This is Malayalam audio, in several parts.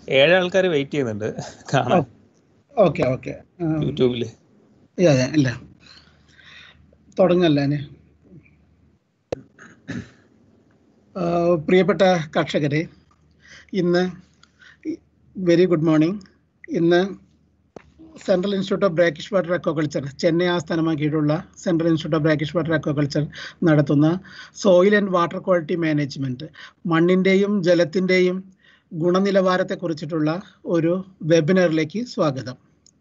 ഏഴ് ആൾക്കാർ വെയിറ്റ് ചെയ്യുന്നുണ്ട് കാണാൻ ഓക്കെ ഓക്കെ യൂട്യൂബില് അതെ ഇല്ല തുടങ്ങല്ലേ ഞാൻ പ്രിയപ്പെട്ട കർഷകരെ ഇന്ന് വെരി ഗുഡ് മോർണിംഗ് ഇന്ന് central institute of brackish water aquaculture Chennai ആസ്ഥാനമാക്കിയിട്ടുള്ള central institute of brackish water aquaculture നടത്തുന്ന soil and water quality management മണ്ണിൻ്റെയും ജലത്തിൻ്റെയും ഗുണനിലവാരത്തെക്കുറിച്ചിട്ടുള്ള ഒരു വെബിനാറിലേക്ക് സ്വാഗതം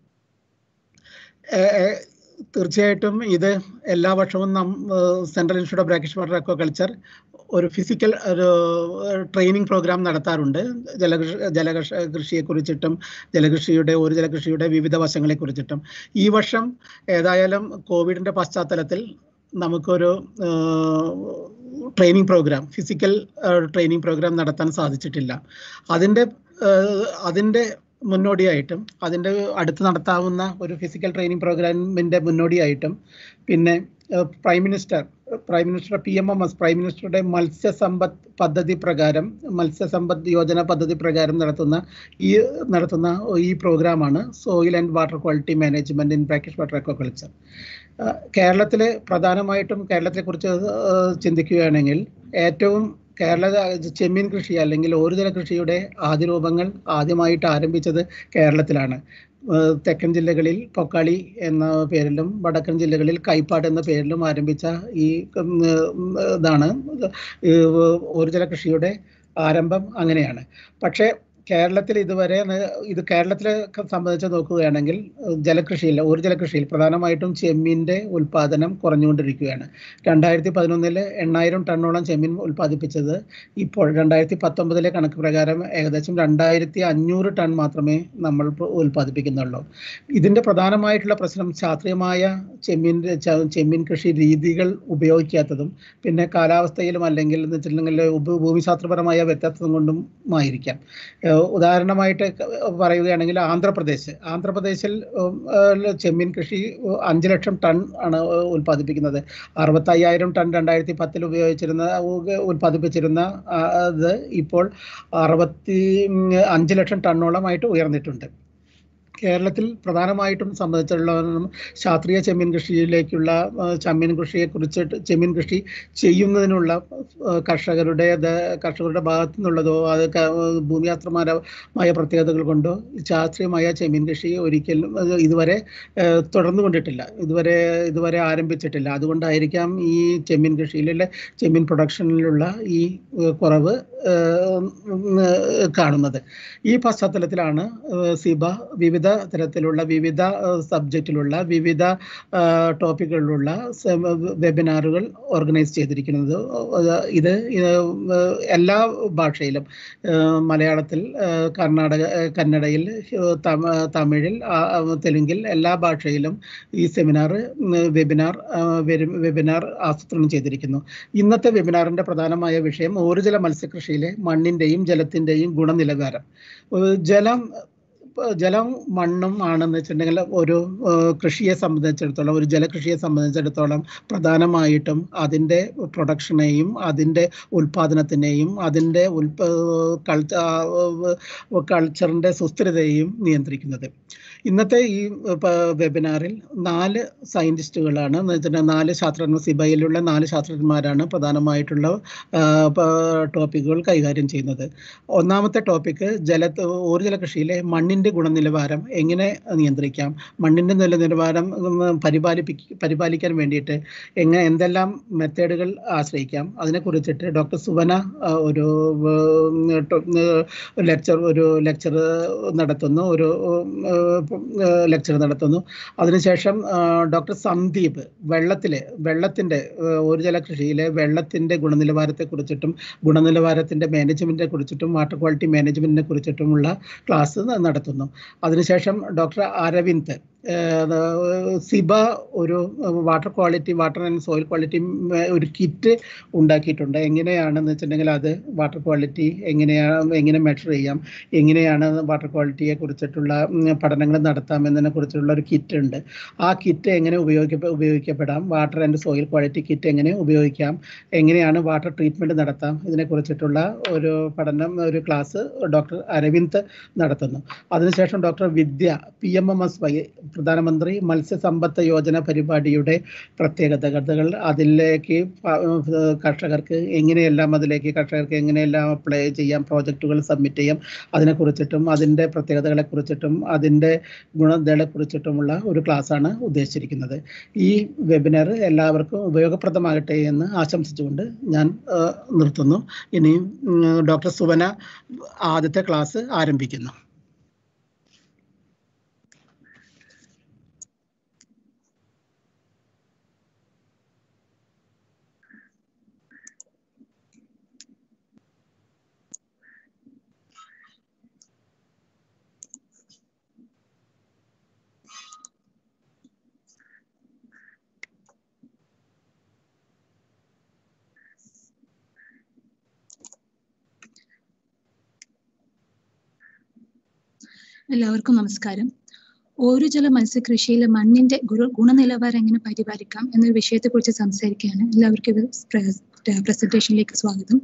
ഏ- ഏ- തീർച്ചയായിട്ടും ഇത് എല്ലാ വർഷവും നം central institute of brackish water aquaculture ഒരു ഫിസിക്കൽ ഒരു ട്രെയിനിങ് പ്രോഗ്രാം നടത്താറുണ്ട് ജലകൃഷി ജലകൃഷ കൃഷിയെക്കുറിച്ചിട്ടും ജലകൃഷിയുടെ ഒരു ജലകൃഷിയുടെ വിവിധ വശങ്ങളെക്കുറിച്ചിട്ടും ഈ വർഷം ഏതായാലും കോവിഡിൻ്റെ പശ്ചാത്തലത്തിൽ നമുക്കൊരു training programme physical training programme നടത്താൻ സാധിച്ചിട്ടില്ല അതിൻ്റെ അതിൻ്റെ മുന്നോടിയായിട്ടും അതിൻ്റെ അടുത്ത് നടത്താവുന്ന ഒരു ഫിസിക്കൽ ട്രെയിനിങ് പ്രോഗ്രാമിൻ്റെ മുന്നോടിയായിട്ടും പിന്നെ ഏഹ്, prime minister prime minister P M M S prime മിനിസ്റ്ററുടെ മത്സ്യസമ്പദ് പദ്ധതി പ്രകാരം മത്സ്യസമ്പദ് യോജന പദ്ധതി പ്രകാരം നടത്തുന്ന ഈ നടത്തുന്ന ഈ പ്രോഗ്രാമാണ് soil and water quality management in brackish water aquaculture കേരളത്തിലെ പ്രധാനമായിട്ടും കേരളത്തെക്കുറിച്ച് ഏഹ്, ചിന്തിക്കുകയാണെങ്കിൽ ഏറ്റവും കേരള ചെമ്മീൻ കൃഷി അല്ലെങ്കിൽ ഓരുതല കൃഷിയുടെ ആദ്യ രൂപങ്ങൾ ആദ്യമായിട്ട് ആരംഭിച്ചത് കേരളത്തിലാണ് ഏഹ് തെക്കൻ ജില്ലകളിൽ പൊക്കാളി എന്ന പേരിലും വടക്കൻ ജില്ലകളിൽ കൈപ്പാട് എന്ന പേരിലും ആരംഭിച്ച ഈ ഉം, ഉം, ഇതാണ് ഓരുജല കൃഷിയുടെ ആരംഭം അങ്ങനെയാണ് പക്ഷേ കേരളത്തിൽ ഇതുവരെ ന- ഇത് കേരളത്തിലെ ക- സംബന്ധിച്ച് നോക്കുകയാണെങ്കിൽ ഏഹ് ജലകൃഷിയിൽ ഒരു ജലകൃഷിയിൽ പ്രധാനമായിട്ടും ചെമ്മീൻ്റെ ഉൽപ്പാദനം കുറഞ്ഞുകൊണ്ടിരിക്കുകയാണ് രണ്ടായിരത്തി പതിനൊന്നില് എണ്ണായിരം ടണ്ണോളം ചെമ്മീൻ ഉൽപ്പാദിപ്പിച്ചത് ഇപ്പോൾ രണ്ടായിരത്തി പത്തൊമ്പതിലെ കണക്ക് പ്രകാരം ഏകദേശം രണ്ടായിരത്തി അഞ്ഞൂറ് ടൺ മാത്രമേ നമ്മൾ ഇപ്പോൾ ഉൽപ്പാദിപ്പിക്കുന്നുള്ളൂ ഇതിൻ്റെ പ്രധാനമായിട്ടുള്ള പ്രശ്നം ശാസ്ത്രീയമായ ചെമ്മീൻ ച- ചെമ്മീൻ കൃഷി രീതികൾ ഉപയോഗിക്കാത്തതും പിന്നെ കാലാവസ്ഥയിലും അല്ലെങ്കിൽ എന്ന് വെച്ചിട്ടുണ്ടെങ്കിൽ ഉപ- ഭൂമിശാസ്ത്രപരമായ വ്യത്യാസം കൊണ്ടും ആയിരിക്കാം ഏഹ് ഉദാഹരണമായിട്ട് ക- പറയുകയാണെങ്കിൽ ആന്ധ്രാപ്രദേശ് ആന്ധ്രാപ്രദേശിൽ ഉം, ഏഹ് ചെമ്മീൻ കൃഷി ഉം, അഞ്ച് ലക്ഷം ടൺ ആണ് ഏഹ് ഉൽപ്പാദിപ്പിക്കുന്നത് അറുപത്തയ്യായിരം ടൺ രണ്ടായിരത്തി പത്തിൽ ഉപയോഗിച്ചിരുന്ന ഉ- ഉൽപ്പാദിപ്പിച്ചിരുന്ന ആ, അത് ഇപ്പോൾ അറുപത്തി ഉം, അഞ്ച് ലക്ഷം ടണ്ണോളമായിട്ട് ഉയർന്നിട്ടുണ്ട് കേരളത്തിൽ പ്രധാനമായിട്ടും സംബന്ധിച്ചുള്ള ശാസ്ത്രീയ ചെമ്മീൻ കൃഷിയിലേക്കുള്ള ആ, ചെമ്മീൻ കൃഷിയെക്കുറിച്ചിട്ട് ചെമ്മീൻ കൃഷി ചെയ്യുന്നതിനുള്ള ആ, കർഷകരുടെ ദ- കർഷകരുടെ ഭാഗത്തു നിന്നുള്ളതോ അത് ക- ഭൂമിശാസ്ത്രപരമായ പ്രത്യേകതകൾ കൊണ്ടോ ശാസ്ത്രീയമായ ചെമ്മീൻ കൃഷി ഒരിക്കലും അത് ഇതുവരെ ആ, തുടർന്നുകൊണ്ടിട്ടില്ല ഇതുവരെ ഇതുവരെ ആരംഭിച്ചിട്ടില്ല അതുകൊണ്ടായിരിക്കാം ഈ ചെമ്മീൻ കൃഷിയിലുള്ള ചെമ്മീൻ പ്രൊഡക്ഷനിലുള്ള ഈ ആ, കുറവ് ആ, ഉം, ആ, കാണുന്നത് ഈ പശ്ചാത്തലത്തിലാണ് ആ, സിബ വിവിധ തരത്തിലുള്ള വിവിധ സബ്ജക്റ്റിലുള്ള വിവിധ ടോപ്പിക്കുകളിലുള്ള വെബിനാറുകൾ ഓർഗനൈസ് ചെയ്തിരിക്കുന്നത് അത് ഇത് ഇത് എല്ലാ ഭാഷയിലും ആ, മലയാളത്തിൽ ആ, കർണാടക ആ, കന്നഡയിൽ ആ, തമ- തമിഴിൽ ആ, ആ, തെലുങ്കിൽ എല്ലാ ഭാഷയിലും ഈ സെമിനാർ വെബിനാർ വെബിനാർ ആസൂത്രണം ചെയ്തിരിക്കുന്നു ഇന്നത്തെ വെബിനാറിന്റെ പ്രധാനമായ വിഷയം ഊർജ്ജല മത്സ്യകൃഷിയിലെ മണ്ണിന്റെയും ജലത്തിന്റെയും ഗുണനിലവാരം ഏഹ് ജലം ഇപ്പൊ ജലം മണ്ണും ആണെന്ന് വെച്ചിട്ടുണ്ടെങ്കിൽ ഒരു ഏഹ് കൃഷിയെ സംബന്ധിച്ചിടത്തോളം ഒരു ജലകൃഷിയെ സംബന്ധിച്ചിടത്തോളം പ്രധാനമായിട്ടും അതിൻ്റെ പ്രൊഡക്ഷനെയും അതിൻ്റെ ഉൽപാദനത്തിനെയും അതിൻ്റെ ഉൽപ കൾച്ച കൾച്ചറിൻ്റെ സുസ്ഥിരതയെയും നിയന്ത്രിക്കുന്നത് ഇന്നത്തെ ഈ പ- വെബിനാറിൽ നാല് സയൻറ്റിസ്റ്റുകളാണ് എന്ന് വെച്ചിട്ടുണ്ടെങ്കിൽ നാല് ശാസ്ത്രജ്ഞർ സിബയിലുള്ള നാല് ശാസ്ത്രജ്ഞന്മാരാണ് പ്രധാനമായിട്ടുള്ള ആ, പ- ടോപ്പിക്കുകൾ കൈകാര്യം ചെയ്യുന്നത് ഒന്നാമത്തെ ടോപ്പിക്ക് ജല ഊർജ്ജല കൃഷിയിലെ മണ്ണിൻ്റെ ഗുണനിലവാരം എങ്ങനെ നിയന്ത്രിക്കാം മണ്ണിൻ്റെ നിലനിലവാരം ഉം, പരിപാലിപ്പിക്ക പരിപാലിക്കാൻ വേണ്ടിയിട്ട് എങ്ങനെ എന്തെല്ലാം മെത്തേഡുകൾ ആശ്രയിക്കാം അതിനെക്കുറിച്ചിട്ട് ഡോക്ടർ സുവന ആ, ഒരു ലെക്ചർ ഒരു ലെക്ചർ നടത്തുന്നു ഒരു ലെക്ചർ നടത്തുന്നു അതിനുശേഷം ആ, ഡോക്ടർ സന്ദീപ് വെള്ളത്തിലെ വെള്ളത്തിൻ്റെ ഊർജ്ജല കൃഷിയിലെ വെള്ളത്തിൻ്റെ ഗുണനിലവാരത്തെക്കുറിച്ചിട്ടും ഗുണനിലവാരത്തിൻ്റെ മാനേജ്മെൻറ്റിനെ കുറിച്ചിട്ടും വാട്ടർ ക്വാളിറ്റി മാനേജ്മെൻറ്റിനെ കുറിച്ചിട്ടുമുള്ള ക്ലാസ് ന- നടത്തുന്നു നടത്തുന്നു അതിനുശേഷം ഡോക്ടർ അരവിന്ദ് സിബ ഒരു water quality water and soil quality ഒരു കിറ്റ് ഉണ്ടാക്കിയിട്ടുണ്ട് എങ്ങനെയാണെന്ന് വെച്ചിട്ടുണ്ടെങ്കിൽ അത് വാട്ടർ ക്വാളിറ്റി എങ്ങനെയാണ് എങ്ങനെ മെഷർ ചെയ്യാം എങ്ങനെയാണ് വാട്ടർ ക്വാളിറ്റിയെ കുറിച്ചിട്ടുള്ള പഠനങ്ങൾ നടത്താം എന്നതിനെ കുറിച്ചുള്ള ഒരു കിറ്റ് ഉണ്ട് ആ കിറ്റ് എങ്ങനെ ഉപയോഗിക്ക ഉപയോഗിക്കപ്പെടാം water and soil quality kit എങ്ങനെ ഉപയോഗിക്കാം എങ്ങനെയാണ് വാട്ടർ ട്രീറ്റ്മെൻറ്റ് നടത്താം ഇതിനെക്കുറിച്ചിട്ടുള്ള ഒരു പഠനം ഒരു ക്ലാസ് ഡോക്ടർ അരവിന്ദ് നടത്തുന്നു അതിനുശേഷം doctor Vidya P M M S Y പ്രധാനമന്ത്രി മത്സ്യസമ്പത്ത് യോജന പരിപാടിയുടെ പ്രത്യേകതകൾ അതിലേക്ക് കർഷകർക്ക് എങ്ങനെയെല്ലാം അതിലേക്ക് കർഷകർക്ക് എങ്ങനെയെല്ലാം അപ്ലൈ ചെയ്യാം പ്രോജക്റ്റുകൾ സബ്മിറ്റ് ചെയ്യാം അതിനെക്കുറിച്ചിട്ടും അതിൻ്റെ പ്രത്യേകതകളെക്കുറിച്ചിട്ടും അതിൻ്റെ ഗുണതകളെക്കുറിച്ചിട്ടുമുള്ള ഒരു ക്ലാസ്സാണ് ഉദ്ദേശിച്ചിരിക്കുന്നത് ഈ വെബിനാർ എല്ലാവർക്കും ഉപയോഗപ്രദമാകട്ടെ എന്ന് ആശംസിച്ചുകൊണ്ട് ഞാൻ നിർത്തുന്നു ഇനി ഡോക്ടർ സുവന ആദ്യത്തെ ക്ലാസ് ആരംഭിക്കുന്നു എല്ലാവർക്കും നമസ്കാരം ഓരുജല മത്സ്യകൃഷിയിലെ മണ്ണിന്റെ ഗുണനിലവാരം എങ്ങനെ പരിപാലിക്കാം എന്നൊരു വിഷയത്തെക്കുറിച്ച് സംസാരിക്കുകയാണ് എല്ലാവർക്കും ഇത് പ്രസന്റേഷനിലേക്ക് സ്വാഗതം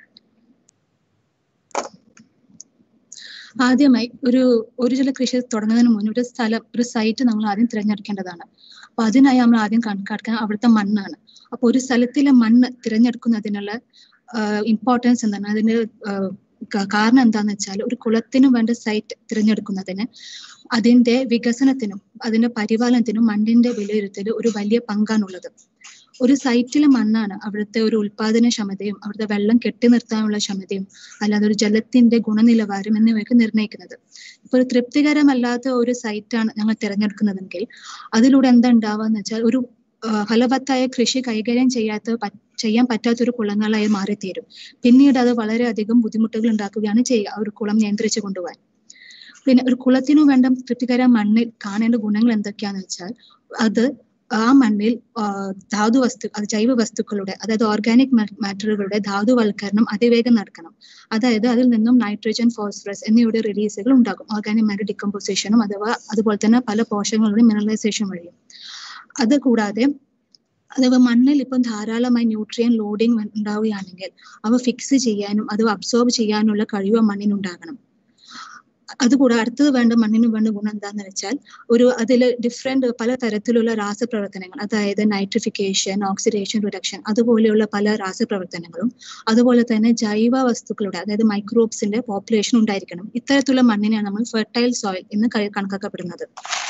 ആദ്യമായി ഒരു ഒരു ജല കൃഷി തുടങ്ങുന്നതിന് മുന്നേ ഒരു സ്ഥലം ഒരു സൈറ്റ് നമ്മൾ ആദ്യം തിരഞ്ഞെടുക്കേണ്ടതാണ് അപ്പൊ അതിനായി നമ്മൾ ആദ്യം കണക്കാക്കാൻ അവിടുത്തെ മണ്ണാണ് അപ്പൊ ഒരു സ്ഥലത്തിലെ മണ്ണ് തിരഞ്ഞെടുക്കുന്നതിനുള്ള ഇമ്പോർട്ടൻസ് എന്താണ് അതിന് കാരണം എന്താന്ന് വെച്ചാൽ ഒരു കുളത്തിനും വേണ്ട സൈറ്റ് തിരഞ്ഞെടുക്കുന്നതിന് അതിന്റെ വികസനത്തിനും അതിന്റെ പരിപാലനത്തിനും മണ്ണിന്റെ വിലയിരുത്തൽ ഒരു വലിയ പങ്കാണുള്ളത് ഒരു സൈറ്റിലെ മണ്ണാണ് അവിടുത്തെ ഒരു ഉൽപാദനക്ഷമതയും അവിടുത്തെ വെള്ളം കെട്ടി നിർത്താനുള്ള ക്ഷമതയും അല്ലാതെ ഒരു ജലത്തിന്റെ ഗുണനിലവാരം എന്നിവയൊക്കെ നിർണ്ണയിക്കുന്നത് ഇപ്പൊ ഒരു തൃപ്തികരമല്ലാത്ത ഒരു സൈറ്റാണ് ഞങ്ങൾ തിരഞ്ഞെടുക്കുന്നതെങ്കിൽ അതിലൂടെ എന്താ ഉണ്ടാവുക വെച്ചാൽ ഒരു ഫലവത്തായ കൃഷി കൈകാര്യം ചെയ്യാത്ത ചെയ്യാൻ പറ്റാത്തൊരു കുളങ്ങളായി മാറിത്തീരും പിന്നീട് അത് വളരെയധികം ബുദ്ധിമുട്ടുകൾ ഉണ്ടാക്കുകയാണ് ചെയ്യുക ഒരു കുളം നിയന്ത്രിച്ചു കൊണ്ടുപോകാൻ പിന്നെ ഒരു കുളത്തിനു വേണ്ട തൃപ്തികര മണ്ണിൽ കാണേണ്ട ഗുണങ്ങൾ എന്തൊക്കെയാന്ന് വെച്ചാൽ അത് ആ മണ്ണിൽ ധാതു വസ്തു അത് ജൈവ വസ്തുക്കളുടെ അതായത് ഓർഗാനിക് മാറ്ററുകളുടെ ധാതുവൽക്കരണം അതിവേഗം നടക്കണം അതായത് അതിൽ നിന്നും നൈട്രജൻ ഫോസ്ഫറസ് എന്നിവയുടെ റിലീസുകൾ ഉണ്ടാകും ഓർഗാനിക് മാറ്റർ ഡിക്കമ്പോസിഷനും അഥവാ അതുപോലെ തന്നെ പല പോഷകങ്ങളുടെ മിനറലൈസേഷൻ വഴിയും അത് കൂടാതെ അഥവാ മണ്ണിൽ ഇപ്പം ധാരാളമായി ന്യൂട്രിയൻ ലോഡിങ് ഉണ്ടാവുകയാണെങ്കിൽ അവ ഫിക്സ് ചെയ്യാനും അത് അബ്സോർബ് ചെയ്യാനുള്ള കഴിവ് മണ്ണിനുണ്ടാകണം അതുകൂടാതെ അടുത്തത് വേണ്ട മണ്ണിന് വേണ്ട ഗുണം എന്താന്ന് വെച്ചാൽ ഒരു അതിൽ ഡിഫറെന്റ് പല തരത്തിലുള്ള രാസപ്രവർത്തനങ്ങൾ അതായത് നൈട്രിഫിക്കേഷൻ ഓക്സിഡേഷൻ റിഡക്ഷൻ അതുപോലെയുള്ള പല രാസപ്രവർത്തനങ്ങളും അതുപോലെ തന്നെ ജൈവ വസ്തുക്കളുടെ അതായത് മൈക്രോബ്സിന്റെ പോപ്പുലേഷൻ ഉണ്ടായിരിക്കണം ഇത്തരത്തിലുള്ള മണ്ണിനെയാണ് നമ്മൾ ഫെർട്ടൈൽ സോയിൽ എന്ന് കണക്കാക്കപ്പെടുന്നത്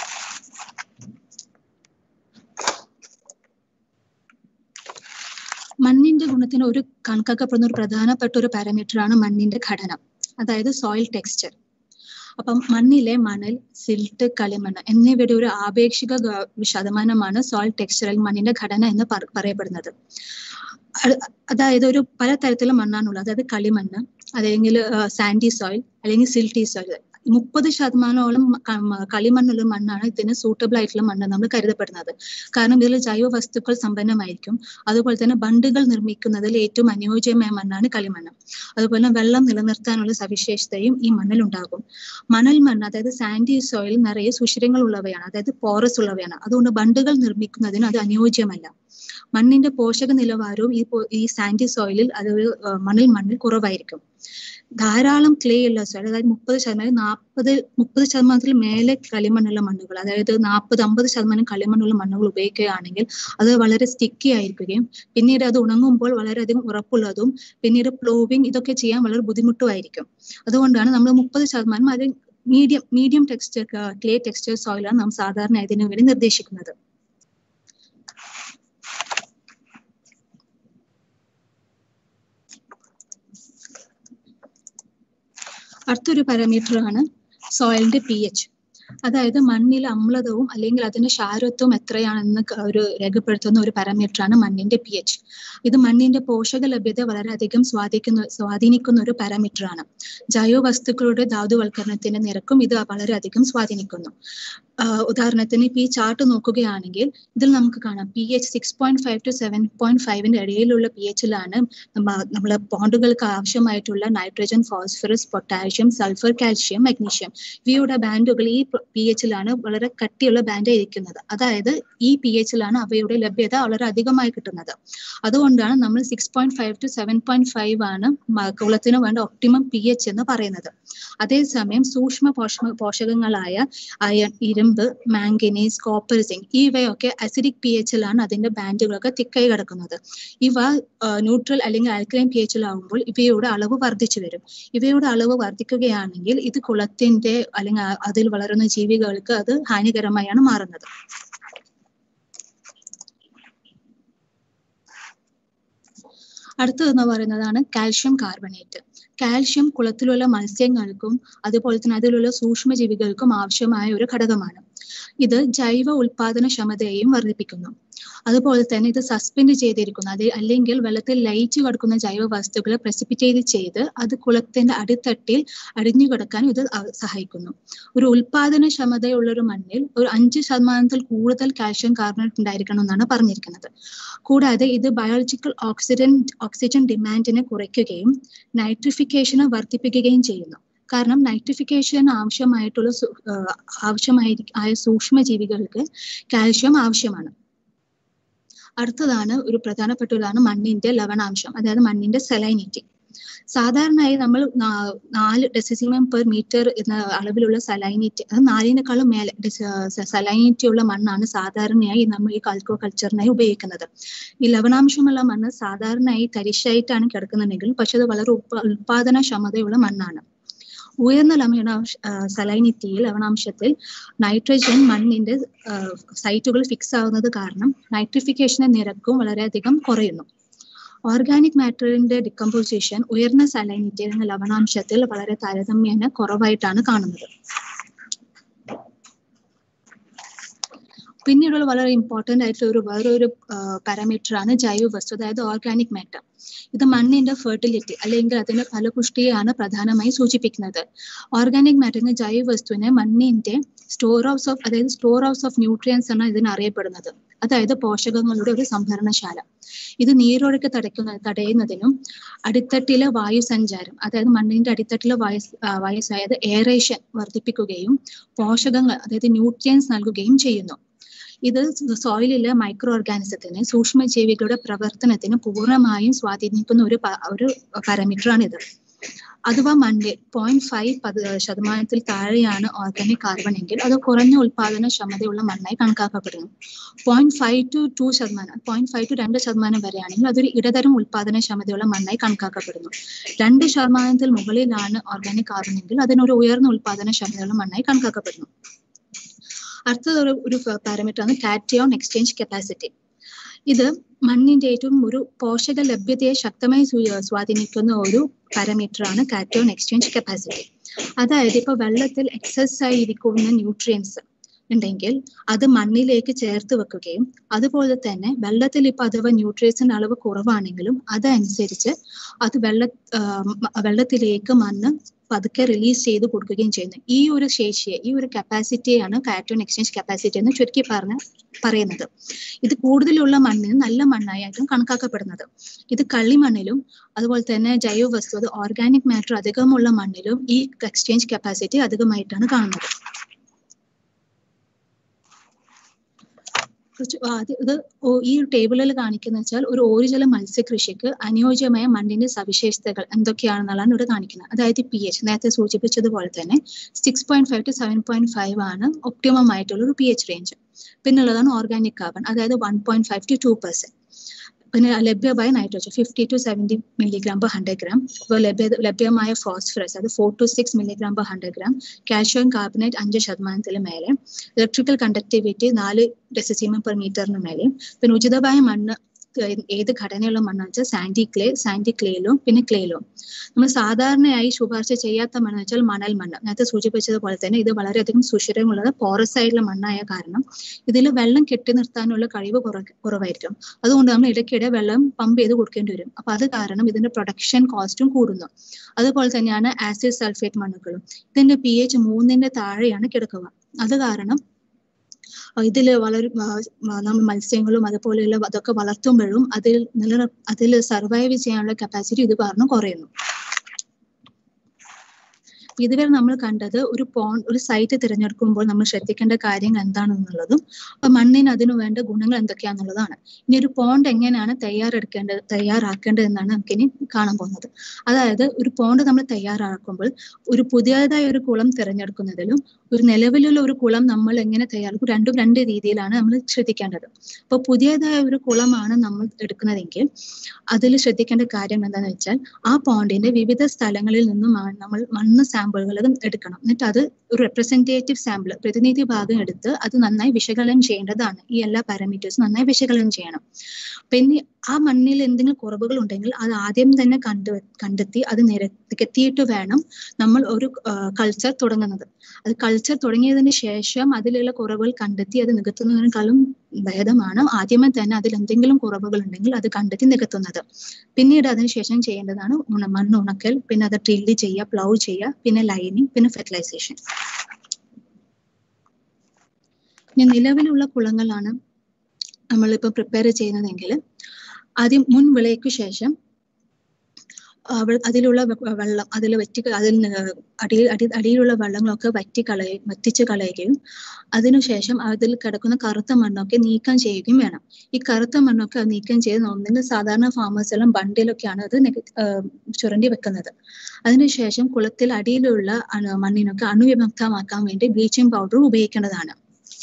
മണ്ണിന്റെ ഗുണത്തിന് ഒരു കണക്കാക്കപ്പെടുന്ന ഒരു പ്രധാനപ്പെട്ട ഒരു പാരാമീറ്റർ ആണ് മണ്ണിന്റെ ഘടന അതായത് സോയിൽ ടെക്സ്ചർ അപ്പം മണ്ണിലെ മണൽ സിൽട്ട് കളിമണ്ണ് എന്നിവയുടെ ഒരു ആപേക്ഷിക ശതമാനമാണ് സോയിൽ ടെക്സ്ചറൽ മണ്ണിന്റെ ഘടന എന്ന് പറയപ്പെടുന്നത് അതായത് ഒരു പല തരത്തിലുള്ള മണ്ണാണുള്ളത് അതായത് കളിമണ്ണ് അല്ലെങ്കിൽ സാൻഡി സോയിൽ അല്ലെങ്കിൽ സിൽട്ടി സോയിൽ മുപ്പത് ശതമാനോളം കളിമണ്ണുള്ള മണ്ണാണ് ഇതിന് സൂട്ടബിൾ ആയിട്ടുള്ള മണ്ണ് നമ്മൾ കരുതപ്പെടുന്നത് കാരണം ഇതിൽ ജൈവ വസ്തുക്കൾ സമ്പന്നമായിരിക്കും അതുപോലെ തന്നെ ബണ്ടുകൾ നിർമ്മിക്കുന്നതിൽ ഏറ്റവും അനുയോജ്യമായ മണ്ണാണ് കളിമണ്ണ് അതുപോലെ വെള്ളം നിലനിർത്താനുള്ള സവിശേഷതയും ഈ മണ്ണിൽ ഉണ്ടാകും മണൽ മണ്ണ് അതായത് സാൻഡി സോയിൽ നിറയെ സുഷിരങ്ങൾ ഉള്ളവയാണ് അതായത് പോറസ് ഉള്ളവയാണ് അതുകൊണ്ട് ബണ്ടുകൾ നിർമ്മിക്കുന്നതിന് അത് അനുയോജ്യമല്ല മണ്ണിന്റെ പോഷക നിലവാരവും ഈ ഈ സാൻഡി സോയിലിൽ അതൊരു മണ്ണിൽ മണ്ണിൽ കുറവായിരിക്കും ധാരാളം ക്ലേ ഉള്ള സോയിൽ അതായത് മുപ്പത് ശതമാനം നാൽപ്പത് മുപ്പത് ശതമാനത്തിൽ മേലെ കളിമണ്ണുള്ള മണ്ണുകൾ അതായത് നാൽപ്പത് അമ്പത് ശതമാനം കളിമണ്ണുള്ള മണ്ണുകൾ ഉപയോഗിക്കുകയാണെങ്കിൽ അത് വളരെ സ്റ്റിക്കി ആയിരിക്കുകയും പിന്നീട് അത് ഉണങ്ങുമ്പോൾ വളരെയധികം ഉറപ്പുള്ളതും പിന്നീട് പ്ലോവിങ് ഇതൊക്കെ ചെയ്യാൻ വളരെ ബുദ്ധിമുട്ടുമായിരിക്കും അതുകൊണ്ടാണ് നമ്മൾ മുപ്പത് ശതമാനം അത് medium medium texture clay texture സോയിലാണ് നാം സാധാരണ ഇതിനു വേണ്ടി നിർദ്ദേശിക്കുന്നത് അടുത്തൊരു പാരാമീറ്റർ ആണ് സോയിലിന്റെ പി എച്ച് അതായത് മണ്ണിലെ അമ്ലതവും അല്ലെങ്കിൽ അതിന്റെ ക്ഷാരത്വവും എത്രയാണെന്ന് ക- ഒരു രേഖപ്പെടുത്തുന്ന ഒരു പാരാമീറ്ററാണ് മണ്ണിന്റെ പി എച്ച് ഇത് മണ്ണിന്റെ പോഷക ലഭ്യത വളരെയധികം സ്വാധീനിക്കുന്ന സ്വാധീനിക്കുന്ന ഒരു പാരാമീറ്ററാണ് ജൈവ വസ്തുക്കളുടെ ധാതുവൽക്കരണത്തിന്റെ നിരക്കും ഇത് വളരെയധികം സ്വാധീനിക്കുന്നു ആഹ് ഉദാഹരണത്തിന് ഇപ്പൊ ഈ ചാർട്ട് നോക്കുകയാണെങ്കിൽ ഇതിൽ നമുക്ക് കാണാം P H six point five to seven point ഫൈവിന്റെ ഇടയിലുള്ള പി എച്ചിലാണ് നമ്മളെ ബോണ്ടുകൾക്ക് ആവശ്യമായിട്ടുള്ള nitrogen phosphorus potassium sulphur calcium magnesium ഇവയുടെ ബാൻഡുകൾ ഈ പി എച്ചിലാണ് വളരെ കട്ടിയുള്ള ബാൻഡ് ഇരിക്കുന്നത് അതായത് ഈ പി എച്ചിലാണ് അവയുടെ ലഭ്യത വളരെ അധികമായി കിട്ടുന്നത് അതുകൊണ്ടാണ് നമ്മൾ six point five to seven point five ആണ് മ- കുളത്തിന് വേണ്ട ഒപ്റ്റിമം പി എച്ച് എന്ന് പറയുന്നത് അതേസമയം സൂക്ഷ്മ പോഷക പോഷകങ്ങളായ അയൺ ഇരുമ്പ് മാംഗനീസ് കോപ്പർ സിങ്ക് ഇവയൊക്കെ അസിഡിക് പി എച്ചിലാണ് അതിന്റെ ബാൻഡുകളൊക്കെ തിക്കായി കിടക്കുന്നത് ഇവ ന്യൂട്രൽ അല്ലെങ്കിൽ ആൽക്കലൈൻ പി എച്ചിലാവുമ്പോൾ ഇവയുടെ അളവ് വർദ്ധിച്ചു വരും ഇവയുടെ അളവ് വർദ്ധിക്കുകയാണെങ്കിൽ ഇത് കുളത്തിന്റെ അല്ലെങ്കിൽ ആ- അതിൽ വളരുന്ന ജീവികൾക്ക് അത് ഹാനികരമായാണ് മാറുന്നത് അടുത്തതെന്ന് പറയുന്നതാണ് കാൽഷ്യം കാർബണേറ്റ് കാൽഷ്യം കുളത്തിലുള്ള മത്സ്യങ്ങൾക്കും അതുപോലെ തന്നെ അതിലുള്ള സൂക്ഷ്മജീവികൾക്കും ആവശ്യമായ ഒരു ഘടകമാണ് ഇത് ജൈവ ഉൽപാദനക്ഷമതയെയും വർദ്ധിപ്പിക്കുന്നു അതുപോലെ തന്നെ ഇത് സസ്പെൻഡ് ചെയ്തിരിക്കുന്നു അത് അല്ലെങ്കിൽ വെള്ളത്തിൽ ലയിച്ചു കിടക്കുന്ന ജൈവ വസ്തുക്കളെ പ്രസിപ്പിറ്റേറ്റ് ചെയ്ത് അത് കുളത്തിന്റെ അടിത്തട്ടിൽ അടിഞ്ഞു കിടക്കാൻ ഇത് ആ- സഹായിക്കുന്നു ഒരു ഉൽപാദനക്ഷമതയുള്ള ഒരു മണ്ണിൽ ഒരു അഞ്ച് ശതമാനത്തിൽ കൂടുതൽ കാൽഷ്യം കാർബണേറ്റ് ഉണ്ടായിരിക്കണം എന്നാണ് പറഞ്ഞിരിക്കുന്നത് കൂടാതെ ഇത് ബയോളജിക്കൽ ഓക്സിജൻ ഓക്സിജൻ ഡിമാൻഡിനെ കുറയ്ക്കുകയും നൈട്രിഫിക്കേഷനെ വർദ്ധിപ്പിക്കുകയും ചെയ്യുന്നു കാരണം നൈട്രിഫിക്കേഷൻ ആവശ്യമായിട്ടുള്ള സു- ആഹ് ആവശ്യമായി ആയ സൂക്ഷ്മജീവികൾക്ക് കാൽഷ്യം ആവശ്യമാണ് അടുത്തതാണ് ഒരു പ്രധാനപ്പെട്ടതാണ് മണ്ണിന്റെ ലവണാംശം അതായത് മണ്ണിന്റെ സെലൈനിറ്റി സാധാരണയായി നമ്മൾ നാ- നാല് ഡെസിസിമം പെർ മീറ്റർ എന്ന അളവിലുള്ള സലൈനിറ്റി അത് നാലിനേക്കാളും മേലെ സലൈനിറ്റി ഉള്ള മണ്ണാണ് സാധാരണയായി നമ്മൾ ഈ കാൽക്കോ കൾച്ചറിനായി ഉപയോഗിക്കുന്നത് ഈ ലവണാംശമുള്ള മണ്ണ് സാധാരണയായി തരിശായിട്ടാണ് കിടക്കുന്നുണ്ടെങ്കിൽ പക്ഷെ അത് വളരെ ഉൽപാ ഉൽപാദനക്ഷമതയുള്ള മണ്ണാണ് ഉയർന്ന ലവണാംശ സലൈനിറ്റിയിൽ ലവണാംശത്തിൽ നൈട്രജൻ മണ്ണിന്റെ സൈറ്റുകൾ ഫിക്സ് ആവുന്നത് കാരണം നൈട്രിഫിക്കേഷന്റെ നിരക്കും വളരെയധികം കുറയുന്നു ഓർഗാനിക് മാറ്ററിന്റെ ഡിക്കമ്പോസിഷൻ ഉയർന്ന സലൈനിറ്റി എന്ന ലവണാംശത്തിൽ വളരെ താരതമ്യേന കുറവായിട്ടാണ് കാണുന്നത് പിന്നീടുള്ള വളരെ ഇമ്പോർട്ടന്റ് ആയിട്ടുള്ള ഒരു വേറൊരു പാരാമീറ്റർ ആണ് ജൈവ വസ്തു അതായത് ഓർഗാനിക് മാറ്റർ ഇത് മണ്ണിന്റെ ഫെർട്ടിലിറ്റി അല്ലെങ്കിൽ അതിന്റെ ഫലപുഷ്ടിയാണ് പ്രധാനമായി സൂചിപ്പിക്കുന്നത് ഓർഗാനിക് മാറ്ററിന് ജൈവ വസ്തുവിനെ മണ്ണിന്റെ സ്റ്റോർ ഹൗസ് ഓഫ് അതായത് സ്റ്റോർ ഹൗസ് ഓഫ് ന്യൂട്രിയൻസ് ആണ് ഇതിന് അറിയപ്പെടുന്നത് അതായത് പോഷകങ്ങളുടെ ഒരു സംഭരണശാല ഇത് നീരൊഴുക്ക് തടയ്ക്കുന്ന തടയുന്നതിനും അടിത്തട്ടിലെ വായു സഞ്ചാരം അതായത് മണ്ണിന്റെ അടിത്തട്ടിലെ വായു ആ, വായു അതായത് എയറേഷൻ വർദ്ധിപ്പിക്കുകയും പോഷകങ്ങൾ അതായത് ന്യൂട്രിയൻസ് നൽകുകയും ചെയ്യുന്നു ഇത് സോയിലിലെ മൈക്രോ ഓർഗാനിസത്തിന് സൂക്ഷ്മജീവികളുടെ പ്രവർത്തനത്തിന് പൂർണ്ണമായും സ്വാധീനിക്കുന്ന ഒരു പ- ഒരു പാരാമീറ്റർ ആണിത് അഥവാ മണ്ണിൽ പോയിന്റ് ഫൈവ് ശതമാനത്തിൽ താഴെയാണ് ഓർഗാനിക് കാർബൺ എങ്കിൽ അത് കുറഞ്ഞ ഉൽപാദന ക്ഷമതയുള്ള മണ്ണായി കണക്കാക്കപ്പെടുന്നു പോയിന്റ് ഫൈവ് ടു ടു ശതമാനം പോയിന്റ് ഫൈവ് ടു രണ്ട് ശതമാനം വരെയാണെങ്കിൽ അതൊരു ഇടതരം ഉൽപാദന ക്ഷമതയുള്ള മണ്ണായി കണക്കാക്കപ്പെടുന്നു രണ്ട് ശതമാനത്തിൽ മുകളിലാണ് ഓർഗാനിക് കാർബൺ എങ്കിൽ അതിനൊരു ഉയർന്ന ഉൽപാദന ക്ഷമതയുള്ള മണ്ണായി കണക്കാക്കപ്പെടുന്നു അടുത്തത് ഒരു ഒരു പാരാമീറ്റർ ആണ് കാറ്റിയോൺ എക്സ്ചേഞ്ച് കപ്പാസിറ്റി ഇത് മണ്ണിന്റെ ഏറ്റവും ഒരു പോഷക ലഭ്യതയെ ശക്തമായി സു- സ്വാധീനിക്കുന്ന ഒരു പാരാമീറ്റർ ആണ് കാറ്റിയോൺ എക്സ്ചേഞ്ച് കപ്പാസിറ്റി അതായത് ഇപ്പൊ വെള്ളത്തിൽ എക്സസ് ആയിരിക്കുന്ന ന്യൂട്രിയൻസ് ഉണ്ടെങ്കിൽ അത് മണ്ണിലേക്ക് ചേർത്ത് വെക്കുകയും അതുപോലെ തന്നെ വെള്ളത്തിൽ ഇപ്പൊ അഥവാ ന്യൂട്രിയൻസിന്റെ അളവ് കുറവാണെങ്കിലും അതനുസരിച്ച് അത് വെള്ള ആ, മ- വെള്ളത്തിലേക്ക് മണ്ണ് പതുക്കെ റിലീസ് ചെയ്ത് കൊടുക്കുകയും ചെയ്യുന്നു ഈ ഒരു ശേഷിയെ ഈ ഒരു കപ്പാസിറ്റിയാണ് കാറ്റോൺ എക്സ്ചേഞ്ച് കപ്പാസിറ്റി എന്ന് ചുരുക്കി പറഞ്ഞ് പറയുന്നത് ഇത് കൂടുതലുള്ള മണ്ണിന് നല്ല മണ്ണായിട്ടും കണക്കാക്കപ്പെടുന്നത് ഇത് കളിമണ്ണിലും അതുപോലെ തന്നെ ജൈവ വസ്തു അത് ഓർഗാനിക് മാറ്റർ അധികമുള്ള മണ്ണിലും ഈ എക്സ്ചേഞ്ച് കപ്പാസിറ്റി അധികമായിട്ടാണ് കാണുന്നത് കുറച്ച് ആദ്യം ഇത് ഓ- ഈ ടേബിളിൽ കാണിക്കുന്ന വെച്ചാൽ ഒരു ഓരുജല മത്സ്യകൃഷിക്ക് അനുയോജ്യമായ മണ്ണിന്റെ സവിശേഷതകൾ എന്തൊക്കെയാണെന്നുള്ളതാണ് ഇവിടെ കാണിക്കുന്നത് അതായത് പി എച്ച് നേരത്തെ സൂചിപ്പിച്ചതുപോലെ തന്നെ six point five to seven point five ആണ് ഒപ്റ്റിമം ആയിട്ടുള്ള ഒരു പി എച്ച് റേഞ്ച് പിന്നുള്ളതാണ് ഓർഗാനിക് കാർബൺ അതായത് one point five to two percent പിന്നെ ലഭ്യമായ nitrogen fifty to seventy milligram per hundred gram ഇപ്പോൾ ലഭ്യ ലഭ്യമായ ഫോസ്ഫറസ് അത് four to six milligram per hundred gram calcium carbonate അഞ്ച് ശതമാനത്തിന് മേലെ ഇലക്ട്രിക്കൽ കണ്ടക്ടിവിറ്റി നാല് ഡെസിസീമം പെർ മീറ്ററിന് മേലെ പിന്നെ ഉചിതമായ മണ്ണ് ഏത് ഘടനയുള്ള മണ്ണെന്ന് വെച്ചാൽ സാൻഡി ക്ലേ സാൻഡി ക്ലേയിലും പിന്നെ ക്ലേയിലും നമ്മൾ സാധാരണയായി ശുപാർശ ചെയ്യാത്ത മണ്ണെന്ന് വെച്ചാൽ മണൽ മണ്ണ് നേരത്തെ സൂചിപ്പിച്ചതുപോലെ തന്നെ ഇത് വളരെയധികം സുഷിരമുള്ളത് പോറസ് ആയിട്ടുള്ള മണ്ണായ കാരണം ഇതിൽ വെള്ളം കെട്ടി നിർത്താനുള്ള കഴിവ് കുറ കുറവായിരിക്കും അതുകൊണ്ട് നമ്മൾ ഇടയ്ക്കിടെ വെള്ളം പമ്പ് ചെയ്ത് കൊടുക്കേണ്ടി വരും അപ്പൊ അത് കാരണം ഇതിന്റെ പ്രൊഡക്ഷൻ കോസ്റ്റും കൂടുന്നു അതുപോലെ തന്നെയാണ് ആസിഡ് സൾഫേറ്റ് മണ്ണുകളും ഇതിന്റെ പി എച്ച് മൂന്നിന്റെ താഴെയാണ് കിടക്കുക അത് കാരണം ഇതിൽ വളരെ നമ്മൾ മത്സ്യങ്ങളും അതുപോലെയുള്ള അതൊക്കെ വളർത്തുമ്പോഴും അതിൽ നില അതിൽ സർവൈവ് ചെയ്യാനുള്ള കപ്പാസിറ്റി ഇത് കാരണം കുറയുന്നു ഇതുവരെ നമ്മൾ കണ്ടത് ഒരു പോൺ ഒരു സൈറ്റ് തിരഞ്ഞെടുക്കുമ്പോൾ നമ്മൾ ശ്രദ്ധിക്കേണ്ട കാര്യങ്ങൾ എന്താണെന്നുള്ളതും മണ്ണിന് അതിനു വേണ്ട ഗുണങ്ങൾ എന്തൊക്കെയാണെന്നുള്ളതാണ് ഇനി ഒരു പോണ്ട് എങ്ങനെയാണ് തയ്യാറെടുക്കേണ്ടത് തയ്യാറാക്കേണ്ടത് എന്നാണ് നമുക്കിനി കാണാൻ പോകുന്നത് അതായത് ഒരു പോണ്ട് നമ്മൾ തയ്യാറാക്കുമ്പോൾ ഒരു പുതിയതായ ഒരു കുളം തിരഞ്ഞെടുക്കുന്നതിലും ഒരു നിലവിലുള്ള ഒരു കുളം നമ്മൾ എങ്ങനെ തയ്യാറാക്കും രണ്ടും രണ്ട് രീതിയിലാണ് നമ്മൾ ശ്രദ്ധിക്കേണ്ടത് അപ്പോൾ പുതിയതായ ഒരു കുളമാണ് നമ്മൾ എടുക്കുന്നതെങ്കിൽ അതിൽ ശ്രദ്ധിക്കേണ്ട കാര്യം എന്താണെന്ന് വെച്ചാൽ ആ പോണ്ടിന്റെ വിവിധ സ്ഥലങ്ങളിൽ നിന്നും നമ്മൾ മണ്ണ് സാമ്പിളുകൾ എടുക്കണം എന്നിട്ട് അത് ഒരു റെപ്രസെന്റേറ്റീവ് സാമ്പിൾ പ്രതിനിധി ഭാഗം എടുത്ത് അത് നന്നായി വിശകലനം ചെയ്യേണ്ടതാണ് ഈ എല്ലാ പാരാമീറ്റേഴ്സും നന്നായി വിശകലനം ചെയ്യണം പിന്നെ ആ മണ്ണിൽ എന്തെങ്കിലും കുറവുകൾ ഉണ്ടെങ്കിൽ അത് ആദ്യം തന്നെ കണ്ടു കണ്ടെത്തി അത് നിരത്തിയിട്ട് വേണം നമ്മൾ ഒരു കൾച്ചർ തുടങ്ങുന്നത് അത് കൾച്ചർ തുടങ്ങിയതിന് ശേഷം അതിലുള്ള കുറവുകൾ കണ്ടെത്തി അത് നികത്തുന്നതിനേക്കാളും ഭേദമാണ് ആദ്യമേ തന്നെ അതിൽ എന്തെങ്കിലും കുറവുകൾ ഉണ്ടെങ്കിൽ അത് കണ്ടെത്തി നികത്തുന്നത് പിന്നീട് അതിനുശേഷം ചെയ്യേണ്ടതാണ് മണ്ണ് ഉണക്കൽ പിന്നെ അത് ഡ്രില്ല് ചെയ്യുക പ്ലൗ ചെയ്യുക പിന്നെ ലൈനിങ് പിന്നെ ഫെർട്ടിലൈസേഷൻ ഇനി നിലവിലുള്ള കുളങ്ങളാണ് നമ്മളിപ്പോൾ പ്രിപ്പയർ ചെയ്യുന്നതെങ്കിൽ ആദ്യം മുൻ വിളയ്ക്ക് ശേഷം അതിലുള്ള വെള്ളം അതിൽ വറ്റി അതിൽ അടിയിൽ അടി അടിയിലുള്ള വെള്ളങ്ങളൊക്കെ വറ്റി കളയ വറ്റിച്ച് കളയുകയും അതിനുശേഷം അതിൽ കിടക്കുന്ന കറുത്ത മണ്ണൊക്കെ നീക്കം ചെയ്യുകയും വേണം ഈ കറുത്ത മണ്ണൊക്കെ നീക്കം ചെയ്ത് ഒന്നെങ്കിൽ സാധാരണ ഫാമേഴ്സ് എല്ലാം ബണ്ടിലൊക്കെയാണ് അത് ചുരണ്ടി വെക്കുന്നത് അതിനുശേഷം കുളത്തിൽ അടിയിലുള്ള മണ്ണിനൊക്കെ അണുവിമുക്തമാക്കാൻ വേണ്ടി ബ്ലീച്ചിങ് പൗഡർ ഉപയോഗിക്കേണ്ടതാണ്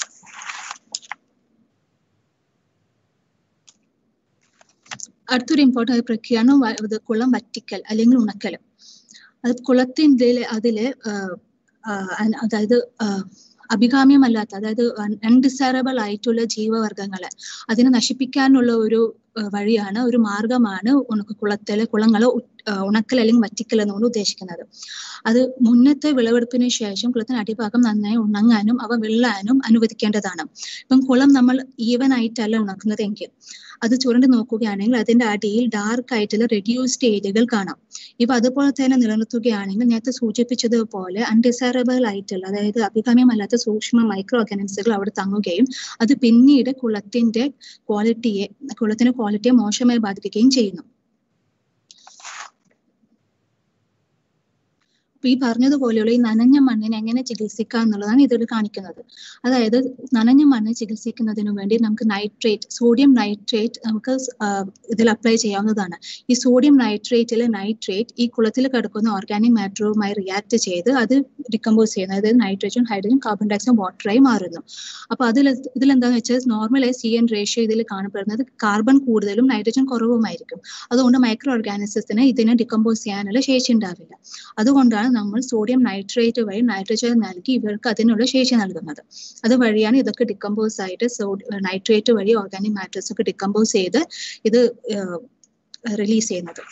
അടുത്തൊരു ഇമ്പോർട്ടൻ്റ് പ്രക്രിയയാണ് കുളം വറ്റിക്കൽ അല്ലെങ്കിൽ ഉണക്കൽ അത് കുളത്തിൻ്റെ അതില് അതായത് അഭികാമ്യമല്ലാത്ത അതായത് അൺഡിസൈറബിൾ ആയിട്ടുള്ള ജീവവർഗങ്ങളെ അതിനെ നശിപ്പിക്കാനുള്ള ഒരു വഴിയാണ് ഒരു മാർഗമാണ് ഉണക്ക കുളത്തിലെ കുളങ്ങൾ ഉണക്കൽ അല്ലെങ്കിൽ വറ്റിക്കൽ എന്നുകൊണ്ട് ഉദ്ദേശിക്കുന്നത് അത് മുന്നത്തെ വിളവെടുപ്പിന് ശേഷം കുളത്തിന് അടിഭാഗം നന്നായി ഉണങ്ങാനും അവ വെള്ളാനും അനുവദിക്കേണ്ടതാണ് ഇപ്പം കുളം നമ്മൾ ഈവൻ ആയിട്ടല്ല ഉണക്കുന്നതെങ്കിൽ അത് ചുരണ്ട് നോക്കുകയാണെങ്കിൽ അതിന്റെ അടിയിൽ ഡാർക്ക് ആയിട്ടുള്ള റെഡ്യൂസ്ഡ് ഏരിയകൾ കാണാം ഇവ അതുപോലെ തന്നെ നിലനിർത്തുകയാണെങ്കിൽ നേരത്തെ സൂചിപ്പിച്ചതുപോലെ അൺഡിസൈറബിൾ ആയിട്ടുള്ള അതായത് അഭികാമ്യമല്ലാത്ത സൂക്ഷ്മ മൈക്രോ ഓർഗാനിസങ്ങൾ അവിടെ തങ്ങുകയും അത് പിന്നീട് കുളത്തിന്റെ ക്വാളിറ്റിയെ കുളത്തിന്റെ ക്വാളിറ്റിയെ മോശമായി ബാധിക്കുകയും ചെയ്യുന്നു അപ്പൊ ഈ പറഞ്ഞതുപോലെയുള്ള ഈ നനഞ്ഞ മണ്ണിനെ എങ്ങനെ ചികിത്സിക്കുക എന്നുള്ളതാണ് ഇതിൽ കാണിക്കുന്നത് അതായത് നനഞ്ഞ മണ്ണ് ചികിത്സിക്കുന്നതിനു വേണ്ടി നമുക്ക് നൈട്രേറ്റ് സോഡിയം നൈട്രേറ്റ് നമുക്ക് ഇതിൽ അപ്ലൈ ചെയ്യാവുന്നതാണ് ഈ സോഡിയം നൈട്രേറ്റിലെ നൈട്രേറ്റ് ഈ കുളത്തിൽ കിടക്കുന്ന ഓർഗാനിക് മാറ്ററുമായി റിയാക്ട് ചെയ്ത് അത് ഡിക്കമ്പോസ് ചെയ്യുന്നു അതായത് നൈട്രജൻ ഹൈഡ്രജൻ കാർബൺ ഡയോക്സൈഡ് വാട്ടറായി മാറുന്നു അപ്പൊ അതിൽ ഇതിലെന്താന്ന് വെച്ചാൽ നോർമലായി സി എൻ റേഷ്യോ ഇതിൽ കാണപ്പെടുന്നത് കാർബൺ കൂടുതലും നൈട്രജൻ കുറവുമായിരിക്കും അതുകൊണ്ട് മൈക്രോ ഓർഗാനിസത്തിന് ഇതിനെ ഡിക്കമ്പോസ് ചെയ്യാനുള്ള ശേഷി ഉണ്ടാവില്ല അതുകൊണ്ടാണ് നമ്മൾ സോഡിയം നൈട്രേറ്റ് വഴി നൈട്രജൻ നൽകി ഇവർക്ക് അതിനുള്ള ശേഷി നൽകുന്നത് അത് വഴിയാണ് ഇതൊക്കെ ഡിക്കമ്പോസ് ആയിട്ട് നൈട്രേറ്റ് വഴി ഓർഗാനിക് മാറ്റേഴ്സ് ഒക്കെ ഡിക്കമ്പോസ് ചെയ്ത് ഇത് റിലീസ് ചെയ്യുന്നത്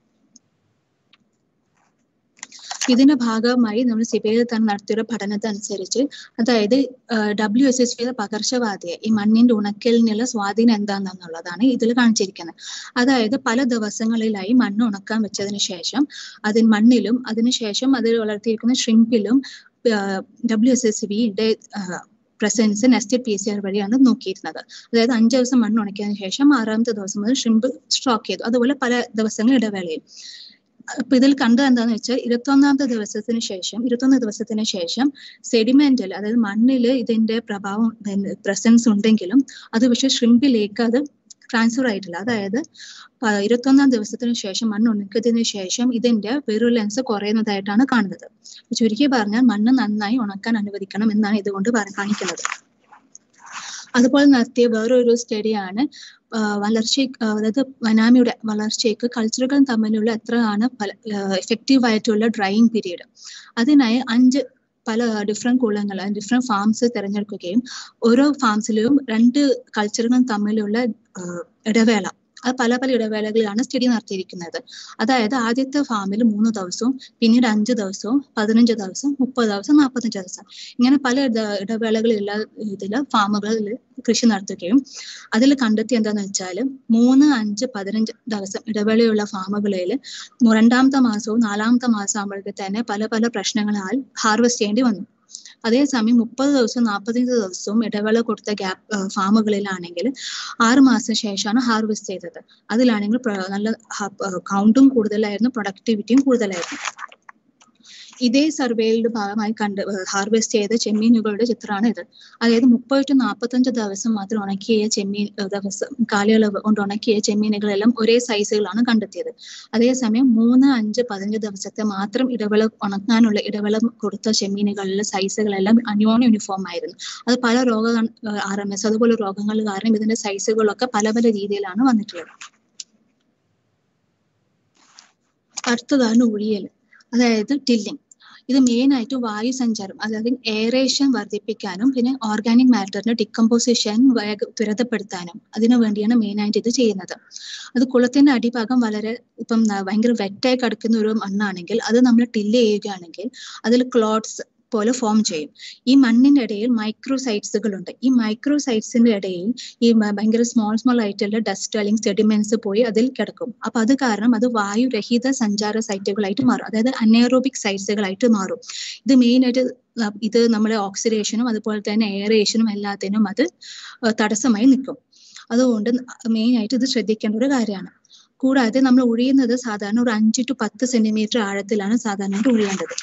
ഇതിന്റെ ഭാഗമായി നമ്മൾ സിബയിൽ തന്നെ നടത്തിയൊരു പഠനത്തനുസരിച്ച് അതായത് ഡബ്ല്യു എസ് എസ് പിയുടെ പകർച്ചവാദിയെ ഈ മണ്ണിന്റെ ഉണക്കലിനുള്ള സ്വാധീനം എന്താണെന്നുള്ളതാണ് ഇതിൽ കാണിച്ചിരിക്കുന്നത് അതായത് പല ദിവസങ്ങളിലായി മണ്ണ് ഉണക്കാൻ വെച്ചതിന് ശേഷം അതിന് മണ്ണിലും അതിനുശേഷം അതിൽ വളർത്തിയിരിക്കുന്ന ഷ്രിമ്പിലും ഡബ്ല്യു എസ് എസ് ബിയുടെ presence nested P C R വഴിയാണ് നോക്കിയിരുന്നത് അതായത് അഞ്ച് ദിവസം മണ്ണ് ഉണക്കിയതിനു ശേഷം ആറാമത്തെ ദിവസം മുതൽ ഷ്രിമ്പ് സ്ട്രോക്ക് ചെയ്തു അതുപോലെ പല ദിവസങ്ങൾ ഇടവേളയിൽ അപ്പൊ ഇതിൽ കണ്ടത് എന്താന്ന് വെച്ചാൽ ഇരുപത്തൊന്നാമത്തെ ദിവസത്തിന് ശേഷം ഇരുപത്തൊന്ന് ദിവസത്തിന് ശേഷം സെഡിമെന്റിൽ അതായത് മണ്ണിൽ ഇതിന്റെ പ്രഭാവം പ്രസൻസ് ഉണ്ടെങ്കിലും അത് പക്ഷെ ഷ്രിമ്പിലേക്ക് അത് ട്രാൻസ്ഫർ ആയിട്ടില്ല അതായത് ഇരുപത്തൊന്നാം ദിവസത്തിന് ശേഷം മണ്ണ് ഉണക്കിയതിനു ശേഷം ഇതിന്റെ വെറുലൻസ് കുറയുന്നതായിട്ടാണ് കാണുന്നത് ചുരുക്കി പറഞ്ഞാൽ മണ്ണ് നന്നായി ഉണക്കാൻ അനുവദിക്കണം എന്നാണ് ഇതുകൊണ്ട് കാണിക്കുന്നത് അതുപോലെ നടത്തിയ വേറൊരു സ്റ്റഡിയാണ് വളർച്ച അതായത് വനാമിയുടെ വളർച്ചയ്ക്ക് കൾച്ചറുകൾ തമ്മിലുള്ള എത്രയാണ് എഫക്റ്റീവ് ആയിട്ടുള്ള ഡ്രൈയിങ് പീരീഡ് അതിനായി അഞ്ച് പല ഡിഫറെന്റ് കുളങ്ങൾ ഡിഫറെന്റ് ഫാംസ് തിരഞ്ഞെടുക്കുകയും ഓരോ ഫാംസിലും രണ്ട് കൾച്ചറുകളും തമ്മിലുള്ള ഇടവേള അത് പല പല ഇടവേളകളിലാണ് സ്റ്റഡി നടത്തിയിരിക്കുന്നത് അതായത് ആദ്യത്തെ ഫാമിൽ മൂന്ന് ദിവസവും പിന്നീട് അഞ്ച് ദിവസവും പതിനഞ്ച് ദിവസം മുപ്പത് ദിവസം നാൽപ്പത്തഞ്ച് ദിവസം ഇങ്ങനെ പല ഇട- ഇടവേളകളിലുള്ള ഇതിൽ ഫാമുകളിൽ കൃഷി നടത്തുകയും അതിൽ കണ്ടെത്തി എന്താന്ന് വെച്ചാൽ മൂന്ന് അഞ്ച് പതിനഞ്ച് ദിവസം ഇടവേളയുള്ള ഫാമുകളിൽ രണ്ടാമത്തെ മാസവും നാലാമത്തെ മാസം ആകുമ്പോഴേക്ക് തന്നെ പല പല പ്രശ്നങ്ങളാൽ ഹാർവെസ്റ്റ് ചെയ്യേണ്ടി വന്നു അതേസമയം മുപ്പത് ദിവസവും നാൽപ്പത്തഞ്ച് ദിവസവും ഇടവേള കൊടുത്ത ഗ്യാപ്പ് ഫാമുകളിലാണെങ്കിൽ ആറ് മാസം ശേഷമാണ് ഹാർവെസ്റ്റ് ചെയ്തത് അതിലാണെങ്കിൽ പ്ര- നല്ല കൗണ്ടും കൂടുതലായിരുന്നു പ്രൊഡക്ടിവിറ്റിയും കൂടുതലായിരുന്നു ഇതേ സർവേയുടെ ഭാഗമായി കണ്ട് ഹാർവെസ്റ്റ് ചെയ്ത ചെമ്മീനുകളുടെ ചിത്രമാണ് ഇത് അതായത് മുപ്പത് ടു നാൽപ്പത്തഞ്ച് ദിവസം മാത്രം ഉണക്കിയ ചെമ്മീൻ ഏർ ദിവസം കാലയളവ് കൊണ്ട് ഉണക്കിയ ചെമ്മീനുകളെല്ലാം ഒരേ സൈസുകളാണ് കണ്ടെത്തിയത് അതേസമയം മൂന്ന് അഞ്ച് പതിനഞ്ച് ദിവസത്തെ മാത്രം ഇടവേള ഉണക്കാനുള്ള ഇടവേള കൊടുത്ത ചെമ്മീനുകളിലെ സൈസുകളെല്ലാം അന്യോന്യം യൂണിഫോം ആയിരുന്നു അത് പല രോഗ ആർ എം എസ് അതുപോലെ രോഗങ്ങൾ കാരണം ഇതിന്റെ സൈസുകളൊക്കെ പല പല രീതിയിലാണ് വന്നിട്ടുള്ളത് അടുത്തതാണ് ഉഴിയൽ അതായത് ടില്ലിംഗ് ഇത് മെയിൻ ആയിട്ട് വായു സഞ്ചാരം അതായത് എയറേഷൻ വർദ്ധിപ്പിക്കാനും പിന്നെ ഓർഗാനിക് മാറ്ററിന്റെ ഡിക്കമ്പോസിഷൻ വേഗ ത്വരിതപ്പെടുത്താനും അതിനു വേണ്ടിയാണ് മെയിൻ ആയിട്ട് ഇത് ചെയ്യുന്നത് അത് കുളത്തിന്റെ അടിഭാഗം വളരെ ഇപ്പം ന- ഭയങ്കര വെറ്റായി കിടക്കുന്ന ഒരു മണ്ണാണെങ്കിൽ അത് നമ്മൾ ടില്ല് ചെയ്യുകയാണെങ്കിൽ അതിൽ ക്ലോട്ട്സ് പോലെ ഫോം ചെയ്യും ഈ മണ്ണിന്റെ ഇടയിൽ മൈക്രോസൈറ്റ്സുകൾ ഉണ്ട് ഈ മൈക്രോസൈറ്റ്സിന്റെ ഇടയിൽ ഈ മ- ഭയങ്കര സ്മോൾ സ്മോൾ ആയിട്ടുള്ള ഡസ്റ്റ് അല്ലെങ്കിൽ സെഡിമെന്റ്സ് പോയി അതിൽ കിടക്കും അപ്പൊ അത് കാരണം അത് വായുരഹിത സഞ്ചാര സൈറ്റുകളായിട്ട് മാറും അതായത് അനേറോബിക് സൈറ്റ്സുകളായിട്ട് മാറും ഇത് മെയിൻ ആയിട്ട് ന- ഇത് നമ്മുടെ ഓക്സിഡേഷനും അതുപോലെ തന്നെ എയറേഷനും എല്ലാത്തിനും അത് ഏഹ് തടസ്സമായി നിൽക്കും അതുകൊണ്ട് മെയിൻ ആയിട്ട് ഇത് ശ്രദ്ധിക്കേണ്ട ഒരു കാര്യമാണ് കൂടാതെ നമ്മൾ ഉഴിയുന്നത് സാധാരണ ഒരു അഞ്ച് ടു പത്ത് സെന്റിമീറ്റർ ആഴത്തിലാണ് സാധാരണയായിട്ട് ഉഴിയേണ്ടത്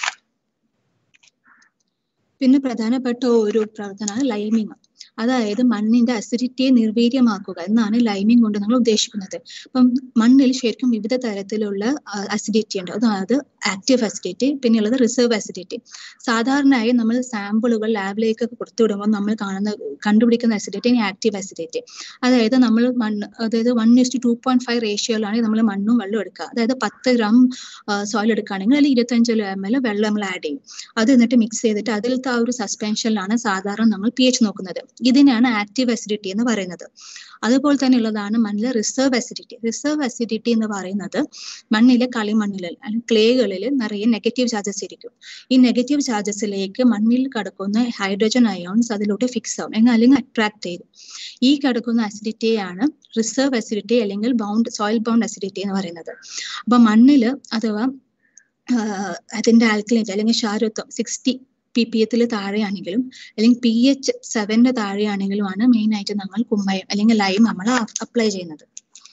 പിന്നെ പ്രധാനപ്പെട്ട ഒരു പ്രവർത്തനമാണ് ലൈമിങ് അതായത് മണ്ണിന്റെ അസിഡിറ്റിയെ നിർവീര്യമാക്കുക എന്നാണ് ലൈമിംഗ് കൊണ്ട് നമ്മൾ ഉദ്ദേശിക്കുന്നത് അപ്പം മണ്ണിൽ ശരിക്കും വിവിധ തരത്തിലുള്ള അസിഡിറ്റി ഉണ്ട് അതായത് ആക്റ്റീവ് അസിഡിറ്റി പിന്നെയുള്ളത് റിസർവ് അസിഡിറ്റി സാധാരണയായി നമ്മൾ സാമ്പിളുകൾ ലാബിലേക്ക് കൊടുത്തുവിടുമ്പോൾ നമ്മൾ കാണുന്ന കണ്ടുപിടിക്കുന്ന അസിഡിറ്റി ആക്റ്റീവ് അസിഡിറ്റി അതായത് നമ്മൾ മണ്ണ് അതായത് one is to two point five റേഷ്യോയിലാണ് നമ്മൾ മണ്ണും വെള്ളവും എടുക്കുക അതായത് പത്ത് ഗ്രാം സോയിൽ എടുക്കുകയാണെങ്കിൽ അതിൽ ഇരുപത്തഞ്ച് എം എൽ വെള്ളം നമ്മൾ ആഡ് ചെയ്യും അത് എന്നിട്ട് മിക്സ് ചെയ്തിട്ട് അതിലത്തെ ആ ഒരു സസ്പെൻഷനിലാണ് സാധാരണ നമ്മൾ പി എച്ച് നോക്കുന്നത് ഇതിനാണ് ആക്റ്റീവ് അസിഡിറ്റി എന്ന് പറയുന്നത് അതുപോലെ തന്നെ ഉള്ളതാണ് മണ്ണിലെ റിസർവ് അസിഡിറ്റി റിസർവ് അസിഡിറ്റി എന്ന് പറയുന്നത് മണ്ണിലെ കളിമണ്ണിൽ അല്ലെങ്കിൽ ക്ലേകളിൽ നിറയെ നെഗറ്റീവ് ചാർജസ് ഇരിക്കും ഈ നെഗറ്റീവ് ചാർജസിലേക്ക് മണ്ണിൽ കിടക്കുന്ന ഹൈഡ്രജൻ അയോൺസ് അതിലൂടെ ഫിക്സ് ആവും എന്നാൽ അല്ലെങ്കിൽ അട്രാക്ട് ചെയ്യും ഈ കിടക്കുന്ന അസിഡിറ്റിയാണ് റിസർവ് അസിഡിറ്റി അല്ലെങ്കിൽ ബൗണ്ട് സോയിൽ ബൗണ്ട് അസിഡിറ്റി എന്ന് പറയുന്നത് അപ്പൊ മണ്ണിൽ അഥവാ ആഹ് അതിന്റെ ആൽക്കലിറ്റി അല്ലെങ്കിൽ ക്ഷാരത്വം സിക്സ്റ്റി പി പി എത്തിൽ താഴെയാണെങ്കിലും അല്ലെങ്കിൽ പി എച്ച് സെവന്റെ താഴെയാണെങ്കിലുമാണ് മെയിൻ ആയിട്ട് നമ്മൾ കുമ്മയം അല്ലെങ്കിൽ ലൈം നമ്മൾ അപ്ലൈ ചെയ്യുന്നത്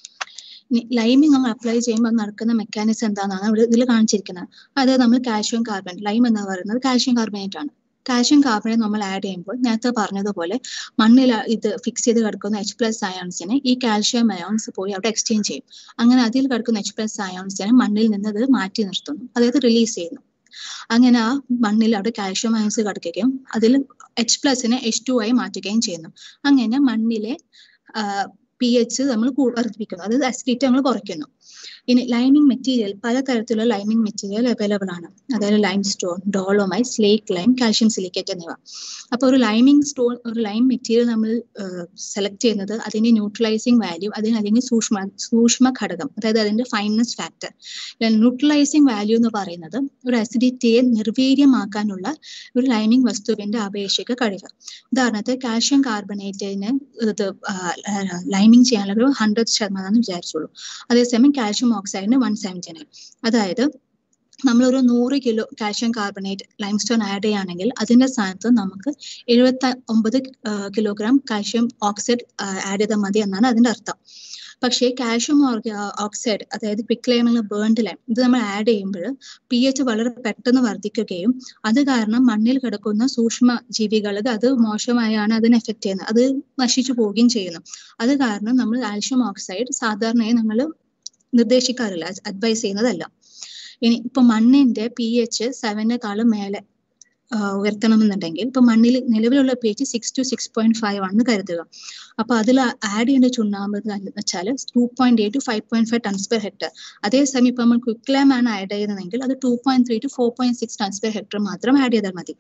ലൈമിങ് നമ്മൾ അപ്ലൈ ചെയ്യുമ്പോൾ നടക്കുന്ന മെക്കാനിസം എന്താണെന്നാണ് ഇവിടെ ഇതിൽ കാണിച്ചിരിക്കുന്നത് അത് നമ്മൾ കാൽഷ്യം കാർബണേറ്റ് ലൈം എന്ന് പറയുന്നത് കാൽഷ്യം കാർബണേറ്റ് ആണ് കാൽഷ്യം കാർബണേറ്റ് നമ്മൾ ആഡ് ചെയ്യുമ്പോൾ നേരത്തെ പറഞ്ഞതുപോലെ മണ്ണിൽ ഇത് ഫിക്സ് ചെയ്ത് കിടക്കുന്ന എച്ച് പ്ലസ് അയോൺസിനെ ഈ കാൽഷ്യം അയോൺസ് പോയി അവിടെ എക്സ്ചേഞ്ച് ചെയ്യും അങ്ങനെ അതിൽ കിടക്കുന്ന എച്ച് പ്ലസ് അയോൺസിനെ മണ്ണിൽ നിന്ന് അത് മാറ്റി നിർത്തുന്നു അതായത് റിലീസ് ചെയ്യുന്നു അങ്ങനെ ആ മണ്ണിൽ അവിടെ കാൽഷ്യം അയോൺസ് കിടക്കുകയും അതിൽ എച്ച് പ്ലസിനെ എച്ച് ടു ആയി മാറ്റുകയും ചെയ്യുന്നു അങ്ങനെ മണ്ണിലെ പി എച്ച് നമ്മൾ വർദ്ധിപ്പിക്കുന്നു അതായത് അസിഡിറ്റി നമ്മൾ കുറയ്ക്കുന്നു ഇനി ലൈമിംഗ് മെറ്റീരിയൽ പലതരത്തിലുള്ള ലൈമിംഗ് മെറ്റീരിയൽ അവൈലബിൾ ആണ് അതായത് limestone dolomite slake lime calcium silicate എന്നിവ അപ്പോൾ ഒരു ലൈമിംഗ് സ്റ്റോൺ ഒരു ലൈം മെറ്റീരിയൽ നമ്മൾ സെലക്ട് ചെയ്യുന്നത് അതിന്റെ ന്യൂട്രലൈസിങ് വാല്യൂ അതിന് അല്ലെങ്കിൽ സൂക്ഷ്മ സൂക്ഷ്മ ഘടകം അതായത് അതിന്റെ ഫൈനസ് ഫാക്ടർ ന്യൂട്രലൈസിങ് വാല്യൂ എന്ന് പറയുന്നത് ഒരു അസിഡിറ്റിയെ നിർവീര്യമാക്കാനുള്ള ഒരു ലൈമിംഗ് വസ്തുവിന്റെ ആപേക്ഷിക കഴിവ് ഉദാഹരണത്തിന് കാൽഷ്യം കാർബണേറ്റിന് ഇത് ലൈമിംഗ് ചെയ്യാനുള്ള ഒരു ഹൺഡ്രഡ് ശതമാനം വിചാരിച്ചോളൂ അതേസമയം കാൽഷ്യം ഓക്സൈഡിന് വൺ സെവൻറ്റി നയൻ അതായത് നമ്മളൊരു നൂറ് kilo calcium carbonate limestone add ചെയ്യുകയാണെങ്കിൽ അതിന്റെ സ്ഥാനത്ത് നമുക്ക് എഴുപത്തി ഒമ്പത് കിലോഗ്രാം കാൽഷ്യം ഓക്സൈഡ് ആഡ് ചെയ്താൽ മതി എന്നാണ് അതിന്റെ അർത്ഥം പക്ഷേ കാൽഷ്യം ഓക്സൈഡ് അതായത് ക്വിക്ക് ലൈം അല്ലെങ്കിൽ ബേൺഡ് ലൈം ഇത് നമ്മൾ ആഡ് ചെയ്യുമ്പോൾ പി എച്ച് വളരെ പെട്ടെന്ന് വർദ്ധിക്കുകയും അത് കാരണം മണ്ണിൽ കിടക്കുന്ന സൂക്ഷ്മ ജീവികൾക്ക് അത് മോശമായാണ് അതിനെ എഫക്ട് ചെയ്യുന്നത് അത് നശിച്ചു പോവുകയും ചെയ്യുന്നു അത് കാരണം നമ്മൾ കാൽഷ്യം ഓക്സൈഡ് സാധാരണയായി നമ്മൾ നിർദ്ദേശിക്കാറില്ല അഡ്വൈസ് ചെയ്യുന്നതല്ല ഇനി ഇപ്പൊ മണ്ണിന്റെ പി എച്ച് സെവനേക്കാളും മേലെ ഉയർത്തണമെന്നുണ്ടെങ്കിൽ ഇപ്പൊ മണ്ണിൽ നിലവിലുള്ള P H six to six point five ആണെന്ന് കരുതുക അപ്പൊ അതിൽ ആഡ് ചെയ്യേണ്ട ചുണ്ണാമ്പ് എന്ന് വെച്ചാൽ two point eight to five point five tons per hectare അതേസമയം ഇപ്പൊ നമ്മൾ ക്വിക്ലാം ആണ് ആഡ് ചെയ്യുന്നതെങ്കിൽ അത് two point three to four point six tons per hectare മാത്രം ആഡ് ചെയ്താൽ മതി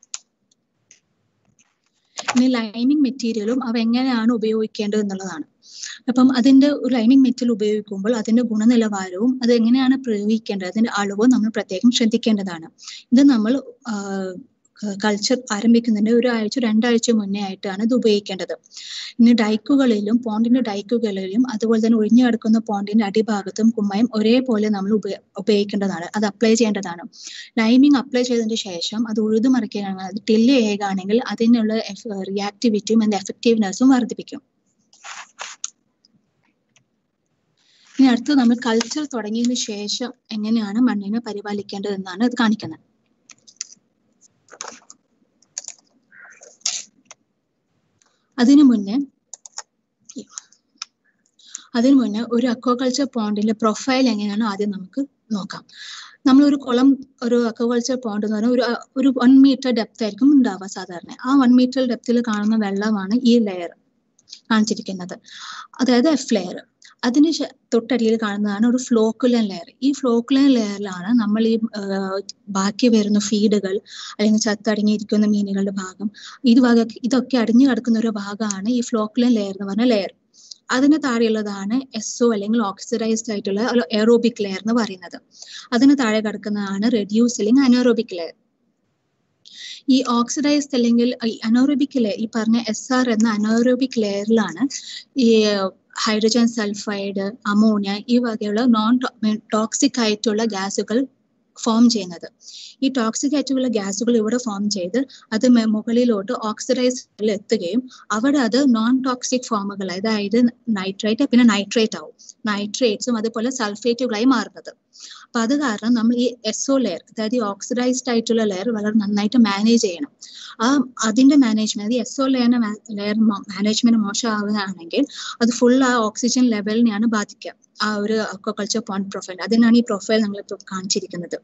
ഇനി ലൈമിംഗ് മെറ്റീരിയലും അവ എങ്ങനെയാണ് ഉപയോഗിക്കേണ്ടത് എന്നുള്ളതാണ് അപ്പം അതിന്റെ ഒരു ലൈനിങ് മെറ്റീരിയൽ ഉപയോഗിക്കുമ്പോൾ അതിന്റെ ഗുണനിലവാരവും അത് എങ്ങനെയാണ് പ്രയോഗിക്കേണ്ടത് അതിന്റെ അളവും നമ്മൾ പ്രത്യേകം ശ്രദ്ധിക്കേണ്ടതാണ് ഇത് നമ്മൾ കൾച്ചർ ആരംഭിക്കുന്നതിന്റെ ഒരാഴ്ച രണ്ടാഴ്ച മുന്നേ ആയിട്ടാണ് ഇത് ഉപയോഗിക്കേണ്ടത് ഇനി ഡൈക്കുകളിലും പോണ്ടിന്റെ ഡൈക്കുകളിലും അതുപോലെ തന്നെ ഒഴിഞ്ഞു കിടക്കുന്ന പോണ്ടിന്റെ അടിഭാഗത്തും കുമ്മയം ഒരേപോലെ നമ്മൾ ഉപ ഉപയോഗിക്കേണ്ടതാണ് അത് അപ്ലൈ ചെയ്യേണ്ടതാണ് ലൈമിങ് അപ്ലൈ ചെയ്തതിന് ശേഷം അത് ഉഴുതു മറിക്കുകയാണെങ്കിൽ അത് ടില്ല് ചെയ്യുകയാണെങ്കിൽ അതിനുള്ള റിയാക്ടിവിറ്റിയും അതിന്റെ എഫക്റ്റീവ്നെസ്സും വർദ്ധിപ്പിക്കും ഇനി അടുത്ത് നമ്മൾ കൾച്ചർ തുടങ്ങിയതിന് ശേഷം എങ്ങനെയാണ് മണ്ണിനെ പരിപാലിക്കേണ്ടത് എന്നാണ് ഇത് കാണിക്കുന്നത് അതിനു മുന്നേ അതിനു മുന്നേ ഒരു അക്വാകൾച്ചർ പോണ്ടിന്റെ പ്രൊഫൈൽ എങ്ങനെയാണ് ആദ്യം നമുക്ക് നോക്കാം നമ്മൾ ഒരു കുളം ഒരു അക്വാകൾച്ചർ പോണ്ട് എന്ന് പറഞ്ഞാൽ ഒരു ഒരു വൺ മീറ്റർ ഡെപ്ത് ആയിരിക്കും ഉണ്ടാവുക സാധാരണ ആ വൺ മീറ്റർ ഡെപ്തിൽ കാണുന്ന വെള്ളമാണ് ഈ ലെയർ കാണിച്ചിരിക്കുന്നത് അതായത് എഫ് ലെയർ അതിന് തൊട്ടടിയിൽ കാണുന്നതാണ് ഒരു ഫ്ലോക്കുലൻ ലെയർ ഈ ഫ്ലോക്കുലൻ ലെയറിലാണ് നമ്മൾ ഈ ബാക്കി വരുന്ന ഫീഡുകൾ അല്ലെങ്കിൽ ചത്തടങ്ങിയിരിക്കുന്ന മീനുകളുടെ ഭാഗം ഇത് വക ഇതൊക്കെ അടിഞ്ഞു കിടക്കുന്ന ഒരു ഭാഗമാണ് ഈ ഫ്ലോക്കുലൻ ലെയർ എന്ന് പറഞ്ഞ ലെയർ അതിന് താഴെയുള്ളതാണ് എസ്ഒ അല്ലെങ്കിൽ ഓക്സിഡൈസ്ഡ് ആയിട്ടുള്ള എയറോബിക് ലെയർ എന്ന് പറയുന്നത് അതിന് താഴെ കിടക്കുന്നതാണ് റെഡ്യൂസ് അല്ലെങ്കിൽ അനോറോബിക് ലെയർ ഈ ഓക്സിഡൈസ്ഡ് അല്ലെങ്കിൽ അനോറോബിക് ലെയർ ഈ പറഞ്ഞ എസ് ആർ എന്ന അനോറോബിക് ലെയറിലാണ് ഈ ഹൈഡ്രജൻ സൾഫൈഡ് അമോണിയ ഈ വകയുള്ള നോൺ ടോക്സിക് ആയിട്ടുള്ള ഗ്യാസുകൾ ഫോം ചെയ്യുന്നത് ഈ ടോക്സിക് ആയിട്ടുള്ള ഗ്യാസുകൾ ഇവിടെ ഫോം ചെയ്ത് അത് മുകളിലോട്ട് ഓക്സിഡൈസിൽ എത്തുകയും അവിടെ അത് നോൺ ടോക്സിക് ഫോമുകൾ അതായത് നൈട്രേറ്റ് പിന്നെ നൈട്രേറ്റ് ആവും നൈട്രേറ്റ്സും അതുപോലെ സൾഫേറ്റുകളായി മാറുന്നത് അപ്പൊ അത് കാരണം നമ്മൾ ഈ എസ്ഒ ലെയർ അതായത് ഈ ഓക്സിഡൈസ്ഡ് ആയിട്ടുള്ള ലെയർ വളരെ നന്നായിട്ട് മാനേജ് ചെയ്യണം ആ അതിന്റെ മാനേജ്മെന്റ് എസ്ഒ ലെയറിന്റെ ലെയർ മാനേജ്മെന്റ് മോശമാവുകയാണെങ്കിൽ അത് ഫുൾ ആ ഓക്സിജൻ ലെവലിനെയാണ് ബാധിക്കുക ആ ഒരു അക്വാകൾച്ചർ പോണ്ട് പ്രൊഫൈൽ അതിനാണ് ഈ പ്രൊഫൈൽ നമ്മളിപ്പോൾ കാണിച്ചിരിക്കുന്നത്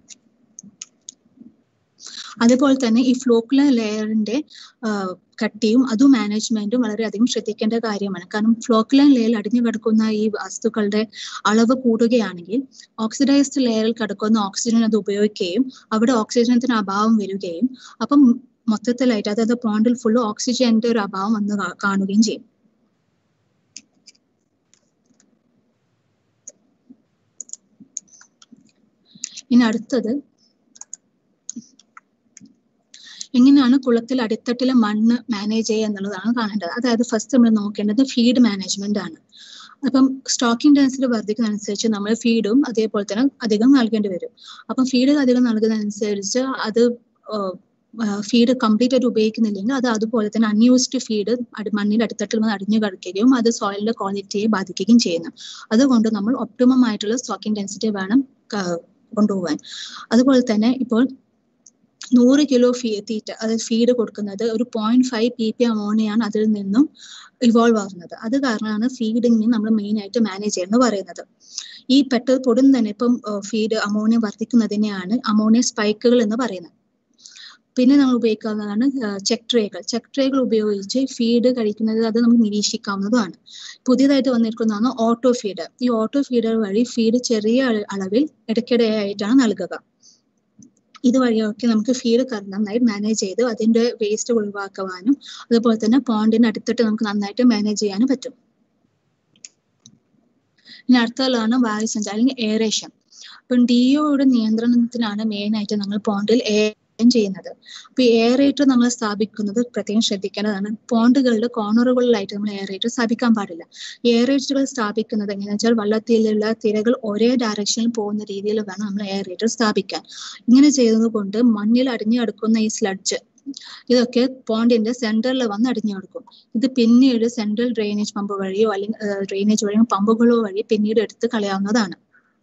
അതുപോലെ തന്നെ ഈ ഫ്ലോക്കുലർ ലെയറിന്റെ കട്ടിയും അതും മാനേജ്മെന്റും വളരെയധികം ശ്രദ്ധിക്കേണ്ട കാര്യമാണ് കാരണം ഫ്ലോക്കുലർ ലെയറിൽ അടിഞ്ഞു കിടക്കുന്ന ഈ വസ്തുക്കളുടെ അളവ് കൂടുകയാണെങ്കിൽ ഓക്സിഡൈസ്ഡ് ലെയറിൽ കിടക്കുന്ന ഓക്സിജൻ അത് ഉപയോഗിക്കുകയും അവിടെ ഓക്സിജനത്തിന് അഭാവം വരികയും അപ്പം മൊത്തത്തിലായിട്ട് അതായത് പോണ്ടിൽ ഫുള്ള് ഓക്സിജന്റെ ഒരു അഭാവം വന്ന് കാണുകയും ചെയ്യും ഇനി അടുത്തത് എങ്ങനെയാണ് കുളത്തിൽ അടിത്തട്ടിലെ മണ്ണ് മാനേജ് ചെയ്യുക എന്നുള്ളതാണ് കാണേണ്ടത് അതായത് ഫസ്റ്റ് നമ്മൾ നോക്കേണ്ടത് ഫീഡ് മാനേജ്മെന്റ് ആണ് അപ്പം സ്റ്റോക്കിംഗ് ഡെൻസിറ്റി വർദ്ധിക്കുന്നതനുസരിച്ച് നമ്മൾ ഫീഡും അതേപോലെ തന്നെ അധികം നൽകേണ്ടി വരും അപ്പം ഫീഡ് അധികം നൽകുന്നതനുസരിച്ച് അത് ഫീഡ് കംപ്ലീറ്റ് ആയിട്ട് ഉപയോഗിക്കുന്നില്ലെങ്കിൽ അത് അതുപോലെ തന്നെ അൺയൂസ്ഡ് ഫീഡ് മണ്ണിന്റെ അടിത്തട്ടിൽ വന്ന് അടിഞ്ഞു കിടക്കുകയും അത് സോയിലിന്റെ ക്വാളിറ്റിയെ ബാധിക്കുകയും ചെയ്യുന്നു അതുകൊണ്ട് നമ്മൾ ഒപ്റ്റിമം ആയിട്ടുള്ള സ്റ്റോക്കിംഗ് ഡെൻസിറ്റി വേണം കൊണ്ടുപോകാൻ അതുപോലെ തന്നെ ഇപ്പോൾ നൂറ് കിലോ ഫീ തീറ്റ അതായത് ഫീഡ് കൊടുക്കുന്നത് ഒരു പോയിന്റ് ഫൈവ് പി പി അമോണിയാണ് അതിൽ നിന്നും ഇവോൾവ് ആവുന്നത് അത് കാരണമാണ് ഫീഡിങ് നമ്മൾ മെയിൻ ആയിട്ട് മാനേജ് ചെയ്യുന്നത് പറയുന്നത് ഈ പെട്ടെന്ന് പൊടും തന്നെ ഇപ്പം ഫീഡ് അമോണിയ വർദ്ധിക്കുന്നതിനെയാണ് അമോണിയ സ്പൈക്കുകൾ എന്ന് പറയുന്നത് പിന്നെ നമ്മൾ ഉപയോഗിക്കാവുന്നതാണ് ചെക്ക് ട്രേകൾ ചെക്ക് ട്രേകൾ ഉപയോഗിച്ച് ഫീഡ് കഴിക്കുന്നത് അത് നമുക്ക് നിരീക്ഷിക്കാവുന്നതാണ് പുതിയതായിട്ട് വന്നിരിക്കുന്നതാണ് ഓട്ടോ ഫീഡ് ഈ ഓട്ടോ ഫീഡർ വഴി ഫീഡ് ചെറിയ അളവിൽ ഇടയ്ക്കിടെയായിട്ടാണ് നൽകുക ഇതുവഴിയൊക്കെ നമുക്ക് ഫീഡ് നന്നായി മാനേജ് ചെയ്ത് അതിന്റെ വേസ്റ്റ് ഒഴിവാക്കുവാനും അതുപോലെ തന്നെ പോണ്ടിന് അടുത്തിട്ട് നമുക്ക് നന്നായിട്ട് മാനേജ് ചെയ്യാനും പറ്റും ഇനി അടുത്തതാണ് വായുസഞ്ചാരം അല്ലെങ്കിൽ എയറേഷൻ ഇപ്പം ഡിഒയുടെ നിയന്ത്രണത്തിനാണ് മെയിൻ ആയിട്ട് നമ്മൾ പോണ്ടിൽ ചെയ്യുന്നത് അപ്പൊ എയറേറ്റർ നമ്മൾ സ്ഥാപിക്കുന്നത് പ്രത്യേകം ശ്രദ്ധിക്കേണ്ടതാണ് പോണ്ടുകളുടെ കോർണറുകളിലായിട്ട് നമ്മൾ എയറേറ്റർ സ്ഥാപിക്കാൻ പാടില്ല എയറേറ്ററുകൾ സ്ഥാപിക്കുന്നത് എങ്ങനെയാ വെച്ചാൽ വെള്ളത്തിലുള്ള തിരകൾ ഒരേ ഡയറക്ഷനിൽ പോകുന്ന രീതിയിൽ വേണം നമ്മൾ എയറേറ്റർ സ്ഥാപിക്കാൻ ഇങ്ങനെ ചെയ്യുന്നത് കൊണ്ട് മണ്ണിൽ അടിഞ്ഞു കിടക്കുന്ന ഈ സ്ലഡ്ജ് ഇതൊക്കെ പോണ്ടിന്റെ സെന്ററിൽ വന്ന് അടിഞ്ഞു കിടക്കും ഇത് പിന്നീട് സെൻട്രൽ ഡ്രെയിനേജ് പമ്പ് വഴിയോ അല്ലെങ്കിൽ ഡ്രെയിനേജ് വഴിയോ പമ്പുകളോ വഴി പിന്നീട് എടുത്ത് കളയാവുന്നതാണ്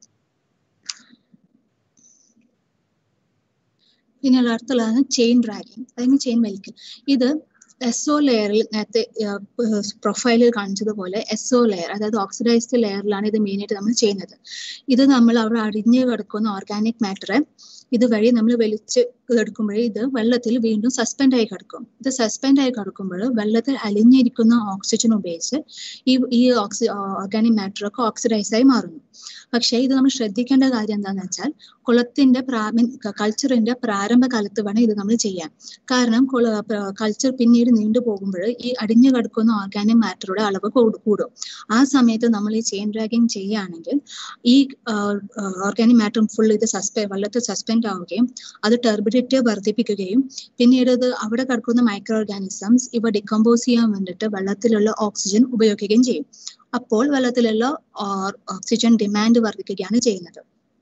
പിന്നെയുള്ള അടുത്തുള്ളതാണ് ചെയിൻ ഡ്രാഗിങ് അല്ലെങ്കിൽ ചെയിൻ വലിക്കൽ ഇത് എസ്ഒ ലെയറിൽ നേരത്തെ പ്രൊഫൈലിൽ കാണിച്ചതുപോലെ എസ്ഒ ലെയർ അതായത് ഓക്സിഡൈസ്ഡ് ലെയറിലാണ് ഇത് മെയിനായിട്ട് നമ്മൾ ചെയ്യുന്നത് ഇത് നമ്മൾ അവിടെ അടിഞ്ഞു കിടക്കുന്ന ഓർഗാനിക് മാറ്ററെ ഇതുവഴി നമ്മൾ വലിച്ച് എടുക്കുമ്പോഴേ ഇത് വെള്ളത്തിൽ വീണ്ടും സസ്പെൻഡ് ആയി കിടക്കും ഇത് സസ്പെൻഡ് ആയി കിടക്കുമ്പോൾ വെള്ളത്തിൽ അലിഞ്ഞിരിക്കുന്ന ഓക്സിജൻ ഉപയോഗിച്ച് ഈ ഈ ഓക്സി ഓർഗാനിക് മാറ്റർ ഒക്കെ ഓക്സിഡൈസ് ആയി മാറുന്നു പക്ഷേ ഇത് നമ്മൾ ശ്രദ്ധിക്കേണ്ട കാര്യം എന്താണെന്ന് വെച്ചാൽ കുളത്തിന്റെ പ്രാമി കൾച്ചറിന്റെ പ്രാരംഭ കാലത്ത് വേണം ഇത് നമ്മൾ ചെയ്യാൻ കാരണം കൾച്ചർ പിന്നീട് നീണ്ടു പോകുമ്പോൾ ഈ അടിഞ്ഞു കിടക്കുന്ന ഓർഗാനിക് മാറ്ററുടെ അളവ് കൂടും ആ സമയത്ത് നമ്മൾ ഈ ചെയിൻ ഡ്രാഗിങ് ചെയ്യുകയാണെങ്കിൽ ഈ ഓർഗാനിക് മാറ്റർ ഫുൾ ഇത് സസ്പെ വെള്ളത്തിൽ സസ്പെൻഡ് ആവുകയും അത് ടെർബിഡിറ്റി വർദ്ധിപ്പിക്കുകയും പിന്നീട് ഇത് അവിടെ കിടക്കുന്ന മൈക്രോ ഓർഗാനിസംസ് ഇവ ഡിക്കമ്പോസ് ചെയ്യാൻ വേണ്ടിയിട്ട് വെള്ളത്തിലുള്ള ഓക്സിജൻ ഉപയോഗിക്കുകയും ചെയ്യും അപ്പോൾ വെള്ളത്തിലുള്ള ഓക്സിജൻ ഡിമാൻഡ് വർദ്ധിക്കുകയാണ് ചെയ്യുന്നത്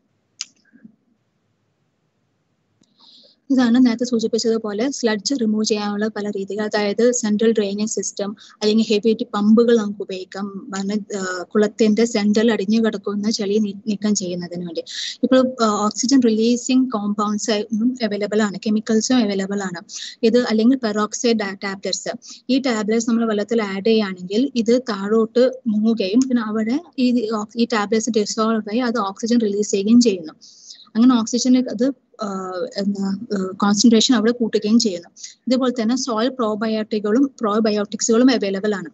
ഇതാണ് നേരത്തെ സൂചിപ്പിച്ചതുപോലെ സ്ലഡ്ജ് റിമൂവ് ചെയ്യാനുള്ള പല രീതികൾ അതായത് സെൻട്രൽ ഡ്രെയിനേജ് സിസ്റ്റം അല്ലെങ്കിൽ ഹെവി പമ്പുകൾ നമുക്ക് ഉപയോഗിക്കാം കുളത്തിന്റെ സെൻട്രൽ അടിഞ്ഞു കിടക്കുന്ന ചെളി നീക്കം ചെയ്യുന്നതിന് വേണ്ടി ഇപ്പോൾ ഓക്സിജൻ റിലീസിങ് കോമ്പൗണ്ട്സ് അവൈലബിൾ ആണ് കെമിക്കൽസും അവൈലബിൾ ആണ് ഇത് അല്ലെങ്കിൽ പെറോക്സൈഡ് ടാബ്ലറ്റ്സ് ഈ ടാബ്ലറ്റ്സ് നമ്മൾ വെള്ളത്തിൽ ആഡ് ചെയ്യുകയാണെങ്കിൽ ഇത് താഴോട്ട് മുങ്ങുകയും പിന്നെ അവിടെ ഈ ഈ ടാബ്ലറ്റ്സ് ഡിസോൾവ് ആയി അത് ഓക്സിജൻ റിലീസ് ചെയ്യുകയും ചെയ്യുന്നു അങ്ങനെ ഓക്സിജൻ അത് കോൺസെൻട്രേഷൻ അവിടെ കൂട്ടുകയും ചെയ്യുന്നു ഇതുപോലെ തന്നെ സോയിൽ പ്രോബയോട്ടിക്കുകളും പ്രോബയോട്ടിക്സുകളും അവൈലബിൾ ആണ്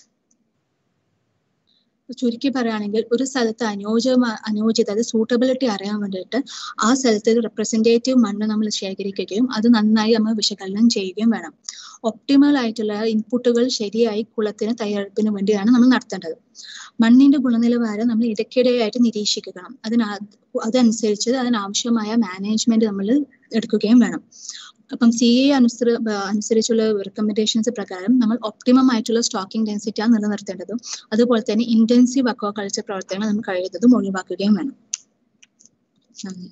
ചുരുക്കി പറയുകയാണെങ്കിൽ ഒരു സ്ഥലത്ത് അനുയോജ്യ അനുയോജ്യത അത് സൂട്ടബിലിറ്റി അറിയാൻ വേണ്ടിയിട്ട് ആ സ്ഥലത്ത് റെപ്രസെൻറ്റേറ്റീവ് മണ്ണ് നമ്മൾ ശേഖരിക്കുകയും അത് നന്നായി നമ്മൾ വിശകലനം ചെയ്യുകയും വേണം ഒപ്റ്റിമൽ ആയിട്ടുള്ള ഇൻപുട്ടുകൾ ശരിയായി കുളത്തിന് തയ്യാറെടുപ്പിന് വേണ്ടിയാണ് നമ്മൾ നടത്തേണ്ടത് മണ്ണിന്റെ ഗുണനിലവാരം നമ്മൾ ഇടയ്ക്കിടെയായിട്ട് നിരീക്ഷിക്കണം അതിന അതനുസരിച്ച് അതിനാവശ്യമായ മാനേജ്മെന്റ് നമ്മൾ എടുക്കുകയും വേണം അപ്പം സി എ അനുസൃ അനുസരിച്ചുള്ള റെക്കമെൻഡേഷൻസ് പ്രകാരം നമ്മൾ ഒപ്റ്റിമം ആയിട്ടുള്ള സ്റ്റോക്കിംഗ് ഡെൻസിറ്റിയാണ് നിലനിർത്തേണ്ടതും അതുപോലെ തന്നെ ഇന്റൻസീവ് അക്വാകൾച്ചർ പ്രവർത്തനങ്ങൾ നമ്മൾ കഴിയുന്നതും ഒഴിവാക്കുകയും വേണം നന്ദി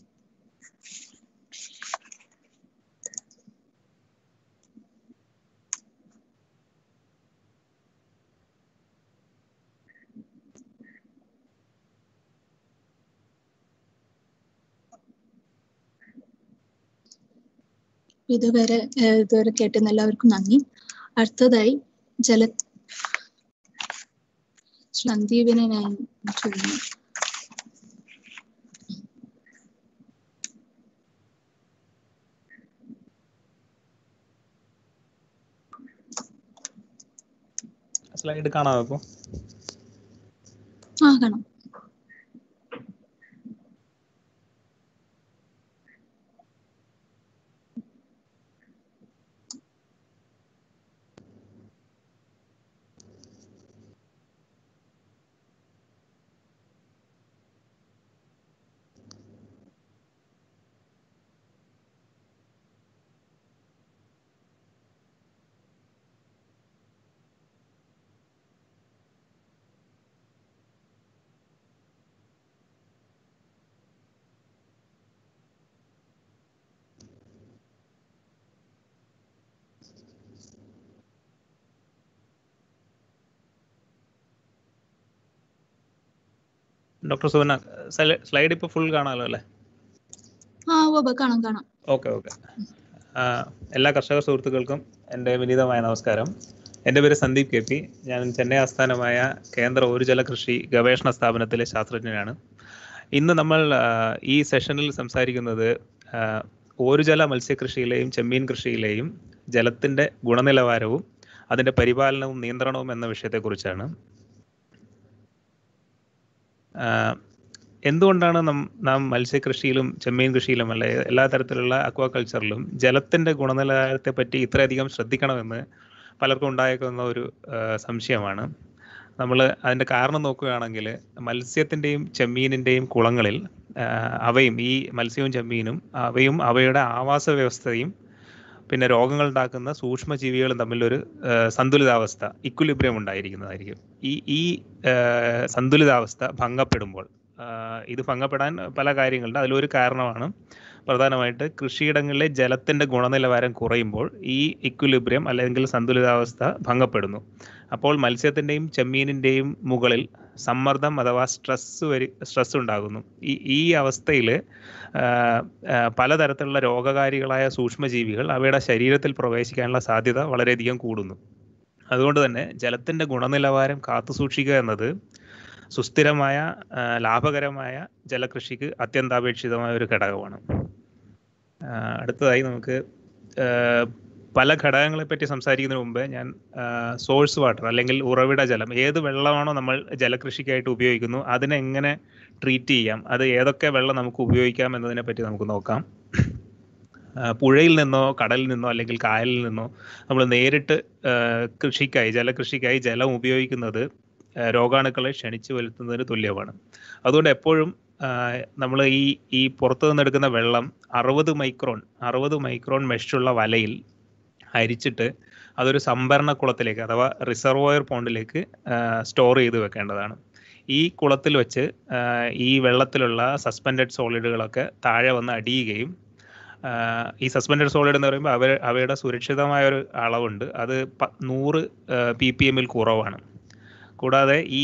ഇതുവരെ ഇതുവരെ കേട്ടുന്ന എല്ലാവർക്കും നന്ദി അടുത്തതായി ജല സന്ദീപിനെ ഞാൻ ചോദിക്കുന്നു സ്ലൈഡ് കാണാമോ ഇപ്പൊ ആ കാണാം ഡോക്ടർ സുവന സ്ലൈഡ് ഇപ്പോൾ ഫുൾ കാണാമല്ലോ അല്ലേ ആ ഓ കാണാം കാണാം ഓക്കെ ഓക്കെ എല്ലാ കർഷക സുഹൃത്തുക്കൾക്കും എൻ്റെ വിനീതമായ നമസ്കാരം എൻ്റെ പേര് സന്ദീപ് കെ പി ഞാൻ ചെന്നൈ ആസ്ഥാനമായ കേന്ദ്ര ഊർജ്ജല കൃഷി ഗവേഷണ സ്ഥാപനത്തിലെ ശാസ്ത്രജ്ഞനാണ് ഇന്ന് നമ്മൾ ഈ സെഷനിൽ സംസാരിക്കുന്നത് ഓരുജല മത്സ്യകൃഷിയിലെയും ചെമ്മീൻ കൃഷിയിലെയും ജലത്തിൻ്റെ ഗുണനിലവാരവും അതിൻ്റെ പരിപാലനവും നിയന്ത്രണവും എന്ന വിഷയത്തെക്കുറിച്ചാണ് എന്തുകൊണ്ടാണ് നം നാം മത്സ്യകൃഷിയിലും ചെമ്മീൻ കൃഷിയിലും അല്ലെ എല്ലാ തരത്തിലുള്ള അക്വാകൾച്ചറിലും ജലത്തിൻ്റെ ഗുണനിലവാരത്തെ പറ്റി ഇത്രയധികം ശ്രദ്ധിക്കണമെന്ന് പലർക്കും ഉണ്ടായേക്കുന്ന ഒരു സംശയമാണ് നമ്മൾ അതിൻ്റെ കാരണം നോക്കുകയാണെങ്കിൽ മത്സ്യത്തിൻ്റെയും ചെമ്മീനിൻ്റെയും കുളങ്ങളിൽ അവയും ഈ മത്സ്യവും ചെമ്മീനും അവയും അവയുടെ ആവാസ വ്യവസ്ഥയും പിന്നെ രോഗങ്ങൾ ഉണ്ടാക്കുന്ന സൂക്ഷ്മജീവികളും തമ്മിലൊരു സന്തുലിതാവസ്ഥ ഇക്വലിബ്രിയം ഉണ്ടായിരിക്കുന്നതായിരിക്കും ഈ ഈ സന്തുലിതാവസ്ഥ ഭംഗപ്പെടുമ്പോൾ ഇത് ഭംഗപ്പെടാൻ പല കാര്യങ്ങളുണ്ട് അതിലൊരു കാരണമാണ് പ്രധാനമായിട്ട് കൃഷിയിടങ്ങളിലെ ജലത്തിൻ്റെ ഗുണനിലവാരം കുറയുമ്പോൾ ഈ ഇക്വലിബ്രിയം അല്ലെങ്കിൽ സന്തുലിതാവസ്ഥ ഭംഗപ്പെടുന്നു അപ്പോൾ മത്സ്യത്തിൻ്റെയും ചെമ്മീനിൻ്റെയും മുകളിൽ സമ്മർദ്ദം അഥവാ സ്ട്രെസ് വരി സ്ട്രെസ് ഉണ്ടാകുന്നു ഈ ഈ അവസ്ഥയിൽ പലതരത്തിലുള്ള രോഗകാരികളായ സൂക്ഷ്മജീവികൾ അവയുടെ ശരീരത്തിൽ പ്രവേശിക്കാനുള്ള സാധ്യത വളരെയധികം കൂടുന്നു അതുകൊണ്ട് തന്നെ ജലത്തിൻ്റെ ഗുണനിലവാരം കാത്തുസൂക്ഷിക്കുക എന്നത് സുസ്ഥിരമായ ലാഭകരമായ ജലകൃഷിക്ക് അത്യന്താപേക്ഷിതമായ ഒരു ഘടകമാണ് അടുത്തതായി നമുക്ക് പല ഘടകങ്ങളെ പറ്റി സംസാരിക്കുന്നതിന് മുമ്പ് ഞാൻ സോഴ്സ് വാട്ടർ അല്ലെങ്കിൽ ഉറവിട ജലം ഏത് വെള്ളമാണോ നമ്മൾ ജലകൃഷിക്കായിട്ട് ഉപയോഗിക്കുന്നു അതിനെ എങ്ങനെ ട്രീറ്റ് ചെയ്യാം അത് ഏതൊക്കെ വെള്ളം നമുക്ക് ഉപയോഗിക്കാം എന്നതിനെ പറ്റി നമുക്ക് നോക്കാം പുഴയിൽ നിന്നോ കടലിൽ നിന്നോ അല്ലെങ്കിൽ കായലിൽ നിന്നോ നമ്മൾ നേരിട്ട് കൃഷിക്കായി ജലകൃഷിക്കായി ജലം ഉപയോഗിക്കുന്നത് രോഗാണുക്കളെ ക്ഷണിച്ചു വരുത്തുന്നതിന് തുല്യമാണ് അതുകൊണ്ട് എപ്പോഴും നമ്മൾ ഈ ഈ പുറത്തു നിന്നെടുക്കുന്ന വെള്ളം അറുപത് മൈക്രോൺ അറുപത് മൈക്രോൺ മെഷുള്ള വലയിൽ അരിച്ചിട്ട് അതൊരു സംഭരണ കുളത്തിലേക്ക് അഥവാ റിസർവോയർ പോണ്ടിലേക്ക് സ്റ്റോർ ചെയ്ത് വെക്കേണ്ടതാണ് ഈ കുളത്തിൽ വെച്ച് ഈ വെള്ളത്തിലുള്ള സസ്പെൻഡഡ് സോളിഡുകളൊക്കെ താഴെ വന്ന് അടിയുകയും ഈ സസ്പെൻഡഡ് സോളിഡ് എന്ന് പറയുമ്പോൾ അവ അവയുടെ സുരക്ഷിതമായ ഒരു അളവുണ്ട് അത് നൂറ് പി പി എമ്മിൽ കുറവാണ് കൂടാതെ ഈ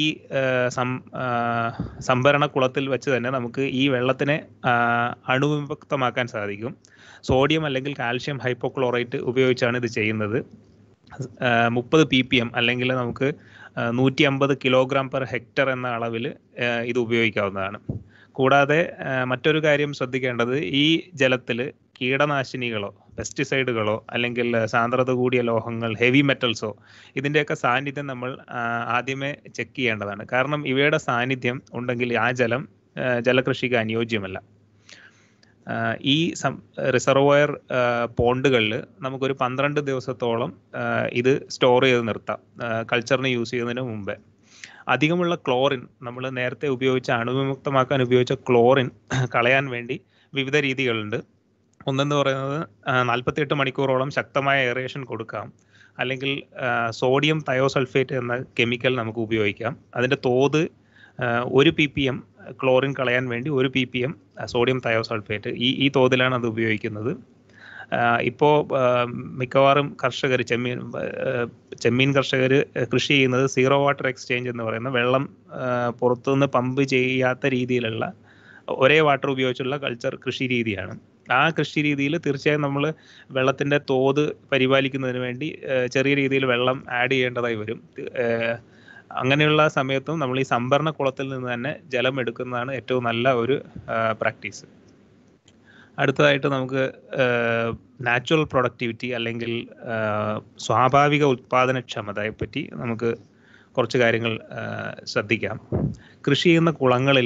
സംഭരണ കുളത്തിൽ വെച്ച് തന്നെ നമുക്ക് ഈ വെള്ളത്തിനെ അണുവിമുക്തമാക്കാൻ സാധിക്കും സോഡിയം അല്ലെങ്കിൽ കാൽഷ്യം ഹൈപ്പോക്ലോറേറ്റ് ഉപയോഗിച്ചാണ് ഇത് ചെയ്യുന്നത് മുപ്പത് പി പി എം അല്ലെങ്കിൽ നമുക്ക് നൂറ്റി അമ്പത് കിലോഗ്രാം പെർ ഹെക്ടർ എന്ന അളവിൽ ഇത് ഉപയോഗിക്കാവുന്നതാണ് കൂടാതെ മറ്റൊരു കാര്യം ശ്രദ്ധിക്കേണ്ടത് ഈ ജലത്തിൽ കീടനാശിനികളോ പെസ്റ്റിസൈഡുകളോ അല്ലെങ്കിൽ സാന്ദ്രത കൂടിയ ലോഹങ്ങൾ ഹെവി മെറ്റൽസോ ഇതിൻ്റെയൊക്കെ സാന്നിധ്യം നമ്മൾ ആദ്യമേ ചെക്ക് ചെയ്യേണ്ടതാണ് കാരണം ഇവയുടെ സാന്നിധ്യം ഉണ്ടെങ്കിൽ ആ ജലം ജലകൃഷിക്ക് അനുയോജ്യമല്ല ഈ റിസർവോയർ പോണ്ടുകളിൽ നമുക്കൊരു പന്ത്രണ്ട് ദിവസത്തോളം ഇത് സ്റ്റോർ ചെയ്ത് നിർത്താം കൾച്ചറിന് യൂസ് ചെയ്യുന്നതിന് മുമ്പേ അധികമുള്ള ക്ലോറിൻ നമ്മൾ നേരത്തെ ഉപയോഗിച്ച അണുവിമുക്തമാക്കാൻ ഉപയോഗിച്ച ക്ലോറിൻ കളയാൻ വേണ്ടി വിവിധ രീതികളുണ്ട് ഒന്നെന്ന് പറയുന്നത് നാൽപ്പത്തിയെട്ട് മണിക്കൂറോളം ശക്തമായ എയറേഷൻ കൊടുക്കാം അല്ലെങ്കിൽ സോഡിയം തയോസൾഫേറ്റ് എന്ന കെമിക്കൽ നമുക്ക് ഉപയോഗിക്കാം അതിൻ്റെ തോത് ഒരു പി പി എം ക്ലോറിൻ കളയാൻ വേണ്ടി ഒരു P P M sodium thiosulphate ഈ ഈ തോതിലാണ് അത് ഉപയോഗിക്കുന്നത് ഇപ്പോൾ മിക്കവാറും കർഷകർ ചെമ്മീൻ ചെമ്മീൻ കർഷകർ കൃഷി ചെയ്യുന്നത് സീറോ വാട്ടർ എക്സ്ചേഞ്ച് എന്ന് പറയുന്ന വെള്ളം പുറത്തുനിന്ന് പമ്പ് ചെയ്യാത്ത രീതിയിലുള്ള ഒരേ വാട്ടർ ഉപയോഗിച്ചുള്ള കൾച്ചർ കൃഷി രീതിയാണ് ആ കൃഷി രീതിയിൽ തീർച്ചയായും നമ്മൾ വെള്ളത്തിൻ്റെ തോത് പരിപാലിക്കുന്നതിന് വേണ്ടി ചെറിയ രീതിയിൽ വെള്ളം ആഡ് ചെയ്യേണ്ടതായി വരും അങ്ങനെയുള്ള സമയത്തും നമ്മൾ ഈ സംഭരണ കുളത്തിൽ നിന്ന് തന്നെ ജലം എടുക്കുന്നതാണ് ഏറ്റവും നല്ല ഒരു പ്രാക്ടീസ് അടുത്തതായിട്ട് നമുക്ക് നാച്ചുറൽ പ്രൊഡക്ടിവിറ്റി അല്ലെങ്കിൽ സ്വാഭാവിക ഉൽപാദനക്ഷമതയെ പറ്റി നമുക്ക് കുറച്ച് കാര്യങ്ങൾ ശ്രദ്ധിക്കാം കൃഷി ചെയ്യുന്ന കുളങ്ങളിൽ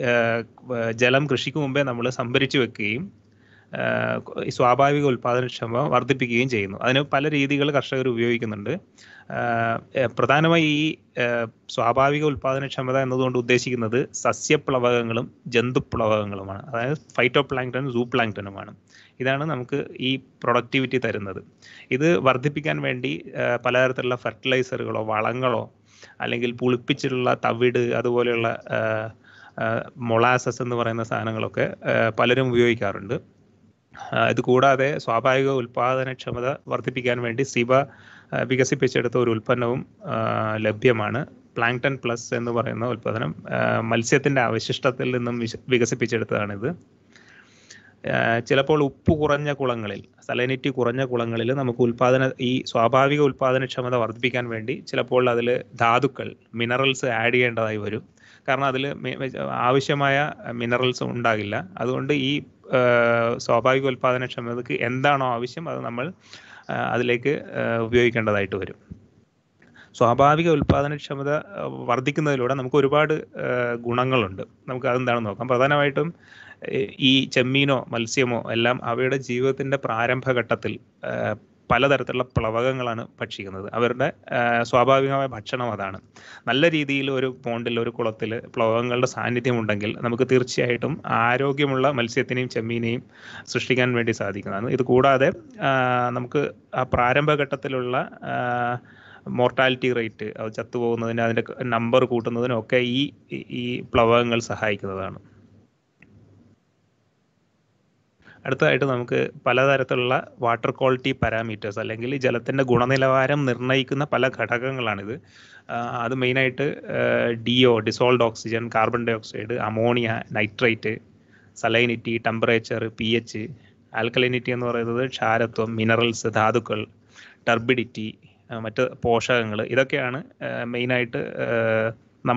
ജലം കൃഷിക്ക് മുമ്പേ നമ്മൾ സംഭരിച്ചു വെക്കുകയും സ്വാഭാവിക ഉൽപാദനക്ഷമത വർദ്ധിപ്പിക്കുകയും ചെയ്യുന്നു അതിന് പല രീതികൾ കർഷകർ ഉപയോഗിക്കുന്നുണ്ട് പ്രധാനമായി ഈ സ്വാഭാവിക ഉൽപാദനക്ഷമത എന്നതുകൊണ്ട് ഉദ്ദേശിക്കുന്നത് സസ്യപ്ലവകങ്ങളും ജന്തുപ്ലവകങ്ങളുമാണ് അതായത് ഫൈറ്റോ പ്ലാങ്ടനും സൂ പ്ലാങ്ടനുമാണ് ഇതാണ് നമുക്ക് ഈ പ്രൊഡക്ടിവിറ്റി തരുന്നത് ഇത് വർദ്ധിപ്പിക്കാൻ വേണ്ടി പലതരത്തിലുള്ള ഫെർട്ടിലൈസറുകളോ വളങ്ങളോ അല്ലെങ്കിൽ പുളിപ്പിച്ചിട്ടുള്ള തവിട് അതുപോലെയുള്ള മൊളാസസ് എന്ന് പറയുന്ന സാധനങ്ങളൊക്കെ പലരും ഉപയോഗിക്കാറുണ്ട് ഇത് കൂടാതെ സ്വാഭാവിക ഉൽപാദനക്ഷമത വർദ്ധിപ്പിക്കാൻ വേണ്ടി സിബ വികസിപ്പിച്ചെടുത്ത ഒരു ഉൽപ്പന്നവും ലഭ്യമാണ് പ്ലാങ്ടൺ പ്ലസ് എന്ന് പറയുന്ന ഉൽപ്പന്നം മത്സ്യത്തിൻ്റെ അവശിഷ്ടത്തിൽ നിന്നും വികസിപ്പിച്ചെടുത്തതാണിത് ചിലപ്പോൾ ഉപ്പ് കുറഞ്ഞ കുളങ്ങളിൽ സലൈനിറ്റി കുറഞ്ഞ കുളങ്ങളിൽ നമുക്ക് ഉൽപാദന ഈ സ്വാഭാവിക ഉൽപാദനക്ഷമത വർദ്ധിപ്പിക്കാൻ വേണ്ടി ചിലപ്പോൾ അതിൽ ധാതുക്കൾ മിനറൽസ് ആഡ് ചെയ്യേണ്ടതായി വരും കാരണം അതിൽ ആവശ്യമായ മിനറൽസ് ഉണ്ടാകില്ല അതുകൊണ്ട് ഈ സ്വാഭാവിക ഉൽപാദനക്ഷമതക്ക് എന്താണോ ആവശ്യം അത് നമ്മൾ അതിലേക്ക് ഉപയോഗിക്കേണ്ടതായിട്ട് വരും സ്വാഭാവിക ഉൽപാദനക്ഷമത വർദ്ധിക്കുന്നതിലൂടെ നമുക്ക് ഒരുപാട് ഗുണങ്ങളുണ്ട് നമുക്ക് അതെന്താണെന്ന് നോക്കാം പ്രധാനമായിട്ടും ഈ ചെമ്മീനോ മത്സ്യമോ എല്ലാം അവയുടെ ജീവിതത്തിൻ്റെ പ്രാരംഭഘട്ടത്തിൽ പലതരത്തിലുള്ള പ്ലവകങ്ങളാണ് ഭക്ഷിക്കുന്നത് അവരുടെ സ്വാഭാവികമായ ഭക്ഷണം അതാണ് നല്ല രീതിയിൽ ഒരു പോണ്ടിൽ ഒരു കുളത്തിൽ പ്ലവകങ്ങളുടെ സാന്നിധ്യം ഉണ്ടെങ്കിൽ നമുക്ക് തീർച്ചയായിട്ടും ആരോഗ്യമുള്ള മത്സ്യത്തിനെയും ചെമ്മീനെയും സൃഷ്ടിക്കാൻ വേണ്ടി സാധിക്കുന്നതാണ് ഇത് കൂടാതെ നമുക്ക് ആ പ്രാരംഭഘട്ടത്തിലുള്ള മോർട്ടാലിറ്റി റേറ്റ് അത് ചത്തുപോകുന്നതിന് അതിൻ്റെ നമ്പർ കൂട്ടുന്നതിനൊക്കെ ഈ ഈ പ്ലവകങ്ങൾ സഹായിക്കുന്നതാണ് അടുത്തതായിട്ട് നമുക്ക് പലതരത്തിലുള്ള വാട്ടർ ക്വാളിറ്റി പാരാമീറ്റേഴ്സ് അല്ലെങ്കിൽ ജലത്തിൻ്റെ ഗുണനിലവാരം നിർണ്ണയിക്കുന്ന പല ഘടകങ്ങളാണിത് അത് മെയിനായിട്ട് D O dissolved oxygen carbon dioxide ammonia nitrate salinity temperature P H alkalinity എന്ന് പറയുന്നത് ക്ഷാരത്വം മിനറൽസ് ധാതുക്കൾ ടർബിഡിറ്റി മറ്റ് പോഷകങ്ങൾ ഇതൊക്കെയാണ് മെയിനായിട്ട് നമ്മൾ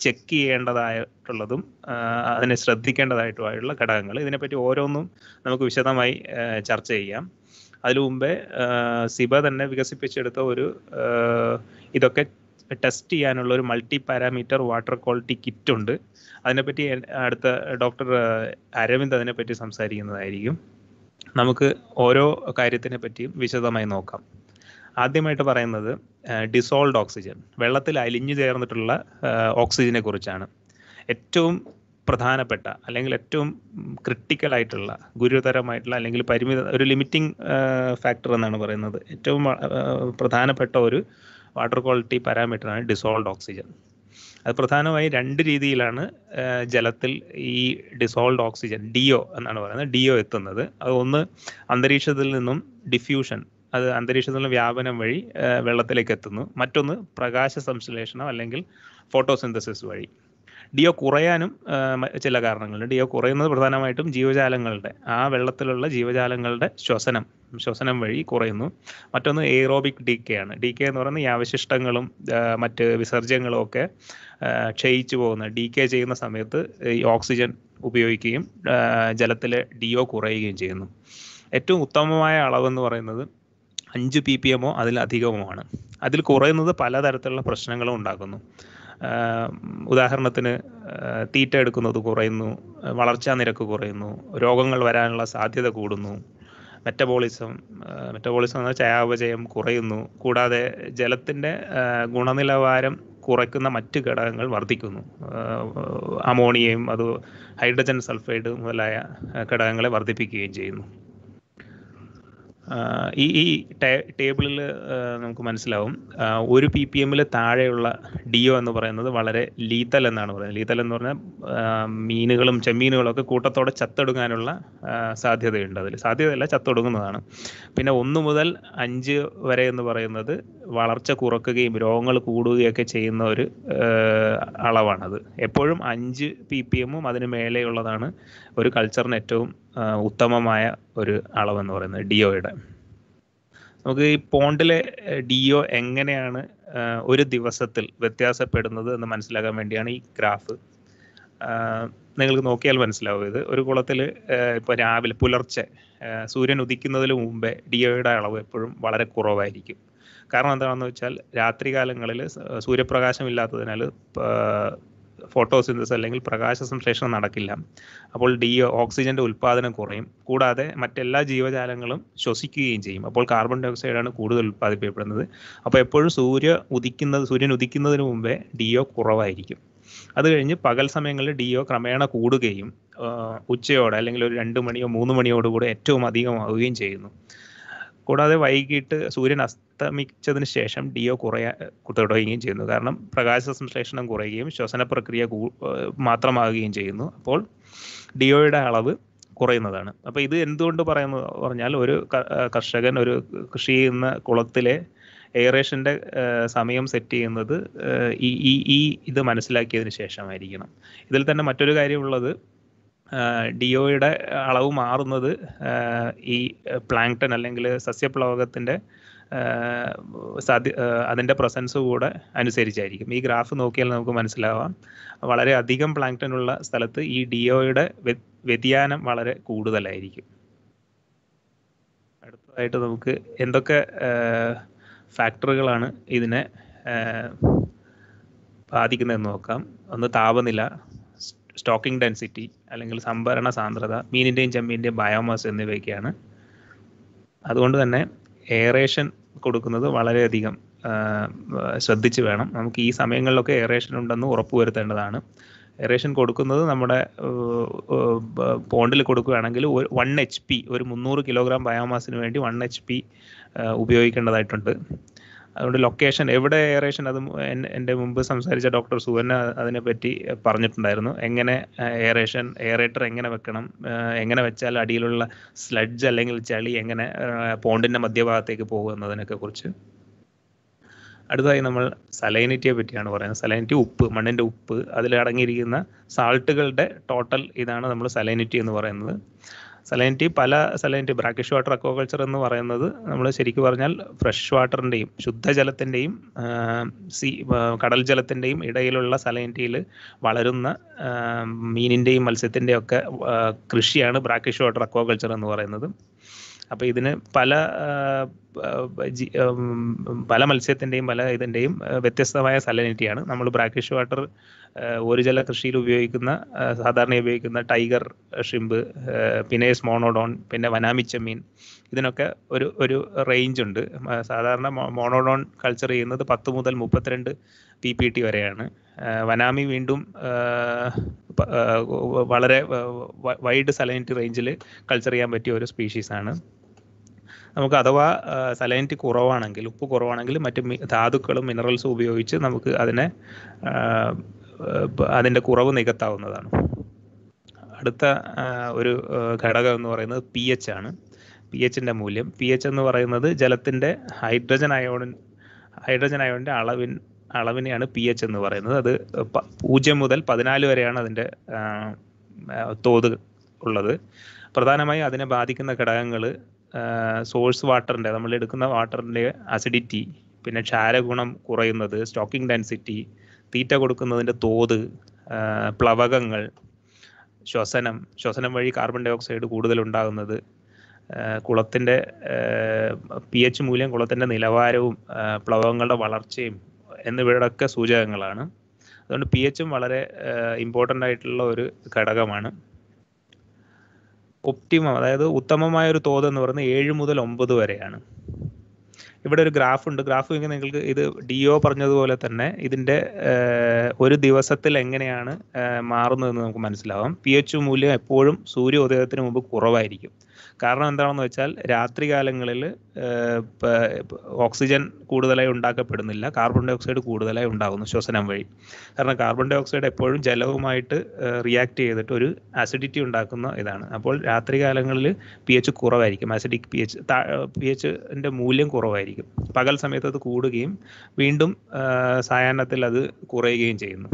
ചെക്ക് ചെയ്യേണ്ടതായിട്ടുള്ളതും ആ, അതിനെ ശ്രദ്ധിക്കേണ്ടതായിട്ടുള്ള ഘടകങ്ങൾ ഇതിനെപ്പറ്റി ഓരോന്നും നമുക്ക് വിശദമായി ആ, ചർച്ച ചെയ്യാം അതിനു മുമ്പേ ആ, സിബ തന്നെ വികസിപ്പിച്ചെടുത്ത ഒരു ആ, ഇതൊക്കെ ടെസ്റ്റ് ചെയ്യാനുള്ള ഒരു multi parameter water quality kit ഉണ്ട് അതിനെപ്പറ്റി എൻ- അടുത്ത ഡോക്ടർ അരവിന്ദ് അതിനെപ്പറ്റി സംസാരിക്കുന്നതായിരിക്കും നമുക്ക് ഓരോ കാര്യത്തിനെ പറ്റിയും വിശദമായി നോക്കാം ആദ്യമായിട്ട് പറയുന്നത് ഡിസോൾഡ് ഓക്സിജൻ വെള്ളത്തിൽ അലിഞ്ഞു ചേർന്നിട്ടുള്ള ഓക്സിജനെ കുറിച്ചാണ് ഏറ്റവും പ്രധാനപ്പെട്ട അല്ലെങ്കിൽ ഏറ്റവും ക്രിട്ടിക്കൽ ആയിട്ടുള്ള ഗുരുതരമായിട്ടുള്ള അല്ലെങ്കിൽ പരിമിത ഒരു ലിമിറ്റിംഗ് ഫാക്ടർ എന്നാണ് പറയുന്നത് ഏറ്റവും ആ, പ്രധാനപ്പെട്ട ഒരു വാട്ടർ ക്വാളിറ്റി പാരാമീറ്ററാണ് ഡിസോൾഡ് ഓക്സിജൻ അത് പ്രധാനമായും രണ്ട് രീതിയിലാണ് ആ, ജലത്തിൽ ഈ ഡിസോൾഡ് ഓക്സിജൻ ഡിഒ എന്നാണ് പറയുന്നത് ഡിഒ എത്തുന്നത് അത് ഒന്ന് അന്തരീക്ഷത്തിൽ നിന്നും ഡിഫ്യൂഷൻ അത് അന്തരീക്ഷത്തിൽ നിന്ന് വ്യാപനം വഴി ആ, വെള്ളത്തിലേക്ക് എത്തുന്നു മറ്റൊന്ന് പ്രകാശ സംശ്ലേഷണം അല്ലെങ്കിൽ ഫോട്ടോസിന്തസിസ് വഴി ഡിഒ കുറയാനും ആ, മ- ചില കാരണങ്ങളുണ്ട് ഡിഒ കുറയുന്നത് പ്രധാനമായിട്ടും ജീവജാലങ്ങളുടെ ആ വെള്ളത്തിലുള്ള ജീവജാലങ്ങളുടെ ശ്വസനം ശ്വസനം വഴി കുറയുന്നു മറ്റൊന്ന് എയറോബിക് ഡി കെ ആണ് ഡി കെ എന്ന് പറയുന്നത് ഈ അവശിഷ്ടങ്ങളും ആ, മറ്റ് വിസർജ്യങ്ങളും ഒക്കെ ആ, ക്ഷയിച്ചു പോകുന്ന ഡി കെ ചെയ്യുന്ന സമയത്ത് ഈ ഓക്സിജൻ ഉപയോഗിക്കുകയും ആ, ജലത്തിലെ ഡിഒ കുറയുകയും ചെയ്യുന്നു ഏറ്റവും ഉത്തമമായ അളവെന്ന് പറയുന്നത് അഞ്ച് പി പി എമ്മോ അതിലധികമോ ആണ് അതിൽ കുറയുന്നത് പലതരത്തിലുള്ള പ്രശ്നങ്ങളും ഉണ്ടാക്കുന്നു ആഹ് ഉദാഹരണത്തിന് ആഹ് തീറ്റ എടുക്കുന്നത് കുറയുന്നു വളർച്ചാ നിരക്ക് കുറയുന്നു രോഗങ്ങൾ വരാനുള്ള സാധ്യത കൂടുന്നു മെറ്റബോളിസം മെറ്റബോളിസം എന്ന ചയാപചയം കുറയുന്നു കൂടാതെ ജലത്തിൻ്റെ ഗുണനിലവാരം കുറയ്ക്കുന്ന മറ്റ് ഘടകങ്ങൾ വർദ്ധിക്കുന്നു ആഹ് അമോണിയയും അത് ഹൈഡ്രജൻ സൾഫൈഡ് മുതലായ ആഹ് ഘടകങ്ങളെ വർദ്ധിപ്പിക്കുകയും ചെയ്യുന്നു ആഹ് ഈ ഈ ടേ- ടേബിളിൽ ആഹ് നമുക്ക് മനസ്സിലാവും ആഹ് ഒരു പി പി എമ്മിൽ താഴെയുള്ള ഡിഒ എന്ന് പറയുന്നത് വളരെ ലീത്തൽ എന്നാണ് പറയുന്നത് ലീത്തൽ എന്ന് പറഞ്ഞാൽ ആഹ് മീനുകളും ചെമ്മീനുകളൊക്കെ കൂട്ടത്തോടെ ചത്തൊടുങ്ങാനുള്ള ആഹ് സാധ്യതയുണ്ട് അതിൽ സാധ്യതയല്ല ചത്തൊടുങ്ങുന്നതാണ് പിന്നെ ഒന്ന് മുതൽ അഞ്ച് വരെ എന്ന് പറയുന്നത് വളർച്ച കുറക്കുകയും രോഗങ്ങൾ കൂടുകയൊക്കെ ചെയ്യുന്ന ഒരു ആഹ് അളവാണത് എപ്പോഴും അഞ്ച് പി പി എമ്മും അതിന് മേലെയുള്ളതാണ് ഒരു കൾച്ചറിന് ഏറ്റവും ആഹ് ഉത്തമമായ ഒരു അളവെന്ന് പറയുന്നത് ഡിഒയുടെ നമുക്ക് ഈ പോണ്ടിലെ ഡിഒ എങ്ങനെയാണ് ആഹ് ഒരു ദിവസത്തിൽ വ്യത്യാസപ്പെടുന്നത് എന്ന് മനസ്സിലാക്കാൻ വേണ്ടിയാണ് ഈ ഗ്രാഫ് നിങ്ങൾക്ക് നോക്കിയാൽ മനസ്സിലാവും ഇത് ഒരു കുളത്തിൽ ഇപ്പോൾ രാവിലെ പുലർച്ചെ ആഹ് സൂര്യൻ ഉദിക്കുന്നതിന് മുമ്പേ ഡിഒയുടെ അളവ് എപ്പോഴും വളരെ കുറവായിരിക്കും കാരണം എന്താണെന്ന് വെച്ചാൽ രാത്രികാലങ്ങളിൽ സൂര്യപ്രകാശം ഇല്ലാത്തതിനാൽ ഫോട്ടോസിന്തസ് അല്ലെങ്കിൽ പ്രകാശ സംശ്ലേഷണം നടക്കില്ല അപ്പോൾ ഡി ഓക്സിജന്റെ ഉൽപ്പാദനം കുറയും കൂടാതെ മറ്റെല്ലാ ജീവജാലങ്ങളും ശ്വസിക്കുകയും ചെയ്യും അപ്പോൾ കാർബൺ ഡൈ ഓക്സൈഡാണ് കൂടുതൽ ഉൽപ്പാദിപ്പിക്കപ്പെടുന്നത് അപ്പോൾ എപ്പോഴും സൂര്യ ഉദിക്കുന്നത് സൂര്യൻ ഉദിക്കുന്നതിന് മുമ്പേ ഡി കുറവായിരിക്കും അത് കഴിഞ്ഞ് പകൽ സമയങ്ങളിൽ ഡി ക്രമേണ കൂടുകയും ആ, ഉച്ചയോടെ അല്ലെങ്കിൽ ഒരു രണ്ട് മണിയോ മൂന്ന് മണിയോട് കൂടെ ഏറ്റവും അധികമാവുകയും ചെയ്യുന്നു കൂടാതെ വൈകിട്ട് സൂര്യൻ അസ്തമിച്ചതിന് ശേഷം ഡി ഒ കുറയാ തുടങ്ങുകയും ചെയ്യുന്നു കാരണം പ്രകാശ സംശ്ലേഷണം കുറയുകയും ശ്വസന പ്രക്രിയ കൂ ഏഹ് മാത്രമാകുകയും ചെയ്യുന്നു അപ്പോൾ ഡി ഒയുടെ അളവ് കുറയുന്നതാണ് അപ്പോൾ ഇത് എന്തുകൊണ്ട് പറയുന്നു പറഞ്ഞാൽ ഒരു ക- ഏഹ് കർഷകൻ ഒരു കൃഷി ചെയ്യുന്ന കുളത്തിലെ എയറേഷൻ്റെ സമയം സെറ്റ് ചെയ്യുന്നത് ഏഹ് ഈ ഈ ഈ ഇത് മനസ്സിലാക്കിയതിന് ശേഷമായിരിക്കണം ഇതിൽ തന്നെ മറ്റൊരു കാര്യമുള്ളത് ഡിഒയുടെ അളവ് മാറുന്നത് ആഹ് ഈ പ്ലാങ്ടൺ അല്ലെങ്കിൽ സസ്യപ്ലവകത്തിൻ്റെ സാധ്യ ആഹ് അതിൻ്റെ പ്രസൻസ് കൂടെ അനുസരിച്ചായിരിക്കും ഈ ഗ്രാഫ് നോക്കിയാൽ നമുക്ക് മനസ്സിലാവാം വളരെ അധികം പ്ലാങ്ടൺ ഉള്ള സ്ഥലത്ത് ഈ ഡിഒയുടെ വ്യതിയാനം വളരെ കൂടുതലായിരിക്കും അടുത്തതായിട്ട് നമുക്ക് എന്തൊക്കെ ഫാക്ടറുകളാണ് ഇതിനെ ആഹ് ബാധിക്കുന്നതെന്ന് നോക്കാം ഒന്ന് താപനില സ്റ്റോക്കിംഗ് ഡെൻസിറ്റി അല്ലെങ്കിൽ സംഭരണ സാന്ദ്രത മീനിൻ്റെയും ചെമ്മീൻ്റെയും ബയോമാസ് എന്നിവയൊക്കെയാണ് അതുകൊണ്ട് തന്നെ എയറേഷൻ കൊടുക്കുന്നത് വളരെയധികം ആ, ശ്രദ്ധിച്ച് വേണം നമുക്ക് ഈ സമയങ്ങളിലൊക്കെ എയറേഷൻ ഉണ്ടെന്ന് ഉറപ്പുവരുത്തേണ്ടതാണ് എയറേഷൻ കൊടുക്കുന്നത് നമ്മുടെ പോണ്ടിൽ കൊടുക്കുകയാണെങ്കിൽ വൺ എച്ച് പി ഒരു മുന്നൂറ് കിലോഗ്രാം ബയോമാസിന് വേണ്ടി വൺ എച്ച് പി ഉപയോഗിക്കേണ്ടതായിട്ടുണ്ട് അതുകൊണ്ട് ലൊക്കേഷൻ എവിടെ എയറേഷൻ അത് മു- എൻ- എൻ്റെ മുമ്പ് സംസാരിച്ച ഡോക്ടർ സുവർണ അതിനെപ്പറ്റി പറഞ്ഞിട്ടുണ്ടായിരുന്നു എങ്ങനെ എയറേഷൻ എയറേറ്റർ എങ്ങനെ വെക്കണം ആഹ് എങ്ങനെ വെച്ചാൽ അടിയിലുള്ള സ്ലഡ്ജ് അല്ലെങ്കിൽ ചളി എങ്ങനെ പോണ്ടിൻ്റെ മധ്യഭാഗത്തേക്ക് പോകും എന്നതിനൊക്കെ കുറിച്ച് അടുത്തതായി നമ്മൾ സലൈനിറ്റിയെ പറ്റിയാണ് പറയുന്നത് സലൈനിറ്റി ഉപ്പ് മണ്ണിൻ്റെ ഉപ്പ് അതിൽ അടങ്ങിയിരിക്കുന്ന സാൾട്ടുകളുടെ ടോട്ടൽ ഇതാണ് നമ്മൾ സലൈനിറ്റി എന്ന് പറയുന്നത് സലൈനിറ്റി പല സലൈനിറ്റി ബ്രാക്കിഷ് വാട്ടർ അക്വാകൾച്ചർ എന്ന് പറയുന്നത് നമ്മൾ ശരിക്കും പറഞ്ഞാൽ ഫ്രഷ് വാട്ടറിൻ്റെയും ശുദ്ധജലത്തിൻ്റെയും സീ കടൽ ജലത്തിൻ്റെയും ഇടയിലുള്ള സലൈനിറ്റിയിൽ വളരുന്ന ആ, മീനിൻ്റെയും മത്സ്യത്തിൻ്റെയും ഒക്കെ ആ, കൃഷിയാണ് ബ്രാക്കിഷ് വാട്ടർ അക്വാകൾച്ചർ എന്ന് പറയുന്നത് അപ്പോൾ ഇതിന് പല ആ, ആ, ജി- ഉം, പല മത്സ്യത്തിൻ്റെയും പല ഇതിൻ്റെയും ആ, വ്യത്യസ്തമായ സലനിറ്റിയാണ് നമ്മൾ ബ്രാക്കിഷ് വാട്ടർ ഒരു ജല കൃഷിയിൽ ഉപയോഗിക്കുന്ന ആ, സാധാരണ ഉപയോഗിക്കുന്ന ടൈഗർ ഷിമ്പ് പിനേസ് മോണോഡോൺ പിന്നെ വനാമിച്ചമീൻ ഇതിനൊക്കെ ഒരു ഒരു റേഞ്ച് ഉണ്ട് മ- സാധാരണ മോ- മോണോഡോൺ കൾച്ചർ ചെയ്യുന്നത് പത്ത് മുതൽ മുപ്പത്തിരണ്ട് പി പി ടി വരെയാണ് ആ, വനാമി വീണ്ടും ആ, പ- ആ, വളരെ വൈഡ് സലനിറ്റി റേഞ്ചിൽ കൾച്ചർ ചെയ്യാൻ പറ്റിയ ഒരു സ്പീഷീസ് ആണ് നമുക്ക് അഥവാ സലൈനിറ്റി കുറവാണെങ്കിൽ ഉപ്പ് കുറവാണെങ്കിൽ മറ്റ് മി- ധാതുക്കളും മിനറൽസും ഉപയോഗിച്ച് നമുക്ക് അതിനെ ആ, പ- അതിൻ്റെ കുറവ് നികത്താവുന്നതാണ് അടുത്ത ആ, ഒരു ആ, ഘടകം എന്ന് പറയുന്നത് പി എച്ച് ആണ് പി എച്ചിൻ്റെ മൂല്യം പി എച്ച് എന്ന് പറയുന്നത് ജലത്തിൻ്റെ ഹൈഡ്രജൻ അയോൺ ഹൈഡ്രജൻ അയോണിൻ്റെ അളവിൻ അളവിനെയാണ് പി എച്ച് എന്ന് പറയുന്നത് അത് പ- പൂജ്യം മുതൽ പതിനാല് വരെയാണ് അതിൻ്റെ ആ, ആ, തോത് ഉള്ളത് പ്രധാനമായും അതിനെ ബാധിക്കുന്ന ഘടകങ്ങൾ സോഴ്സ് വാട്ടറിൻ്റെ നമ്മൾ എടുക്കുന്ന വാട്ടറിൻ്റെ അസിഡിറ്റി പിന്നെ ക്ഷാരഗുണം കുറയുന്നത് സ്റ്റോക്കിംഗ് ഡെൻസിറ്റി തീറ്റ കൊടുക്കുന്നതിൻ്റെ തോത് ആ, പ്ലവകങ്ങൾ ശ്വസനം ശ്വസനം വഴി കാർബൺ ഡൈ ഓക്സൈഡ് കൂടുതൽ ഉണ്ടാകുന്നത് കുളത്തിൻ്റെ പി എച്ച് മൂല്യം കുളത്തിൻ്റെ നിലവാരവും ആ, പ്ലവകങ്ങളുടെ വളർച്ചയും എന്നിവയുടെയൊക്കെ സൂചകങ്ങളാണ് അതുകൊണ്ട് പി എച്ചും വളരെ ഇമ്പോർട്ടൻ്റ് ആയിട്ടുള്ള ഒരു ഘടകമാണ് ഒപ്റ്റിമം അതായത് ഉത്തമമായ ഒരു തോത് എന്ന് പറയുന്നത് ഏഴ് മുതൽ ഒമ്പത് വരെയാണ് ഇവിടെ ഒരു ഗ്രാഫ് ഉണ്ട് ഗ്രാഫ് ഇങ്ങനെ നിങ്ങൾക്ക് ഇത് ഡി ഒ പറഞ്ഞതുപോലെ തന്നെ ഇതിൻ്റെ ഒരു ദിവസത്തിൽ എങ്ങനെയാണ് ഏഹ്, മാറുന്നതെന്ന് നമുക്ക് മനസ്സിലാവാം പി എച്ച് മൂല്യം എപ്പോഴും സൂര്യോദയത്തിന് മുമ്പ് കുറവായിരിക്കും കാരണം എന്താണെന്ന് വെച്ചാൽ രാത്രികാലങ്ങളിൽ ഓക്സിജൻ കൂടുതലായി ഉണ്ടാക്കപ്പെടുന്നില്ല കാർബൺ ഡൈ ഓക്സൈഡ് കൂടുതലായി ഉണ്ടാകുന്നു ശ്വസനം വഴി കാരണം കാർബൺ ഡൈ ഓക്സൈഡ് എപ്പോഴും ജലവുമായിട്ട് റിയാക്ട് ചെയ്തിട്ട് ഒരു ആസിഡിറ്റി ഉണ്ടാക്കുന്ന ഇതാണ് അപ്പോൾ രാത്രികാലങ്ങളിൽ പി എച്ച് കുറവായിരിക്കും ആസിഡിക് പി എച്ച് പി എച്ചിൻ്റെ മൂല്യം കുറവായിരിക്കും പകൽ സമയത്ത് അത് കൂടുകയും വീണ്ടും ആ, സായാഹ്നത്തിൽ അത് കുറയുകയും ചെയ്യുന്നു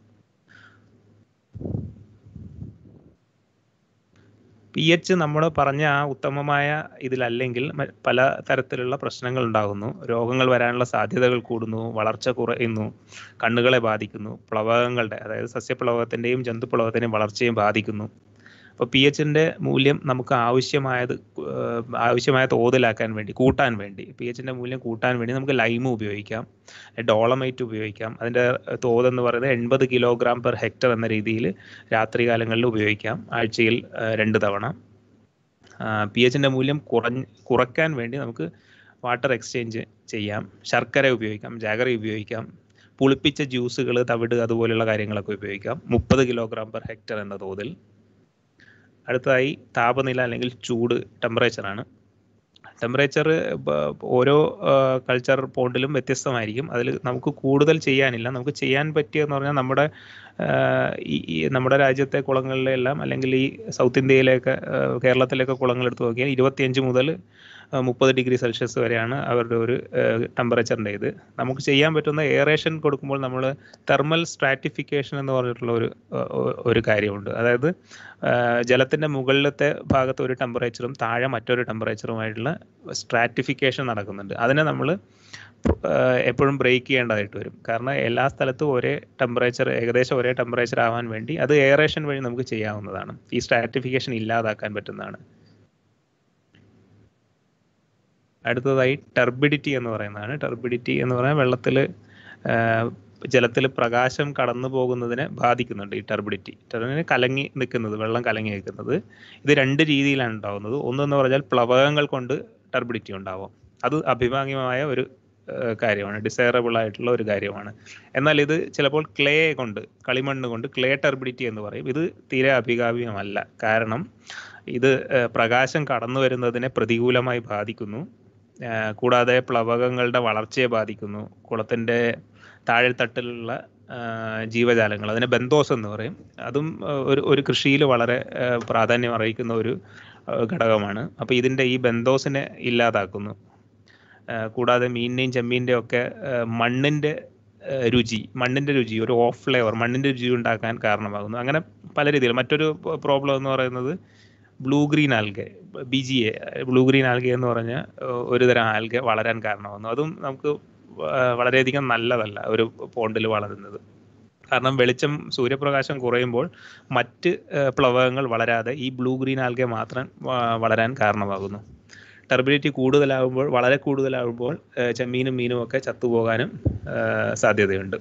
പി എച്ച് നമ്മൾ പറഞ്ഞ ആ ഉത്തമമായ ഇതിലല്ലെങ്കിൽ മ- പല തരത്തിലുള്ള പ്രശ്നങ്ങൾ ഉണ്ടാകുന്നു രോഗങ്ങൾ വരാനുള്ള സാധ്യതകൾ കൂടുന്നു വളർച്ച കുറയുന്നു കണ്ണുകളെ ബാധിക്കുന്നു പ്ലവകങ്ങളുടെ അതായത് സസ്യപ്ലവകത്തിൻ്റെയും ജന്തുപ്ലവകത്തിൻ്റെയും വളർച്ചയും ബാധിക്കുന്നു അപ്പോൾ പി എച്ചിൻ്റെ മൂല്യം നമുക്ക് ആവശ്യമായത് ഏഹ്, ആവശ്യമായ തോതിലാക്കാൻ വേണ്ടി കൂട്ടാൻ വേണ്ടി പി എച്ചിൻ്റെ മൂല്യം കൂട്ടാൻ വേണ്ടി നമുക്ക് ലൈം ഉപയോഗിക്കാം ഡോളമൈറ്റ് ഉപയോഗിക്കാം അതിൻ്റെ തോതെന്ന് പറയുന്നത് എൺപത് കിലോഗ്രാം പെർ ഹെക്ടർ എന്ന രീതിയിൽ രാത്രികാലങ്ങളിൽ ഉപയോഗിക്കാം ആഴ്ചയിൽ ഏഹ്, രണ്ട് തവണ പി എച്ചിൻ്റെ മൂല്യം കുറഞ്ഞ് കുറയ്ക്കാൻ വേണ്ടി നമുക്ക് വാട്ടർ എക്സ്ചേഞ്ച് ചെയ്യാം ശർക്കര ഉപയോഗിക്കാം ജാഗറി ഉപയോഗിക്കാം പുളിപ്പിച്ച ജ്യൂസുകൾ തവിട് അതുപോലെയുള്ള കാര്യങ്ങളൊക്കെ ഉപയോഗിക്കാം മുപ്പത് കിലോഗ്രാം പെർ ഹെക്ടർ എന്ന തോതിൽ അടുത്തതായി താപനില അല്ലെങ്കിൽ ചൂട് ടെമ്പറേച്ചറാണ് ടെമ്പറേച്ചർ ഓരോ കൾച്ചർ പോണ്ടിലും വ്യത്യസ്തമായിരിക്കും അതിൽ നമുക്ക് കൂടുതൽ ചെയ്യാനില്ല നമുക്ക് ചെയ്യാൻ പറ്റിയെന്ന് പറഞ്ഞാൽ നമ്മുടെ ആ, ഈ ഈ നമ്മുടെ രാജ്യത്തെ കുളങ്ങളിലെല്ലാം അല്ലെങ്കിൽ ഈ സൗത്ത് ഇന്ത്യയിലെയൊക്കെ ആ, കേരളത്തിലെയൊക്കെ കുളങ്ങൾ എടുത്ത് നോക്കിയാൽ ഇരുപത്തിയഞ്ച് മുതൽ മുപ്പത് ഡിഗ്രി സെൽഷ്യസ് വരെയാണ് അവരുടെ ഒരു ടെമ്പറേച്ചറിൻ്റെ ഇത് നമുക്ക് ചെയ്യാൻ പറ്റുന്ന എയറേഷൻ കൊടുക്കുമ്പോൾ നമ്മൾ തെർമൽ സ്ട്രാറ്റിഫിക്കേഷൻ എന്ന് പറഞ്ഞിട്ടുള്ള ഒരു ആ, ഒരു കാര്യമുണ്ട് അതായത് ജലത്തിൻ്റെ മുകളിലത്തെ ഭാഗത്ത് ഒരു ടെമ്പറേച്ചറും താഴെ മറ്റൊരു ടെമ്പറേച്ചറുമായിട്ടുള്ള സ്ട്രാറ്റിഫിക്കേഷൻ നടക്കുന്നുണ്ട് അതിനെ നമ്മൾ എപ്പോഴും ബ്രേക്ക് ചെയ്യേണ്ടതായിട്ട് വരും കാരണം എല്ലാ സ്ഥലത്തും ഒരേ ടെമ്പറേച്ചർ ഏകദേശം ഒരേ ടെമ്പറേച്ചർ ആവാൻ വേണ്ടി അത് എയറേഷൻ വഴി നമുക്ക് ചെയ്യാവുന്നതാണ് ഈ സ്ട്രാറ്റിഫിക്കേഷൻ ഇല്ലാതാക്കാൻ പറ്റുന്നതാണ് അടുത്തതായി ടെർബിഡിറ്റി എന്ന് പറയുന്നതാണ് ടെർബിഡിറ്റി എന്ന് പറഞ്ഞാൽ വെള്ളത്തിൽ ജലത്തിൽ പ്രകാശം കടന്നു പോകുന്നതിനെ ബാധിക്കുന്നുണ്ട് ഈ ടെർബിഡിറ്റി ടെർബിഡിന് കലങ്ങി നിൽക്കുന്നത് വെള്ളം കലങ്ങി നിൽക്കുന്നത് ഇത് രണ്ട് രീതിയിലാണ് ഉണ്ടാകുന്നത് ഒന്നെന്ന് പറഞ്ഞാൽ പ്ലവകങ്ങൾ കൊണ്ട് ടെർബിഡിറ്റി ഉണ്ടാവാം അത് അഭികാമ്യമായ ഒരു ഏഹ്, കാര്യമാണ് ഡിസൈറബിൾ ആയിട്ടുള്ള ഒരു കാര്യമാണ് എന്നാൽ ഇത് ചിലപ്പോൾ ക്ലേ കൊണ്ട് കളിമണ്ണ് കൊണ്ട് ക്ലേ ടെർബിഡിറ്റി എന്ന് പറയും ഇത് തീരെ അഭികാമ്യമല്ല കാരണം ഇത് ഏഹ്, പ്രകാശം കടന്നു വരുന്നതിനെ പ്രതികൂലമായി ബാധിക്കുന്നു ഏഹ്, കൂടാതെ പ്ലവകങ്ങളുടെ വളർച്ചയെ ബാധിക്കുന്നു കുളത്തിൻ്റെ താഴെത്തട്ടിലുള്ള ആഹ്, ജീവജാലങ്ങൾ അതിനെ ബന്തോസ് എന്ന് പറയും അതും ആഹ്, ഒരു ഒരു കൃഷിയിൽ വളരെ ആഹ്, പ്രാധാന്യം അർഹിക്കുന്ന ഒരു ആഹ്, ഘടകമാണ് അപ്പോൾ ഇതിൻ്റെ ഈ ബന്തോസിനെ ഇല്ലാതാക്കുന്നു ആഹ്, കൂടാതെ മീനിൻ്റെയും ചെമ്മീൻ്റെയും ഒക്കെ ആഹ്, മണ്ണിൻ്റെ ആഹ്, രുചി മണ്ണിൻ്റെ രുചി ഒരു ഓഫ് ഫ്ലേവർ മണ്ണിൻ്റെ രുചി ഉണ്ടാക്കാൻ കാരണമാകുന്നു അങ്ങനെ പല രീതിയിൽ മറ്റൊരു പ്രോബ്ലം എന്ന് പറയുന്നത് blue green algae B G A blue green algae എന്ന് പറഞ്ഞ ഏഹ്, ഒരു തരം ആൽഗെ വളരാൻ കാരണമാകുന്നു അതും നമുക്ക് വ- വളരെയധികം നല്ലതല്ല ഒരു പോണ്ടിൽ വളരുന്നത് കാരണം വെളിച്ചം സൂര്യപ്രകാശം കുറയുമ്പോൾ മറ്റ് ഏഹ്, പ്ലവകങ്ങൾ വളരാതെ ഈ ബ്ലൂ ഗ്രീൻ ആൽഗെ മാത്രം വ- വളരാൻ കാരണമാകുന്നു ടർബിഡിറ്റി കൂടുതലാകുമ്പോൾ വളരെ കൂടുതലാകുമ്പോൾ ഏഹ്, ചെമ്മീനും മീനും ഒക്കെ ചത്തുപോകാനും ഏഹ്, സാധ്യതയുണ്ട്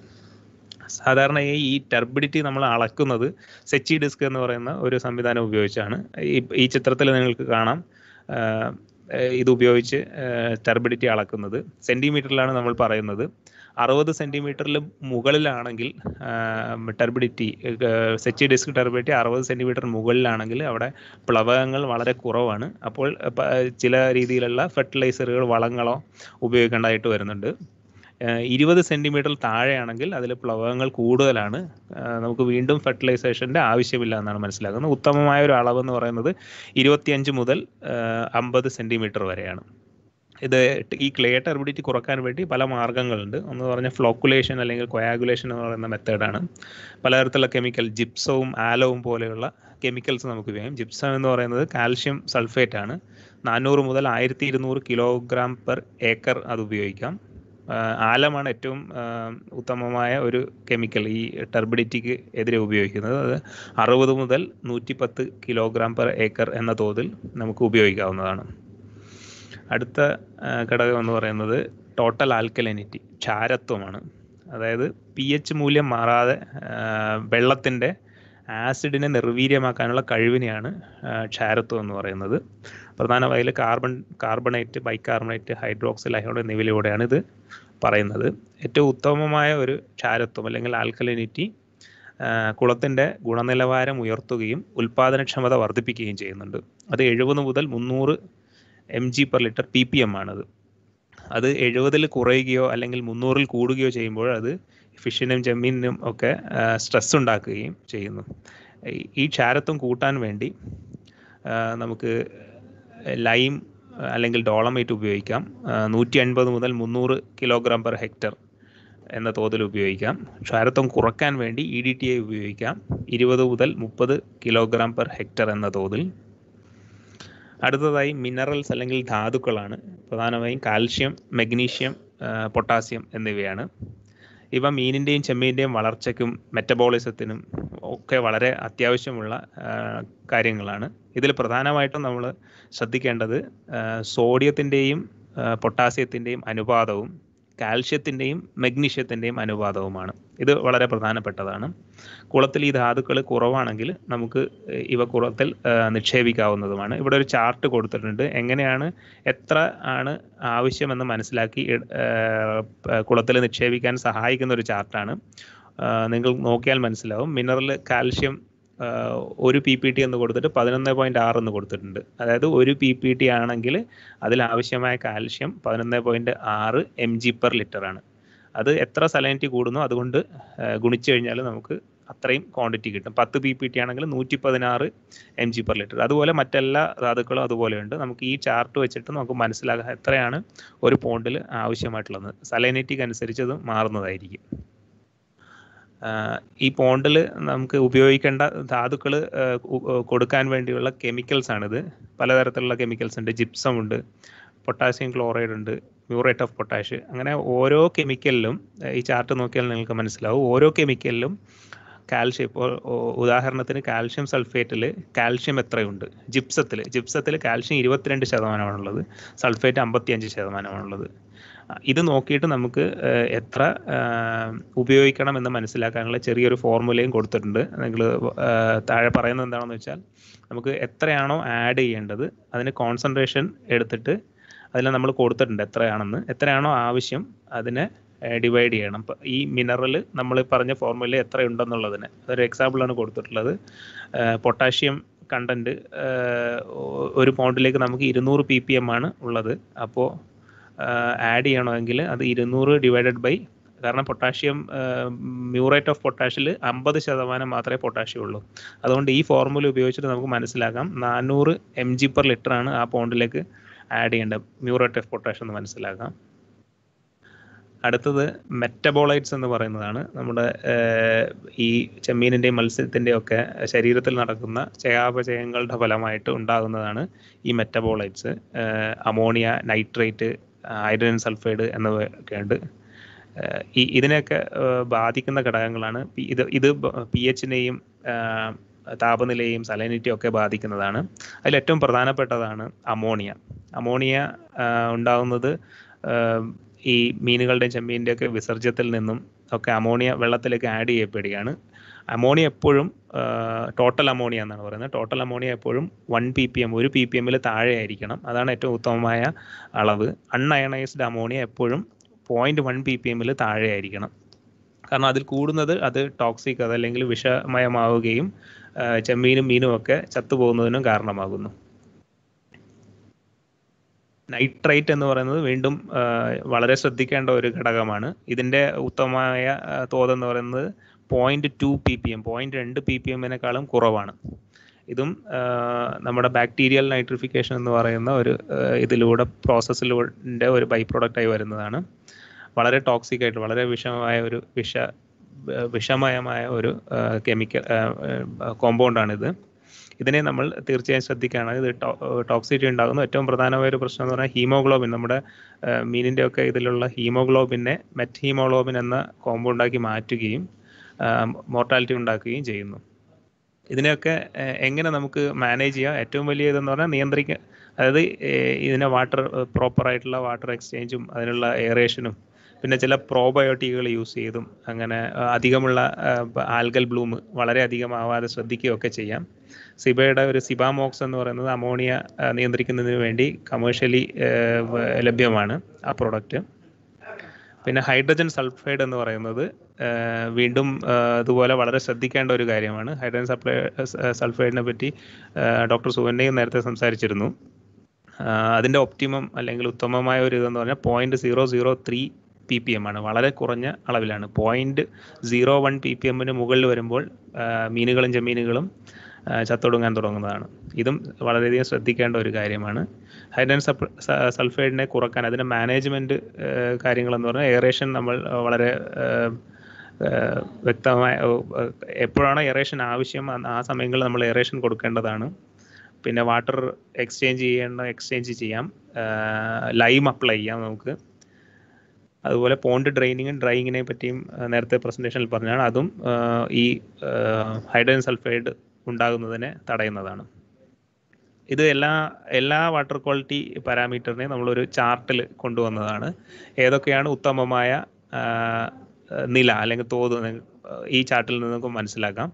സാധാരണ ഈ ടർബിഡിറ്റി നമ്മൾ അളക്കുന്നത് സെച്ചി ഡിസ്ക് എന്ന് പറയുന്ന ഒരു സംവിധാനം ഉപയോഗിച്ചാണ് ഈ ഈ ചിത്രത്തിൽ നിങ്ങൾക്ക് കാണാം ആഹ് ഏഹ് ഇത് ഉപയോഗിച്ച് ടർബിഡിറ്റി അളക്കുന്നത് സെന്റിമീറ്ററിലാണ് നമ്മൾ പറയുന്നത് അറുപത് സെന്റിമീറ്ററിൽ മുകളിലാണെങ്കിൽ ടർബിഡിറ്റി സെച്ചി ഡിസ്ക് ടർബിഡിറ്റി അറുപത് സെന്റിമീറ്റർ മുകളിലാണെങ്കിൽ അവിടെ പ്ലവകങ്ങൾ വളരെ കുറവാണ് അപ്പോൾ പ- ചില രീതിയിലുള്ള ഫെർട്ടിലൈസറുകൾ വളങ്ങളോ ഉപയോഗിക്കേണ്ടതായിട്ട് വരുന്നുണ്ട് ഏഹ് ഇരുപത് സെന്റിമീറ്റർ താഴെയാണെങ്കിൽ അതിൽ പ്ലവകങ്ങൾ കൂടുതലാണ് ഏഹ് നമുക്ക് വീണ്ടും ഫെർട്ടിലൈസേഷൻ്റെ ആവശ്യമില്ല എന്നാണ് മനസ്സിലാക്കുന്നത് ഉത്തമമായ ഒരു അളവ് എന്ന് പറയുന്നത് ഇരുപത്തിയഞ്ച് മുതൽ അമ്പത് സെന്റിമീറ്റർ വരെയാണ് ഇത് ഈ ക്ലേ ടർബിഡിറ്റി കുറക്കാൻ വേണ്ടി പല മാർഗ്ഗങ്ങളുണ്ട് ഒന്ന് പറഞ്ഞാൽ ഫ്ലോക്കുലേഷൻ അല്ലെങ്കിൽ കൊയാഗുലേഷൻ എന്ന് പറയുന്ന മെത്തേഡാണ് പലതരത്തിലുള്ള കെമിക്കൽ ജിപ്സവും ആലവും പോലെയുള്ള കെമിക്കൽസ് നമുക്ക് ഉപയോഗിക്കാം ജിപ്സം എന്ന് പറയുന്നത് കാൽഷ്യം സൾഫേറ്റ് ആണ് നാനൂറ് മുതൽ ആയിരത്തി ഇരുന്നൂറ് കിലോഗ്രാം പെർ ഏക്കർ അത് ഉപയോഗിക്കാം ആഹ് ആലമാണ് ഏറ്റവും ആഹ് ഉത്തമമായ ഒരു കെമിക്കൽ ഈ ടർബിഡിറ്റിക്ക് എതിരെ ഉപയോഗിക്കുന്നത് അത് അറുപത് മുതൽ നൂറ്റി പത്ത് കിലോഗ്രാം പെർ ഏക്കർ എന്ന തോതിൽ നമുക്ക് ഉപയോഗിക്കാവുന്നതാണ് അടുത്ത ആഹ് ഘടകം എന്ന് പറയുന്നത് ടോട്ടൽ ആൽക്കലിനിറ്റി ക്ഷാരത്വമാണ് അതായത് പി എച്ച് മൂല്യം മാറാതെ ആഹ് വെള്ളത്തിൻ്റെ ആസിഡിനെ നിർവീര്യമാക്കാനുള്ള കഴിവിനെയാണ് ആഹ് ക്ഷാരത്വം എന്ന് പറയുന്നത് പ്രധാനമായും carbon carbonate bicarbonate hydroxyl ion എന്നിവയിലൂടെയാണ് ഇത് പറയുന്നത് ഏറ്റവും ഉത്തമമായ ഒരു ക്ഷാരത്വം അല്ലെങ്കിൽ ആൽക്കലിനിറ്റി കുളത്തിൻ്റെ ഗുണനിലവാരം ഉയർത്തുകയും ഉൽപാദനക്ഷമത വർദ്ധിപ്പിക്കുകയും ചെയ്യുന്നുണ്ട് അത് എഴുപത് മുതൽ മുന്നൂറ് M G per litre P P M ആണത് അത് എഴുപതിൽ കുറയുകയോ അല്ലെങ്കിൽ മുന്നൂറിൽ കൂടുകയോ ചെയ്യുമ്പോൾ അത് ഫിഷിനും ചെമ്മീനും ഒക്കെ സ്ട്രെസ് ഉണ്ടാക്കുകയും ചെയ്യുന്നു ഈ- ഈ ക്ഷാരത്വം കൂട്ടാൻ വേണ്ടി ആ, നമുക്ക് ലൈം അല്ലെങ്കിൽ ഡോളമൈറ്റ് ഉപയോഗിക്കാം നൂറ്റി അൻപത് മുതൽ മുന്നൂറ് കിലോഗ്രാം പെർ ഹെക്ടർ എന്ന തോതിൽ ഉപയോഗിക്കാം ക്ഷാരത്വം കുറയ്ക്കാൻ വേണ്ടി ഇ ഡി ടി ഐ ഉപയോഗിക്കാം ഇരുപത് മുതൽ മുപ്പത് കിലോഗ്രാം പെർ ഹെക്ടർ എന്ന തോതിൽ അടുത്തതായി മിനറൽസ് അല്ലെങ്കിൽ ധാതുക്കളാണ് പ്രധാനമായും കാൽഷ്യം മെഗ്നീഷ്യം പൊട്ടാസ്യം എന്നിവയാണ് ഇവ മീനിൻ്റെയും ചെമ്മീൻ്റെയും വളർച്ചയ്ക്കും മെറ്റബോളിസത്തിനും ഒക്കെ വളരെ അത്യാവശ്യമുള്ള ആ, കാര്യങ്ങളാണ് ഇതിൽ പ്രധാനമായിട്ടും നമ്മൾ ശ്രദ്ധിക്കേണ്ടത് സോഡിയത്തിൻ്റെയും പൊട്ടാസ്യത്തിൻ്റെയും അനുപാതവും കാൽഷ്യത്തിൻ്റെയും മെഗ്നീഷ്യത്തിൻ്റെയും അനുപാതവുമാണ് ഇത് വളരെ പ്രധാനപ്പെട്ടതാണ് കുളത്തിൽ ഈ ധാതുക്കൾ കുറവാണെങ്കിൽ നമുക്ക് ഇവ കുളത്തിൽ ആ, നിക്ഷേപിക്കാവുന്നതുമാണ് ഇവിടെ ഒരു ചാർട്ട് കൊടുത്തിട്ടുണ്ട് എങ്ങനെയാണ് എത്ര ആണ് ആവശ്യമെന്ന് മനസ്സിലാക്കി കുളത്തിൽ നിക്ഷേപിക്കാൻ സഹായിക്കുന്ന ഒരു ചാർട്ടാണ് നിങ്ങൾ നോക്കിയാൽ മനസ്സിലാവും മിനറൽ കാൽഷ്യം ഒരു പി പി ടി എന്ന് കൊടുത്തിട്ട് പതിനൊന്ന് പോയിന്റ് ആറ് എന്ന് കൊടുത്തിട്ടുണ്ട് അതായത് ഒരു പി പി ടി ആണെങ്കിൽ അതിൽ ആവശ്യമായ കാൽഷ്യം പതിനൊന്ന് പോയിന്റ് ആറ് എം ജി പെർ ലിറ്റർ ആണ് അത് എത്ര സലൈനിറ്റി കൂടുന്നോ അതുകൊണ്ട് ആ, ഗുണിച്ചു കഴിഞ്ഞാൽ നമുക്ക് അത്രയും ക്വാണ്ടിറ്റി കിട്ടും പത്ത് പി പി ടി ആണെങ്കിൽ നൂറ്റി പതിനാറ് എം ജി പെർ ലിറ്റർ അതുപോലെ മറ്റെല്ലാ ധാതുക്കളും അതുപോലെയുണ്ട് നമുക്ക് ഈ ചാർട്ട് വെച്ചിട്ട് നമുക്ക് മനസ്സിലാക്കാം എത്രയാണ് ഒരു പോണ്ടിൽ ആവശ്യമായിട്ടുള്ളത് സലൈനിറ്റിക്ക് അനുസരിച്ച് അത് മാറുന്നതായിരിക്കും ആഹ് ഈ പോണ്ടിൽ നമുക്ക് ഉപയോഗിക്കേണ്ട ധാതുക്കൾ കൊടുക്കാൻ വേണ്ടിയുള്ള കെമിക്കൽസ് ആണിത് പലതരത്തിലുള്ള കെമിക്കൽസ് ഉണ്ട് ജിപ്സം ഉണ്ട് പൊട്ടാസ്യം ക്ലോറൈഡ് ഉണ്ട് മ്യൂറേറ്റ് ഓഫ് പൊട്ടാഷ് അങ്ങനെ ഓരോ കെമിക്കലിലും ഈ ചാർട്ട് നോക്കിയാൽ നിങ്ങൾക്ക് മനസ്സിലാവും ഓരോ കെമിക്കലിലും കാൽഷ്യം ഇപ്പോൾ ഉ- ഉദാഹരണത്തിന് കാൽഷ്യം സൾഫേറ്റിൽ കാൽഷ്യം എത്രയുണ്ട് ജിപ്സത്തിൽ ജിപ്സത്തിൽ കാൽഷ്യം ഇരുപത്തിരണ്ട് ശതമാനമാണുള്ളത് സൾഫേറ്റ് അമ്പത്തിയഞ്ച് ശതമാനമാണുള്ളത് ആ, ഇത് നോക്കിയിട്ട് നമുക്ക് ഏഹ്, എത്ര ആഹ്, ഉപയോഗിക്കണം എന്ന് മനസ്സിലാക്കാനുള്ള ചെറിയൊരു ഫോർമുലയും കൊടുത്തിട്ടുണ്ട് നിങ്ങൾ താഴെ പറയുന്നത് എന്താണെന്ന് വെച്ചാൽ നമുക്ക് എത്രയാണോ ആഡ് ചെയ്യേണ്ടത് അതിന് കോൺസെൻട്രേഷൻ എടുത്തിട്ട് അതിൽ നമ്മൾ കൊടുത്തിട്ടുണ്ട് എത്രയാണെന്ന് എത്രയാണോ ആവശ്യം അതിനെ ഡിവൈഡ് ചെയ്യണം ഇപ്പം ഈ മിനറൽ നമ്മൾ പറഞ്ഞ ഫോർമുല എത്ര ഉണ്ടെന്നുള്ളതിന് അതൊരു എക്സാമ്പിളാണ് കൊടുത്തിട്ടുള്ളത് പൊട്ടാഷ്യം കണ്ടന്റ് ഒരു പൗണ്ടിലേക്ക് നമുക്ക് ഇരുന്നൂറ് പി പി എം ആണ് ഉള്ളത് അപ്പോൾ ആഡ് ചെയ്യണമെങ്കിൽ അത് ഇരുന്നൂറ് ഡിവൈഡഡ് ബൈ കാരണം പൊട്ടാഷ്യം മ്യൂറേറ്റ് ഓഫ് പൊട്ടാഷിൽ അമ്പത് ശതമാനം മാത്രമേ പൊട്ടാഷ്യം ഉള്ളൂ അതുകൊണ്ട് ഈ ഫോർമുല ഉപയോഗിച്ചിട്ട് നമുക്ക് മനസ്സിലാക്കാം നാനൂറ് എം ജി പെർ ലിറ്റർ ആണ് ആ പൗണ്ടിലേക്ക് ആഡ് ചെയ്യേണ്ട മ്യൂറേറ്റ് ഓഫ് പൊട്ടാഷ് എന്ന് മനസ്സിലാക്കാം അടുത്തത് മെറ്റബോളൈറ്റ്സ് എന്ന് പറയുന്നതാണ് നമ്മുടെ ഈ ചെമ്മീനിൻ്റെയും മത്സ്യത്തിൻ്റെയും ഒക്കെ ശരീരത്തിൽ നടക്കുന്ന ചയാപചയങ്ങളുടെ ഫലമായിട്ട് ഉണ്ടാകുന്നതാണ് ഈ metabolites ammonia nitrate hydrogen sulphide എന്നിവയൊക്കെയുണ്ട് ഈ ഇതിനെയൊക്കെ ബാധിക്കുന്ന ഘടകങ്ങളാണ് ഇത് ഇത് പി എച്ചിനെയും താപനിലയും സലൈനിറ്റിയും ഒക്കെ ബാധിക്കുന്നതാണ് അതിൽ ഏറ്റവും പ്രധാനപ്പെട്ടതാണ് അമോണിയ അമോണിയ ഉണ്ടാകുന്നത് ഈ മീനുകളുടെയും ചെമ്മീൻ്റെ ഒക്കെ വിസർജ്യത്തിൽ നിന്നും ഒക്കെ അമോണിയ വെള്ളത്തിലേക്ക് ആഡ് ചെയ്യപ്പെടുകയാണ് അമോണിയ എപ്പോഴും ടോട്ടൽ അമോണിയ എന്നാണ് പറയുന്നത് ടോട്ടൽ അമോണിയ എപ്പോഴും വൺ പി പി എം ഒരു പി പി എമ്മിൽ താഴെ ആയിരിക്കണം അതാണ് ഏറ്റവും ഉത്തമമായ അളവ് അൺഅയണൈസ്ഡ് അമോണിയ എപ്പോഴും പോയിന്റ് വൺ പി പി എമ്മിൽ താഴെ ആയിരിക്കണം കാരണം അതിൽ കൂടുന്നത് അത് ടോക്സിക് അതല്ലെങ്കിൽ വിഷമയമാവുകയും ചെമ്മീനും മീനും ഒക്കെ ചത്തുപോകുന്നതിനും കാരണമാകുന്നു നൈട്രൈറ്റ് എന്ന് പറയുന്നത് വീണ്ടും വളരെ ശ്രദ്ധിക്കേണ്ട ഒരു ഘടകമാണ് ഇതിൻ്റെ ഉത്തമമായ തോതെന്ന് പറയുന്നത് point two P P M point രണ്ട് പി പി എമ്മിനേക്കാളും കുറവാണ് ഇതും നമ്മുടെ ബാക്ടീരിയൽ നൈട്രിഫിക്കേഷൻ എന്ന് പറയുന്ന ഒരു ഇതിലൂടെ പ്രോസസ്സിലൂടെ ഒരു ബൈ പ്രൊഡക്റ്റായി വരുന്നതാണ് വളരെ ടോക്സിക് ആയിട്ട് വളരെ വിഷമമായ ഒരു വിഷ വിഷമയമായ ഒരു കെമിക്കൽ കോമ്പൗണ്ടാണിത് ഇതിനെ നമ്മൾ തീർച്ചയായും ശ്രദ്ധിക്കുകയാണ് ഇത് ടോക്സിറ്റി ഉണ്ടാകുന്ന ഏറ്റവും പ്രധാനമായ ഒരു പ്രശ്നം എന്ന് പറഞ്ഞാൽ ഹീമോഗ്ലോബിൻ നമ്മുടെ മീനിൻ്റെ ഒക്കെ ഇതിലുള്ള ഹീമോഗ്ലോബിനെ മെറ്റ് ഹീമോഗ്ലോബിൻ എന്ന കോമ്പൗണ്ടാക്കി മാറ്റുകയും മോർട്ടാലിറ്റി ഉണ്ടാക്കുകയും ചെയ്യുന്നു ഇതിനെയൊക്കെ എങ്ങനെ നമുക്ക് മാനേജ് ചെയ്യാം ഏറ്റവും വലിയ ഇതെന്ന് പറഞ്ഞാൽ നിയന്ത്രിക്കുക അതായത് ഇതിനെ വാട്ടർ പ്രോപ്പറായിട്ടുള്ള വാട്ടർ എക്സ്ചേഞ്ചും അതിനുള്ള എയറേഷനും പിന്നെ ചില പ്രോബയോട്ടിക്കുകൾ യൂസ് ചെയ്തും അങ്ങനെ അധികമുള്ള ആൽഗൽ ബ്ലൂം വളരെ അധികമാവാതെ ശ്രദ്ധിക്കുകയൊക്കെ ചെയ്യാം സിബയുടെ ഒരു സിബാമോക്സ് എന്ന് പറയുന്നത് അമോണിയ നിയന്ത്രിക്കുന്നതിന് വേണ്ടി കമേഴ്ഷ്യലി ലഭ്യമാണ് ആ പ്രോഡക്റ്റ് പിന്നെ ഹൈഡ്രജൻ സൾഫൈഡ് എന്ന് പറയുന്നത് വീണ്ടും അതുപോലെ വളരെ ശ്രദ്ധിക്കേണ്ട ഒരു കാര്യമാണ് ഹൈഡ്രജൻ സപ്ലൈ സൾഫൈഡിനെ പറ്റി ഡോക്ടർ സുവന്നയും നേരത്തെ സംസാരിച്ചിരുന്നു അതിൻ്റെ ഒപ്റ്റിമം അല്ലെങ്കിൽ ഉത്തമമായ ഒരു ഇതെന്ന് പറഞ്ഞാൽ point zero zero three P P M ആണ് വളരെ കുറഞ്ഞ അളവിലാണ് point zero one P P എമ്മിന് മുകളിൽ വരുമ്പോൾ മീനുകളും ചെമ്മീനുകളും ചത്തൊടുങ്ങാൻ തുടങ്ങുന്നതാണ് ഇതും വളരെയധികം ശ്രദ്ധിക്കേണ്ട ഒരു കാര്യമാണ് ഹൈഡ്രജൻ സൾഫൈഡിനെ കുറക്കാൻ അതിൻ്റെ മാനേജ്മെൻറ്റ് കാര്യങ്ങളെന്ന് പറഞ്ഞാൽ എയറേഷൻ നമ്മൾ വളരെ വ്യക്തമായ എപ്പോഴാണ് എയറേഷൻ ആവശ്യം ആ സമയങ്ങളിൽ നമ്മൾ എയറേഷൻ കൊടുക്കേണ്ടതാണ് പിന്നെ വാട്ടർ എക്സ്ചേഞ്ച് ചെയ്യേണ്ട എക്സ്ചേഞ്ച് ചെയ്യാം ലൈം അപ്ലൈ ചെയ്യാം നമുക്ക് അതുപോലെ പോണ്ട് ഡ്രെയിനിങ്ങും ഡ്രൈയിങ്ങിനെ പറ്റിയും നേരത്തെ പ്രസൻറ്റേഷനിൽ പറഞ്ഞാണ് അതും ഈ ഹൈഡ്രജൻ സൾഫൈഡ് ഉണ്ടാകുന്നതിനെ തടയുന്നതാണ് ഇത് എല്ലാ എല്ലാ വാട്ടർ ക്വാളിറ്റി പാരാമീറ്ററിനെയും നമ്മളൊരു ചാർട്ടിൽ കൊണ്ടുവന്നതാണ് ഏതൊക്കെയാണ് ഉത്തമമായ നില അല്ലെങ്കിൽ തോത് ഈ ചാർട്ടിൽ നിന്ന് നമുക്ക് മനസ്സിലാക്കാം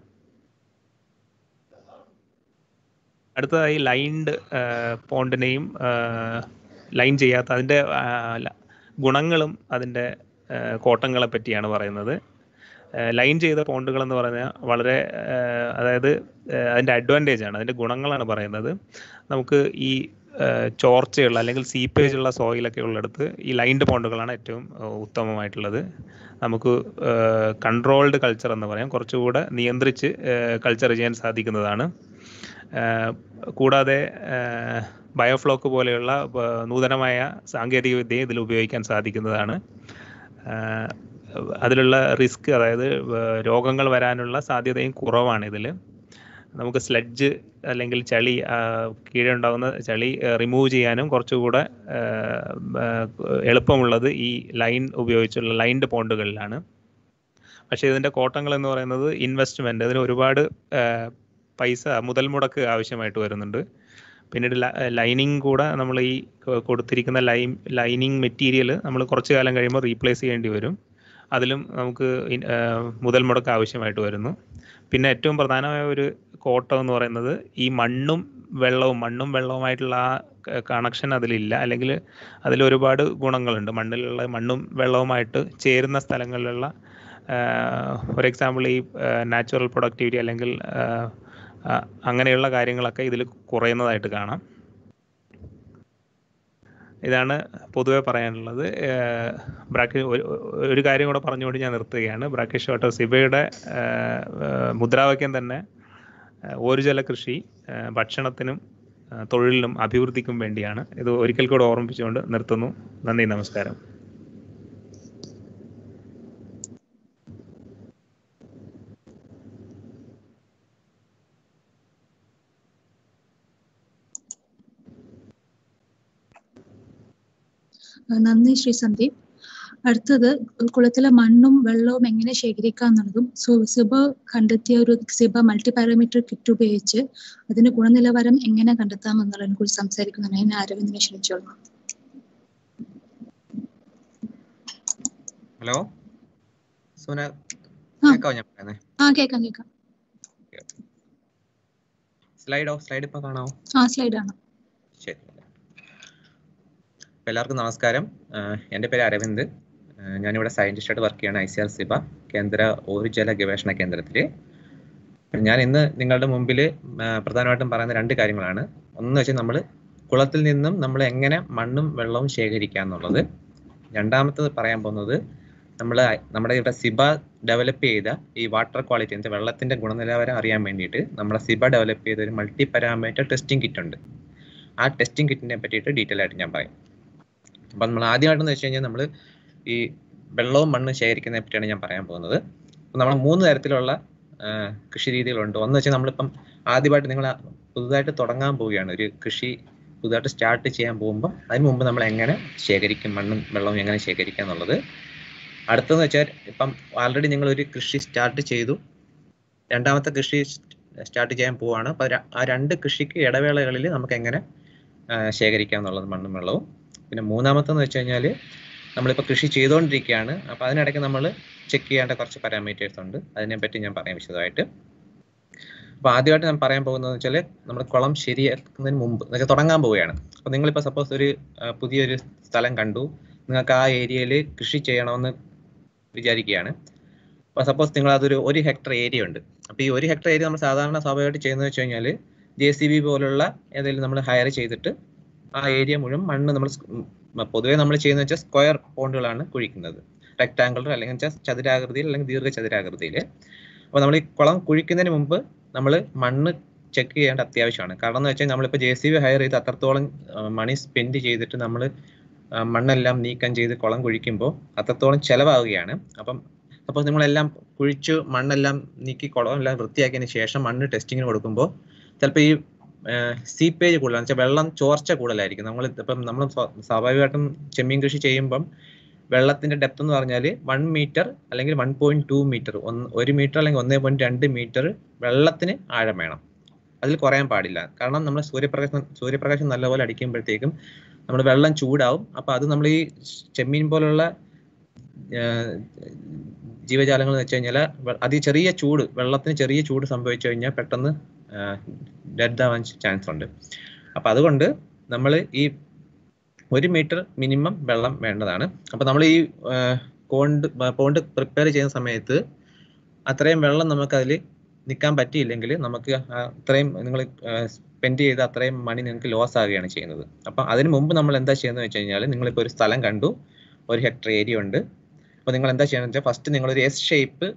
അടുത്തതായി ലൈൻഡ് പോണ്ടിനെയും ലൈൻ ചെയ്യാത്ത അതിൻ്റെ ഗുണങ്ങളും അതിൻ്റെ കോട്ടങ്ങളെ പറ്റിയാണ് പറയുന്നത് ലൈൻ ചെയ്ത പോണ്ടുകൾ എന്ന് പറഞ്ഞാൽ വളരെ അതായത് അതിൻ്റെ അഡ്വാൻറ്റേജ് ആണ് അതിൻ്റെ ഗുണങ്ങളാണ് പറയുന്നത് നമുക്ക് ഈ ചോർച്ചയുള്ള അല്ലെങ്കിൽ സീപ്പേജ് ഉള്ള സോയിലൊക്കെ ഉള്ളിടത്ത് ഈ ലൈൻഡ് പോണ്ടുകളാണ് ഏറ്റവും ഉത്തമമായിട്ടുള്ളത് നമുക്ക് കൺട്രോൾഡ് കൾച്ചർ എന്ന് പറയാം കുറച്ചുകൂടെ നിയന്ത്രിച്ച് കൾച്ചർ ചെയ്യാൻ സാധിക്കുന്നതാണ് കൂടാതെ ബയോഫ്ലോക്ക് പോലെയുള്ള നൂതനമായ സാങ്കേതിക വിദ്യ ഇതിൽ ഉപയോഗിക്കാൻ സാധിക്കുന്നതാണ് അതിലുള്ള റിസ്ക് അതായത് രോഗങ്ങൾ വരാനുള്ള സാധ്യതയും കുറവാണ് ഇതിൽ നമുക്ക് സ്ലഡ്ജ് അല്ലെങ്കിൽ ചളി കീഴെ ഉണ്ടാകുന്ന ചളി റിമൂവ് ചെയ്യാനും കുറച്ചുകൂടെ എളുപ്പമുള്ളത് ഈ ലൈൻ ഉപയോഗിച്ചുള്ള ലൈൻഡ് പോണ്ടുകളിലാണ് പക്ഷേ ഇതിൻ്റെ കോട്ടങ്ങൾ എന്ന് പറയുന്നത് ഇൻവെസ്റ്റ്മെൻറ്റ് അതിന് ഒരുപാട് പൈസ മുതൽ മുടക്ക് ആവശ്യമായിട്ട് വരുന്നുണ്ട് പിന്നീട് ലൈനിങ് കൂടെ നമ്മൾ ഈ കൊടുത്തിരിക്കുന്ന ലൈൻ ലൈനിങ് മെറ്റീരിയൽ നമ്മൾ കുറച്ച് കാലം കഴിയുമ്പോൾ റീപ്ലേസ് ചെയ്യേണ്ടി വരും അതിലും നമുക്ക് മുതൽ മുടക്ക് ആവശ്യമായിട്ട് വരുന്നു പിന്നെ ഏറ്റവും പ്രധാനമായ ഒരു കോട്ടം എന്ന് പറയുന്നത് ഈ മണ്ണും വെള്ളവും മണ്ണും വെള്ളവുമായിട്ടുള്ള ആ കണക്ഷൻ അതിലില്ല അല്ലെങ്കിൽ അതിൽ ഒരുപാട് ഗുണങ്ങളുണ്ട് മണ്ണിലുള്ള മണ്ണും വെള്ളവുമായിട്ട് ചേരുന്ന സ്ഥലങ്ങളിലുള്ള ഫോർ എക്സാമ്പിൾ ഈ നാച്ചുറൽ പ്രൊഡക്ടിവിറ്റി അല്ലെങ്കിൽ അങ്ങനെയുള്ള കാര്യങ്ങളൊക്കെ ഇതിൽ കുറയുന്നതായിട്ട് കാണാം ഇതാണ് പൊതുവെ പറയാനുള്ളത് ബ്രാക്കി ഒരു കാര്യം കൂടെ പറഞ്ഞുകൊണ്ട് ഞാൻ നിർത്തുകയാണ് ബ്രാക്കിഷ് വാട്ടർ സിബയുടെ മുദ്രാവാക്യം തന്നെ ഓരുജല കൃഷി ഭക്ഷണത്തിനും തൊഴിലിനും അഭിവൃദ്ധിക്കും വേണ്ടിയാണ് ഇത് ഒരിക്കൽ കൂടെ ഓർമ്മിപ്പിച്ചുകൊണ്ട് നിർത്തുന്നു നന്ദി നമസ്കാരം നന്ദി ശ്രീ സന്ദീപ് അടുത്തത് കുളത്തിലെ മണ്ണും വെള്ളവും എങ്ങനെ ശേഖരിക്കാം എന്നുള്ളതും സു- സിബ കണ്ടെത്തിയ ഒരു സിബ മൾട്ടി പാരാമീറ്റർ കിറ്റ് ഉപയോഗിച്ച് അതിന്റെ ഗുണനിലവാരം എങ്ങനെ കണ്ടെത്താം എന്നുള്ളതിനെ കുറിച്ച് സംസാരിക്കുന്നതാണ് ഞാൻ അരവിന്ദിനെ ക്ഷണിച്ചോളൂ ഹലോ സോന ആ. കേക്കാവോ ഞാൻ പറയുന്നത് ആ കേക്കാം കേക്കാം സ്ലൈഡോ സ്ലൈഡ് ഇപ്പൊ കാണാവോ ആ സ്ലൈഡ് ആണ് ശരി അപ്പൊ എല്ലാവർക്കും നമസ്കാരം ആഹ് എൻ്റെ പേര് അരവിന്ദ് ആഹ് ഞാനിവിടെ സയന്റിസ്റ്റായിട്ട് വർക്ക് ചെയ്യാണ് ഐ സി ആർ സിബ കേന്ദ്ര ഊർജ്ജല ഗവേഷണ കേന്ദ്രത്തിൽ ഞാൻ ഇന്ന് നിങ്ങളുടെ മുമ്പിൽ പ്രധാനമായിട്ടും പറയുന്ന രണ്ട് കാര്യങ്ങളാണ് ഒന്ന് വെച്ചാൽ നമ്മൾ കുളത്തിൽ നിന്നും നമ്മൾ എങ്ങനെ മണ്ണും വെള്ളവും ശേഖരിക്കുക എന്നുള്ളത് രണ്ടാമത്തത് പറയാൻ പോകുന്നത് നമ്മൾ നമ്മുടെ ഇവിടെ സിബ ഡെവലപ്പ് ചെയ്ത ഈ വാട്ടർ ക്വാളിറ്റി എന്ന് വെച്ചാൽ വെള്ളത്തിന്റെ ഗുണനിലവാരം അറിയാൻ വേണ്ടിയിട്ട് നമ്മുടെ സിബ ഡെവലപ്പ് ചെയ്ത ഒരു മൾട്ടി പാരാമീറ്റർ ടെസ്റ്റിംഗ് കിറ്റ് ഉണ്ട് ആ ടെസ്റ്റിംഗ് കിറ്റിനെ പറ്റിയിട്ട് ഡീറ്റെയിൽ ആയിട്ട് ഞാൻ പറയും അപ്പം നമ്മൾ ആദ്യമായിട്ടെന്ന് വെച്ച് കഴിഞ്ഞാൽ നമ്മൾ ഈ വെള്ളവും മണ്ണും ശേഖരിക്കുന്നതിനെ പറ്റിയാണ് ഞാൻ പറയാൻ പോകുന്നത് അപ്പം നമ്മൾ മൂന്ന് തരത്തിലുള്ള ആ, കൃഷി രീതികളുണ്ട് ഒന്ന് വെച്ചാൽ നമ്മളിപ്പം ആദ്യമായിട്ട് നിങ്ങൾ പുതുതായിട്ട് തുടങ്ങാൻ പോവുകയാണ് ഒരു കൃഷി പുതുതായിട്ട് സ്റ്റാർട്ട് ചെയ്യാൻ പോകുമ്പോൾ അതിന് മുമ്പ് നമ്മൾ എങ്ങനെ ശേഖരിക്കും മണ്ണും വെള്ളവും എങ്ങനെ ശേഖരിക്കുക എന്നുള്ളത് അടുത്തെന്ന് വെച്ചാൽ ഇപ്പം ആൾറെഡി നിങ്ങൾ ഒരു കൃഷി സ്റ്റാർട്ട് ചെയ്തു രണ്ടാമത്തെ കൃഷി സ്റ്റാർട്ട് ചെയ്യാൻ പോവാണ് അപ്പോൾ ആ രണ്ട് കൃഷിക്ക് ഇടവേളകളിൽ നമുക്ക് എങ്ങനെ ആ, ശേഖരിക്കാം എന്നുള്ളത് മണ്ണും വെള്ളവും പിന്നെ മൂന്നാമത്തെന്ന് വെച്ച് കഴിഞ്ഞാൽ നമ്മളിപ്പോൾ കൃഷി ചെയ്തുകൊണ്ടിരിക്കുകയാണ് അപ്പോൾ അതിനിടയ്ക്ക് നമ്മൾ ചെക്ക് ചെയ്യേണ്ട കുറച്ച് പാരാമീറ്റേഴ്സ് ഉണ്ട് അതിനെപ്പറ്റി ഞാൻ പറയാം വിശദമായിട്ട് അപ്പോൾ ആദ്യമായിട്ട് ഞാൻ പറയാൻ പോകുന്നത് വെച്ചാൽ നമ്മൾ കുളം ശരിയാക്കുന്നതിന് മുമ്പ് എന്ന് വെച്ചാൽ തുടങ്ങാൻ പോവുകയാണ് അപ്പോൾ നിങ്ങളിപ്പോൾ സപ്പോസ് ഒരു ആ, പുതിയൊരു സ്ഥലം കണ്ടു നിങ്ങൾക്ക് ആ ഏരിയയിൽ കൃഷി ചെയ്യണമെന്ന് വിചാരിക്കുകയാണ് അപ്പോൾ സപ്പോസ് നിങ്ങൾ അതൊരു ഒരു ഹെക്ടർ ഏരിയ ഉണ്ട് അപ്പോൾ ഈ ഒരു ഹെക്ടർ ഏരിയ നമ്മൾ സാധാരണ സ്വാഭാവികമായിട്ട് ചെയ്യുന്നത് വെച്ച് കഴിഞ്ഞാൽ ജെ സി ബി പോലുള്ള ഏതെങ്കിലും നമ്മൾ ഹയർ ചെയ്തിട്ട് ആ ഏരിയ മുഴുവൻ മണ്ണ് നമ്മൾ പൊതുവേ നമ്മൾ ചെയ്യുന്നത് വെച്ചാൽ സ്ക്വയർ പോണ്ടുകളാണ് കുഴിക്കുന്നത് റെക്ടാങ്കിൾ അല്ലെങ്കിൽ വെച്ചാൽ ചതുരാകൃതിയിൽ അല്ലെങ്കിൽ ദീർഘചതുരാകൃതിയിൽ അപ്പോൾ നമ്മൾ ഈ കുളം കുഴിക്കുന്നതിന് മുമ്പ് നമ്മൾ മണ്ണ് ചെക്ക് ചെയ്യേണ്ട അത്യാവശ്യമാണ് കാരണം എന്ന് വെച്ചാൽ നമ്മളിപ്പോൾ ജെ സി ബി ഹയർ ചെയ്ത് അത്രത്തോളം മണി സ്പെൻഡ് ചെയ്തിട്ട് നമ്മൾ മണ്ണെല്ലാം നീക്കം ചെയ്ത് കുളം കുഴിക്കുമ്പോൾ അത്രത്തോളം ചിലവാകുകയാണ് അപ്പം സപ്പോസ് നിങ്ങളെല്ലാം കുഴിച്ചു മണ്ണെല്ലാം നീക്കി കുളം എല്ലാം വൃത്തിയാക്കിയതിന് ശേഷം മണ്ണ് ടെസ്റ്റിങ്ങിന് കൊടുക്കുമ്പോൾ ചിലപ്പോൾ ഈ സീപ്പേജ് കൂടുതലാണ് വെച്ചാൽ വെള്ളം ചോർച്ച കൂടുതലായിരിക്കും നമ്മൾ ഇപ്പം നമ്മൾ സ്വ- സ്വാഭാവികമായിട്ടും ചെമ്മീൻ കൃഷി ചെയ്യുമ്പം വെള്ളത്തിന്റെ ഡെപ്ത് എന്ന് പറഞ്ഞാൽ വൺ മീറ്റർ അല്ലെങ്കിൽ വൺ പോയിന്റ് ടു മീറ്റർ ഒന്ന് ഒരു മീറ്റർ അല്ലെങ്കിൽ ഒന്നേ പോയിന്റ് രണ്ട് മീറ്റർ വെള്ളത്തിന് ആഴം വേണം അതിൽ കുറയാൻ പാടില്ല കാരണം നമ്മൾ സൂര്യപ്രകാശം സൂര്യപ്രകാശം നല്ലപോലെ അടിക്കുമ്പോഴത്തേക്കും നമ്മുടെ വെള്ളം ചൂടാവും അപ്പൊ അത് നമ്മൾ ഈ ചെമ്മീൻ പോലുള്ള ആഹ്, ജീവജാലങ്ങൾ എന്ന് വെച്ച് കഴിഞ്ഞാൽ അതി ചെറിയ ചൂട് വെള്ളത്തിന് ചെറിയ ചൂട് സംഭവിച്ചു കഴിഞ്ഞാൽ പെട്ടെന്ന് ഡെഡ് ആവാൻ ചാൻസ് ഉണ്ട് അപ്പൊ അതുകൊണ്ട് നമ്മൾ ഈ ഒരു മീറ്റർ മിനിമം വെള്ളം വേണ്ടതാണ് അപ്പൊ നമ്മൾ ഈ പോണ്ട് പോണ്ട് പ്രിപ്പയർ ചെയ്യുന്ന സമയത്ത് അത്രയും വെള്ളം നമുക്ക് അതിൽ നിൽക്കാൻ പറ്റിയില്ലെങ്കിൽ നമുക്ക് ആ അത്രയും നിങ്ങൾ സ്പെൻഡ് ചെയ്ത അത്രയും മണി നിങ്ങൾക്ക് ലോസ് ആവുകയാണ് ചെയ്യുന്നത് അപ്പൊ അതിന് മുമ്പ് നമ്മൾ എന്താ ചെയ്യുന്നത് വെച്ച് കഴിഞ്ഞാൽ നിങ്ങളിപ്പോൾ ഒരു സ്ഥലം കണ്ടു ഒരു ഹെക്ടർ ഏരിയ ഉണ്ട് അപ്പോൾ നിങ്ങൾ എന്താ ചെയ്യണമെന്ന് വെച്ചാൽ ഫസ്റ്റ് നിങ്ങൾ ഒരു എസ് ഷേപ്പ്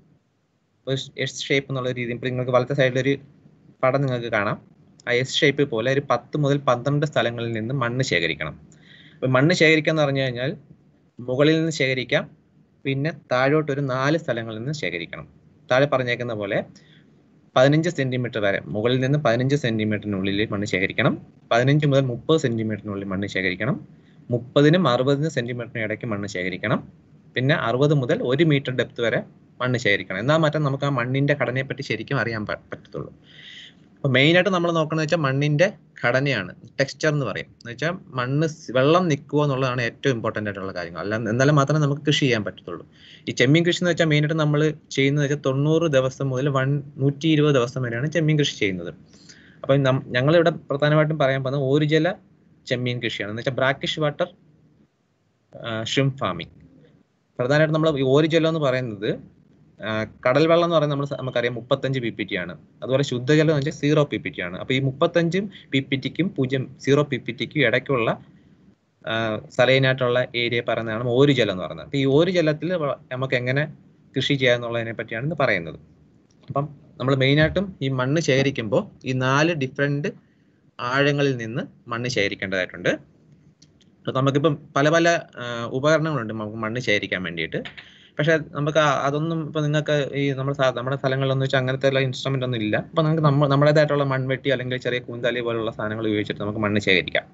ഒരു എസ് ഷേപ്പ് എന്നുള്ള രീതിയിൽ ഇപ്പോൾ നിങ്ങൾക്ക് വലത്തെ സൈഡിൽ ഒരു പടം നിങ്ങൾക്ക് കാണാം ആ എസ് ഷേപ്പ് പോലെ ഒരു പത്ത് മുതൽ പന്ത്രണ്ട് സ്ഥലങ്ങളിൽ നിന്ന് മണ്ണ് ശേഖരിക്കണം അപ്പോൾ മണ്ണ് ശേഖരിക്കുക എന്ന് പറഞ്ഞു കഴിഞ്ഞാൽ മുകളിൽ നിന്ന് ശേഖരിക്കാം പിന്നെ താഴോട്ട് ഒരു നാല് സ്ഥലങ്ങളിൽ നിന്ന് ശേഖരിക്കണം താഴെ പറഞ്ഞേക്കുന്ന പോലെ പതിനഞ്ച് സെന്റിമീറ്റർ വരെ മുകളിൽ നിന്ന് പതിനഞ്ച് സെന്റിമീറ്ററിനുള്ളിൽ മണ്ണ് ശേഖരിക്കണം പതിനഞ്ച് മുതൽ മുപ്പത് സെന്റിമീറ്ററിനുള്ളിൽ മണ്ണ് ശേഖരിക്കണം മുപ്പതിനും അറുപതിനും സെന്റിമീറ്ററിനും ഇടയ്ക്ക് മണ്ണ് ശേഖരിക്കണം പിന്നെ അറുപത് മുതൽ ഒരു മീറ്റർ ഡെപ്ത് വരെ മണ്ണ് ശേഖരിക്കണം എന്നാൽ മാത്രം നമുക്ക് ആ മണ്ണിന്റെ ഘടനയെ പറ്റി ശരിക്കും അറിയാൻ പ- പറ്റത്തുള്ളൂ അപ്പൊ മെയിൻ ആയിട്ട് നമ്മൾ നോക്കുന്നത് വെച്ചാൽ മണ്ണിന്റെ ഘടനയാണ് ടെക്സ്ചർ എന്ന് പറയും എന്ന് വെച്ചാൽ മണ്ണ് സ് വെള്ളം നിൽക്കുക എന്നുള്ളതാണ് ഏറ്റവും ഇമ്പോർട്ടന്റ് ആയിട്ടുള്ള കാര്യങ്ങൾ അല്ല എന്നാലും മാത്രമേ നമുക്ക് കൃഷി ചെയ്യാൻ പറ്റത്തുള്ളൂ ഈ ചെമ്മീൻ കൃഷി എന്ന് വെച്ചാൽ മെയിൻ ആയിട്ട് നമ്മൾ ചെയ്യുന്നത് വെച്ചാൽ തൊണ്ണൂറ് ദിവസം മുതൽ വൺ നൂറ്റി ഇരുപത് ദിവസം വരെയാണ് ചെമ്മീൻ കൃഷി ചെയ്യുന്നത് അപ്പം ഞങ്ങളിവിടെ പ്രധാനമായിട്ടും പറയാൻ പോകുന്നത് ഓരുജല ചെമ്മീൻ കൃഷിയാണ് എന്ന് വെച്ചാൽ ബ്രാക്കിഷ് വാട്ടർ ഷ്രിം ഫാമിംഗ് പ്രധാനമായിട്ടും നമ്മൾ ഓരുജലം എന്ന് പറയുന്നത് ആ, കടൽ വെള്ളം എന്ന് പറയുന്നത് നമ്മൾ നമുക്കറിയാം മുപ്പത്തഞ്ച് പി പി ടി ആണ് അതുപോലെ ശുദ്ധജലം എന്ന് വെച്ചാൽ സീറോ പി പി ടി ആണ് അപ്പൊ ഈ മുപ്പത്തഞ്ചും പി പി ടിക്കും പൂജ്യം സീറോ പി പി ടിക്കും ഇടയ്ക്കുള്ള സലൈനായിട്ടുള്ള ഏരിയ പറയുന്നതാണ് ഓരു ജലം എന്ന് പറയുന്നത് അപ്പൊ ഈ ഓരു ജലത്തിൽ നമുക്ക് എങ്ങനെ കൃഷി ചെയ്യാന്നുള്ളതിനെ പറ്റിയാണ് ഇന്ന് പറയുന്നത് അപ്പം നമ്മൾ മെയിനായിട്ടും ഈ മണ്ണ് ശേഖരിക്കുമ്പോൾ ഈ നാല് ഡിഫറെന്റ് ആഴങ്ങളിൽ നിന്ന് മണ്ണ് ശേഖരിക്കേണ്ടതായിട്ടുണ്ട് അപ്പൊ നമുക്കിപ്പം പല പല ആ, ഉപകരണങ്ങളുണ്ട് നമുക്ക് മണ്ണ് ശേഖരിക്കാൻ വേണ്ടിയിട്ട് പക്ഷെ നമുക്ക് ആ- അതൊന്നും ഇപ്പൊ നിങ്ങൾക്ക് ഈ നമ്മൾ നമ്മുടെ സ്ഥലങ്ങളിലൊന്നും വെച്ചാൽ അങ്ങനത്തെ ഉള്ള ഇൻസ്ട്രുമെന്റ് ഒന്നും ഇല്ല അപ്പൊ നമുക്ക് നമ്മ നമ്മുടേതായിട്ടുള്ള മൺവെട്ടി അല്ലെങ്കിൽ ചെറിയ കൂന്താലി പോലുള്ള സാധനങ്ങൾ ഉപയോഗിച്ചിട്ട് നമുക്ക് മണ്ണ് ശേഖരിക്കാം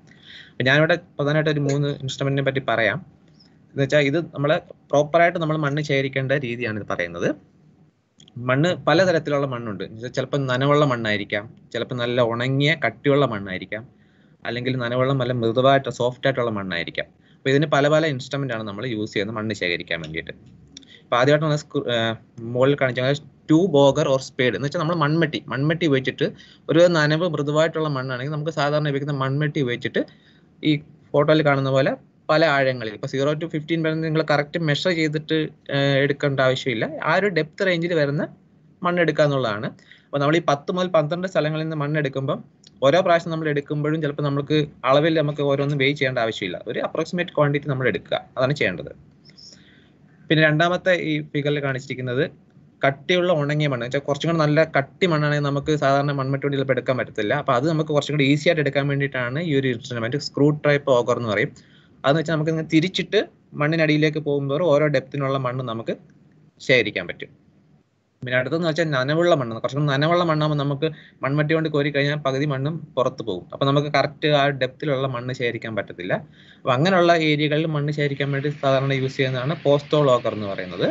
അപ്പൊ ഞാനിവിടെ പ്രധാനമായിട്ട് ഒരു മൂന്ന് ഇൻസ്ട്രുമെന്റിനെ പറ്റി പറയാം എന്ന് വെച്ചാൽ ഇത് നമ്മളെ പ്രോപ്പറായിട്ട് നമ്മൾ മണ്ണ് ശേഖരിക്കേണ്ട രീതിയാണ് ഇത് പറയുന്നത് മണ്ണ് പലതരത്തിലുള്ള മണ്ണുണ്ട് ചിലപ്പോൾ നനവുള്ള മണ്ണായിരിക്കാം ചിലപ്പോൾ നല്ല ഉണങ്ങിയ കട്ടിയുള്ള മണ്ണായിരിക്കാം അല്ലെങ്കിൽ നനവുള്ള നല്ല മൃദുവായിട്ട് സോഫ്റ്റ് ആയിട്ടുള്ള മണ്ണായിരിക്കാം അപ്പോൾ ഇതിന് പല പല ഇൻസ്ട്രുമെന്റ് ആണ് നമ്മൾ യൂസ് ചെയ്യുന്നത് മണ്ണ് ശേഖരിക്കാൻ വേണ്ടിയിട്ട് അപ്പോൾ ആദ്യമായിട്ട് നമ്മൾ സ്ക്രൂ- ആ, മുകളിൽ കാണിച്ചാൽ ടൂ ബോഗർ ഓർ സ്പേഡ് എന്ന് വെച്ചാൽ നമ്മൾ മൺമെട്ടി മൺമെട്ടി ഉപയോഗിച്ചിട്ട് ഒരു നനവ് മൃദുവായിട്ടുള്ള മണ്ണാണെങ്കിൽ നമുക്ക് സാധാരണ ഉപയോഗിക്കുന്ന മൺമെട്ടി ഉപയോഗിച്ചിട്ട് ഈ ഫോട്ടോയിൽ കാണുന്ന പോലെ പല ആഴങ്ങളിൽ ഇപ്പോൾ സീറോ ടു ഫിഫ്റ്റീൻ വരെ നിങ്ങൾ കറക്റ്റ് മെഷർ ചെയ്തിട്ട് ആ, എടുക്കേണ്ട ആവശ്യമില്ല ആ ഒരു ഡെപ്ത് റേഞ്ചിൽ വരുന്ന മണ്ണ് എടുക്കുക എന്നുള്ളതാണ് അപ്പോൾ നമ്മൾ ഈ പത്ത് മുതൽ പന്ത്രണ്ട് സ്ഥലങ്ങളിൽ നിന്ന് മണ്ണ് എടുക്കുമ്പോൾ ഓരോ പ്രാവശ്യം നമ്മൾ എടുക്കുമ്പോഴും ചിലപ്പോൾ നമുക്ക് അളവിൽ നമുക്ക് ഓരോന്നും വെയ് ചെയ്യേണ്ട ആവശ്യമില്ല ഒരു അപ്രോക്സിമേറ്റ് ക്വാണ്ടിറ്റി നമ്മൾ എടുക്കുക അതാണ് ചെയ്യേണ്ടത് പിന്നെ രണ്ടാമത്തെ ഈ ഫിഗറിൽ കാണിച്ചിരിക്കുന്നത് കട്ടിയുള്ള ഉണങ്ങിയ മണ്ണ് വെച്ചാൽ കുറച്ചും കൂടി നല്ല കട്ടി മണ്ണാണെങ്കിൽ നമുക്ക് സാധാരണ മൺമട്ടി കൊണ്ട് ചിലപ്പോൾ എടുക്കാൻ പറ്റത്തില്ല അപ്പോൾ അത് നമുക്ക് കുറച്ചും കൂടി ഈസി ആയിട്ട് എടുക്കാൻ വേണ്ടിയിട്ടാണ് ഈ ഒരു ഇൻസ്ട്രുമെന്റ് സ്ക്രൂ ടൈപ്പ് ഓഗർ എന്ന് പറയും അതെന്ന് വെച്ചാൽ നമുക്ക് ഇങ്ങനെ തിരിച്ചിട്ട് മണ്ണിനടിയിലേക്ക് പോകുമ്പോൾ ഓരോ ഡെപ്തിനുള്ള മണ്ണ് നമുക്ക് ശേഖരിക്കാൻ പറ്റും പിന്നെ അടുത്തെന്ന് വെച്ചാൽ നനവുള്ള മണ്ണ് കുറച്ചും കൂടി നനവുള്ള മണ്ണാകുമ്പോൾ നമുക്ക് മൺമട്ടി കൊണ്ട് കോരി കഴിഞ്ഞാൽ പകുതി മണ്ണും പുറത്ത് പോകും അപ്പോൾ നമുക്ക് കറക്റ്റ് ആ ഡെപ്തിലുള്ള മണ്ണ് ശേഖരിക്കാൻ പറ്റത്തില്ല അപ്പോൾ അങ്ങനെയുള്ള ഏരിയകളിൽ മണ്ണ് ശേഖരിക്കാൻ വേണ്ടി സാധാരണ യൂസ് ചെയ്യുന്നതാണ് പോസ്റ്റോ ലോക്കർ എന്ന് പറയുന്നത്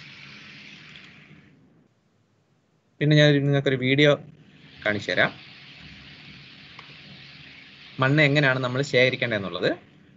പിന്നെ ഞാൻ നിങ്ങൾക്കൊരു വീഡിയോ കാണിച്ചു തരാം മണ്ണ് എങ്ങനെയാണ് നമ്മൾ ശേഖരിക്കേണ്ടത് എന്നുള്ളത്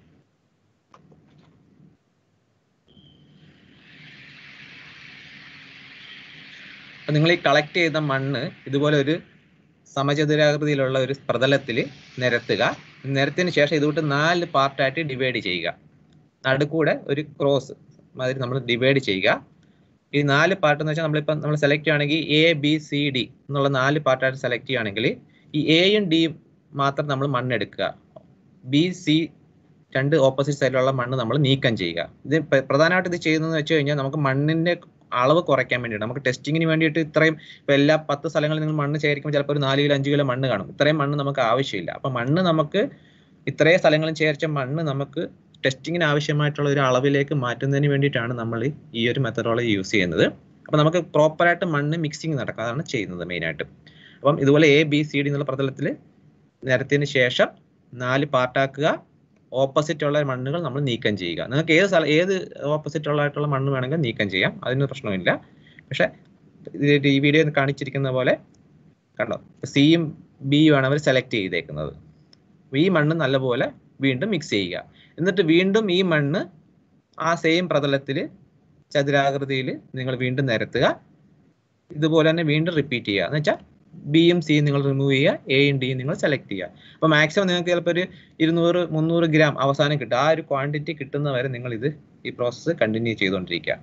അപ്പൊ നിങ്ങൾ ഈ കളക്ട് ചെയ്ത മണ്ണ് ഇതുപോലെ ഒരു സമചതുരാകൃതിയിലുള്ള ഒരു പ്രതലത്തിൽ നിരത്തുക നിരത്തിന് ശേഷം ഇതുകൊണ്ട് നാല് പാർട്ടായിട്ട് ഡിവൈഡ് ചെയ്യുക നടുക്കൂടെ ഒരു ക്രോസ് മാതിരി നമ്മൾ ഡിവൈഡ് ചെയ്യുക ഈ നാല് പാർട്ട് എന്ന് വെച്ചാൽ നമ്മളിപ്പം നമ്മൾ സെലക്ട് ചെയ്യുകയാണെങ്കിൽ എ ബി സി ഡി എന്നുള്ള നാല് പാർട്ടായിട്ട് സെലക്ട് ചെയ്യുകയാണെങ്കിൽ ഈ എയും ഡിയും മാത്രം നമ്മൾ മണ്ണെടുക്കുക ബി സി രണ്ട് ഓപ്പോസിറ്റ് സൈഡിലുള്ള മണ്ണ് നമ്മൾ നീക്കം ചെയ്യുക ഇത് പ്ര- പ്രധാനമായിട്ട് ഇത് ചെയ്യുന്നതെന്ന് വെച്ച് കഴിഞ്ഞാൽ നമുക്ക് മണ്ണിന്റെ അളവ് കുറയ്ക്കാൻ വേണ്ടിയിട്ട് നമുക്ക് ടെസ്റ്റിങ്ങിന് വേണ്ടിയിട്ട് ഇത്രയും ഇപ്പൊ എല്ലാ പത്ത് സ്ഥലങ്ങളിൽ നിങ്ങൾ മണ്ണ് ശേഖരിക്കുമ്പോൾ ചിലപ്പോൾ ഒരു നാല് കിലോ അഞ്ച് കിലോ മണ്ണ് കാണും ഇത്രയും മണ്ണ് നമുക്ക് ആവശ്യമില്ല അപ്പൊ മണ്ണ് നമുക്ക് ഇത്രയും സ്ഥലങ്ങളിൽ ശേഖരിച്ച മണ്ണ് നമുക്ക് ടെസ്റ്റിങ്ങിന് ആവശ്യമായിട്ടുള്ള ഒരു അളവിലേക്ക് മാറ്റുന്നതിന് വേണ്ടിയിട്ടാണ് നമ്മൾ ഈ ഒരു മെത്തഡോളജി യൂസ് ചെയ്യുന്നത് അപ്പൊ നമുക്ക് പ്രോപ്പറായിട്ട് മണ്ണ് മിക്സിങ് നടക്കുക അതാണ് ചെയ്യുന്നത് മെയിനായിട്ട് അപ്പം ഇതുപോലെ എ ബി സി ഡി എന്നുള്ള പ്രതലത്തിൽ നിരത്തിയതിന് ശേഷം നാല് പാർട്ടാക്കുക ഓപ്പോസിറ്റ് ഉള്ള മണ്ണുകൾ നമ്മൾ നീക്കം ചെയ്യുക നിങ്ങൾക്ക് ഏത് സ്ഥലം ഏത് ഓപ്പോസിറ്റ് ഉള്ളതായിട്ടുള്ള മണ്ണ് വേണമെങ്കിൽ നീക്കം ചെയ്യാം അതിന് പ്രശ്നമില്ല പക്ഷെ ഇത് ഈ വീഡിയോ കാണിച്ചിരിക്കുന്ന പോലെ കണ്ടോ സിയും ബിയും ആണ് അവർ സെലക്ട് ചെയ്തേക്കുന്നത് ഈ മണ്ണ് നല്ലപോലെ വീണ്ടും മിക്സ് ചെയ്യുക എന്നിട്ട് വീണ്ടും ഈ മണ്ണ് ആ സെയിം പ്രതലത്തിൽ ചതുരാകൃതിയിൽ നിങ്ങൾ വീണ്ടും നിരത്തുക ഇതുപോലെ തന്നെ വീണ്ടും റിപ്പീറ്റ് ചെയ്യുക എന്ന് വെച്ചാൽ ബിയും സിയും നിങ്ങൾ റിമൂവ് ചെയ്യുക എയും ഡിയും നിങ്ങൾ സെലക്ട് ചെയ്യുക അപ്പോൾ മാക്സിമം നിങ്ങൾക്ക് ചിലപ്പോൾ ഒരു ഇരുന്നൂറ് മുന്നൂറ് ഗ്രാം അവസാനം കിട്ടും ആ ഒരു ക്വാണ്ടിറ്റി കിട്ടുന്ന വരെ നിങ്ങൾ ഇത് ഈ പ്രോസസ്സ് കണ്ടിന്യൂ ചെയ്തുകൊണ്ടിരിക്കുക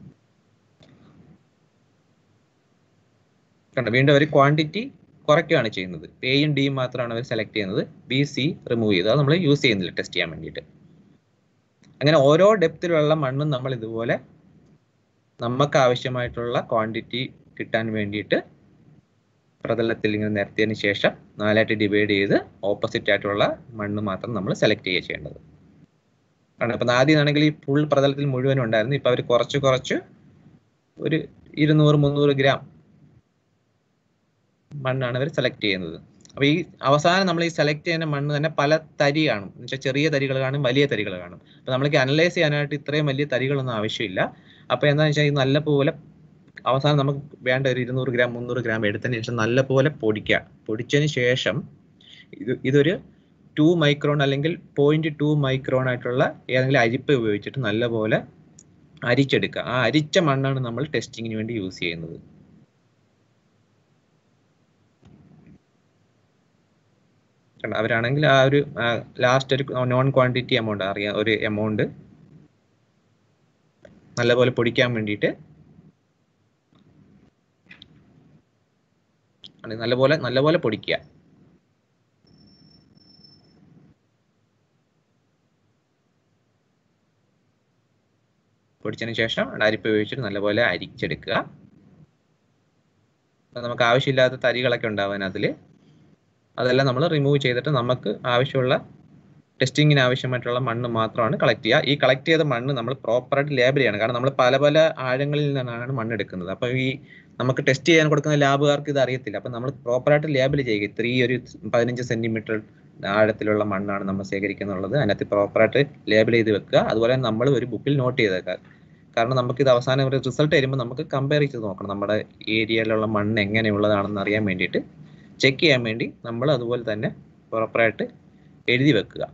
കണ്ടോ വീണ്ടും ഒരു ക്വാണ്ടിറ്റി കുറയ്ക്കുകയാണ് ചെയ്യുന്നത് എയും ഡിയും മാത്രമാണ് അവർ സെലക്ട് ചെയ്യുന്നത് ബി സി റിമൂവ് ചെയ്ത് അത് നമ്മൾ യൂസ് ചെയ്യുന്നില്ല ടെസ്റ്റ് ചെയ്യാൻ വേണ്ടിയിട്ട് അങ്ങനെ ഓരോ ഡെപ്തിലുള്ള മണ്ണും നമ്മൾ ഇതുപോലെ നമുക്ക് ആവശ്യമായിട്ടുള്ള ക്വാണ്ടിറ്റി കിട്ടാൻ വേണ്ടിയിട്ട് പ്രതലത്തിൽ ഇങ്ങനെ നിരത്തിയതിന് ശേഷം നാലായിട്ട് ഡിവൈഡ് ചെയ്ത് ഓപ്പോസിറ്റ് ആയിട്ടുള്ള മണ്ണ് മാത്രം നമ്മൾ സെലക്ട് ചെയ്യുക ചെയ്യേണ്ടത് കാരണം ഇപ്പം ആദ്യം ആണെങ്കിൽ ഈ ഫുൾ പ്രതലത്തിൽ മുഴുവനും ഉണ്ടായിരുന്നു ഇപ്പം അവർ കുറച്ച് കുറച്ച് ഒരു ഇരുന്നൂറ് മുന്നൂറ് ഗ്രാം മണ്ണാണ് അവർ സെലക്ട് ചെയ്യുന്നത് അപ്പൊ ഈ അവസാനം നമ്മൾ ഈ സെലക്ട് ചെയ്യുന്ന മണ്ണ് തന്നെ പല തരി കാണും എന്ന് വെച്ചാൽ ചെറിയ തരികൾ കാണും വലിയ തരികൾ കാണും അപ്പൊ നമ്മൾക്ക് അനലൈസ് ചെയ്യാനായിട്ട് ഇത്രയും വലിയ തരികളൊന്നും ആവശ്യമില്ല അപ്പൊ എന്താണെന്ന് വെച്ചാൽ ഈ നല്ലപോലെ അവസാനം നമുക്ക് വേണ്ട ഒരു ഇരുന്നൂറ് ഗ്രാം മുന്നൂറ് ഗ്രാം എടുത്തതിന് ശേഷം നല്ലപോലെ പൊടിക്കുക പൊടിച്ചതിന് ശേഷം ഇത് ഇതൊരു ടു മൈക്രോൺ അല്ലെങ്കിൽ പോയിന്റ് ടു മൈക്രോൺ ആയിട്ടുള്ള ഏതെങ്കിലും അരിപ്പ് ഉപയോഗിച്ചിട്ട് നല്ലപോലെ അരിച്ചെടുക്കുക ആ അരിച്ച മണ്ണാണ് നമ്മൾ ടെസ്റ്റിങ്ങിന് വേണ്ടി യൂസ് ചെയ്യുന്നത് കണ്ടോ? അവരാണെങ്കിൽ ആ ഒരു ലാസ്റ്റ് ഒരു നോൺ ക്വാണ്ടിറ്റി എമൗണ്ട് അറിയാം ഒരു എമൗണ്ട് നല്ലപോലെ പൊടിക്കാൻ വേണ്ടിയിട്ട് ആണ് നല്ലപോലെ നല്ലപോലെ പൊടിക്കുക പൊടിച്ചതിന് ശേഷം അരിപ്പ് ഉപയോഗിച്ചിട്ട് നല്ലപോലെ അരിച്ചെടുക്കുക അപ്പൊ നമുക്ക് ആവശ്യമില്ലാത്ത തരികളൊക്കെ ഉണ്ടാവാൻ അതിൽ അതെല്ലാം നമ്മൾ റിമൂവ് ചെയ്തിട്ട് നമുക്ക് ആവശ്യമുള്ള ടെസ്റ്റിങ്ങിന് ആവശ്യമായിട്ടുള്ള മണ്ണ് മാത്രമാണ് കളക്ട് ചെയ്യുക ഈ കളക്ട് ചെയ്ത മണ്ണ് നമ്മൾ പ്രോപ്പറായിട്ട് ലേബൽ ചെയ്യണം കാരണം നമ്മൾ പല പല ആഴങ്ങളിൽ നിന്നാണ് മണ്ണ് എടുക്കുന്നത് അപ്പോൾ ഈ നമുക്ക് ടെസ്റ്റ് ചെയ്യാൻ കൊടുക്കുന്ന ലാബുകാർക്ക് ഇത് അറിയത്തില്ല അപ്പം നമ്മൾ പ്രോപ്പറായിട്ട് ലേബൽ ചെയ്യുക ഇത്ര ഈ ഒരു പതിനഞ്ച് സെന്റിമീറ്റർ ആഴത്തിലുള്ള മണ്ണാണ് നമ്മൾ ശേഖരിക്കുന്നുള്ളത് അതിനകത്ത് പ്രോപ്പറായിട്ട് ലേബൽ ചെയ്ത് വെക്കുക അതുപോലെ നമ്മൾ ഒരു ബുക്കിൽ നോട്ട് ചെയ്തേക്കുക കാരണം നമുക്ക് ഇത് അവസാനം ഒരു റിസൾട്ട് വരുമ്പോൾ നമുക്ക് കമ്പയർ ചെയ്ത് നോക്കണം നമ്മുടെ ഏരിയയിലുള്ള മണ്ണ് എങ്ങനെയുള്ളതാണെന്ന് അറിയാൻ വേണ്ടിയിട്ട് ചെക്ക് ചെയ്യാൻ വേണ്ടി നമ്മൾ അതുപോലെ തന്നെ പ്രോപ്പറായിട്ട് എഴുതി വെക്കുക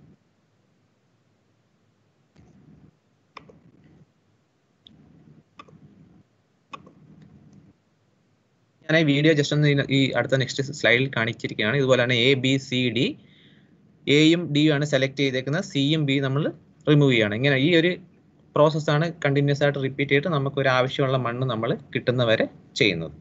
ഞാൻ ഈ വീഡിയോ ജസ്റ്റ് ഒന്ന് ഈ അടുത്ത നെക്സ്റ്റ് സ്ലൈഡിൽ കാണിച്ചിരിക്കുകയാണ് ഇതുപോലെ തന്നെ എ ബി സി ഡി എയും ഡിയും ആണ് സെലക്ട് ചെയ്തേക്കുന്നത് സിയും ബി നമ്മൾ റിമൂവ് ചെയ്യണം ഇങ്ങനെ ഈ ഒരു പ്രോസസ്സാണ് കണ്ടിന്യൂസ് ആയിട്ട് റിപ്പീറ്റ് ചെയ്തിട്ട് നമുക്ക് ഒരു ആവശ്യമുള്ള മണ്ണ് നമ്മൾ കിട്ടുന്നവരെ ചെയ്യുന്നത്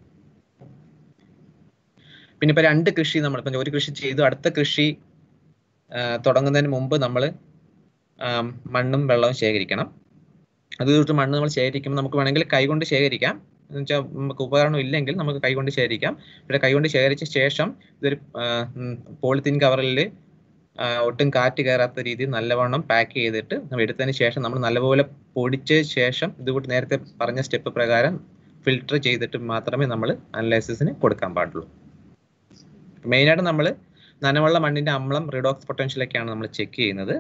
പിന്നെ ഇപ്പൊ രണ്ട് കൃഷി നമ്മൾ ഇപ്പൊ ഒരു കൃഷി ചെയ്തു അടുത്ത കൃഷി തുടങ്ങുന്നതിന് മുമ്പ് നമ്മൾ മണ്ണും വെള്ളവും ശേഖരിക്കണം അത് തൊട്ട് മണ്ണ് നമ്മൾ ശേഖരിക്കുമ്പോൾ നമുക്ക് വേണമെങ്കിൽ കൈകൊണ്ട് ശേഖരിക്കാം എന്ന് വെച്ചാൽ നമുക്ക് ഉപകരണം ഇല്ലെങ്കിൽ നമുക്ക് കൈകൊണ്ട് ശേഖരിക്കാം പിന്നെ കൈകൊണ്ട് ശേഖരിച്ച ശേഷം ഇതൊരു പോളിത്തീൻ കവറിൽ ഒട്ടും കാറ്റ് കയറാത്ത രീതിയിൽ നല്ലവണ്ണം പാക്ക് ചെയ്തിട്ട് നമ്മൾ എടുത്തതിന് ശേഷം നമ്മൾ നല്ലപോലെ പൊടിച്ച ശേഷം ഇതുകൂടി നേരത്തെ പറഞ്ഞ സ്റ്റെപ്പ് പ്രകാരം ഫിൽട്ടർ ചെയ്തിട്ട് മാത്രമേ നമ്മൾ അനലൈസിസിന് കൊടുക്കാൻ പാടുള്ളൂ മെയിനായിട്ട് നമ്മൾ നനവുള്ള മണ്ണിന്റെ അമ്ലം റിഡോക്സ് പൊട്ടൻഷ്യലൊക്കെയാണ് നമ്മൾ ചെക്ക് ചെയ്യുന്നത്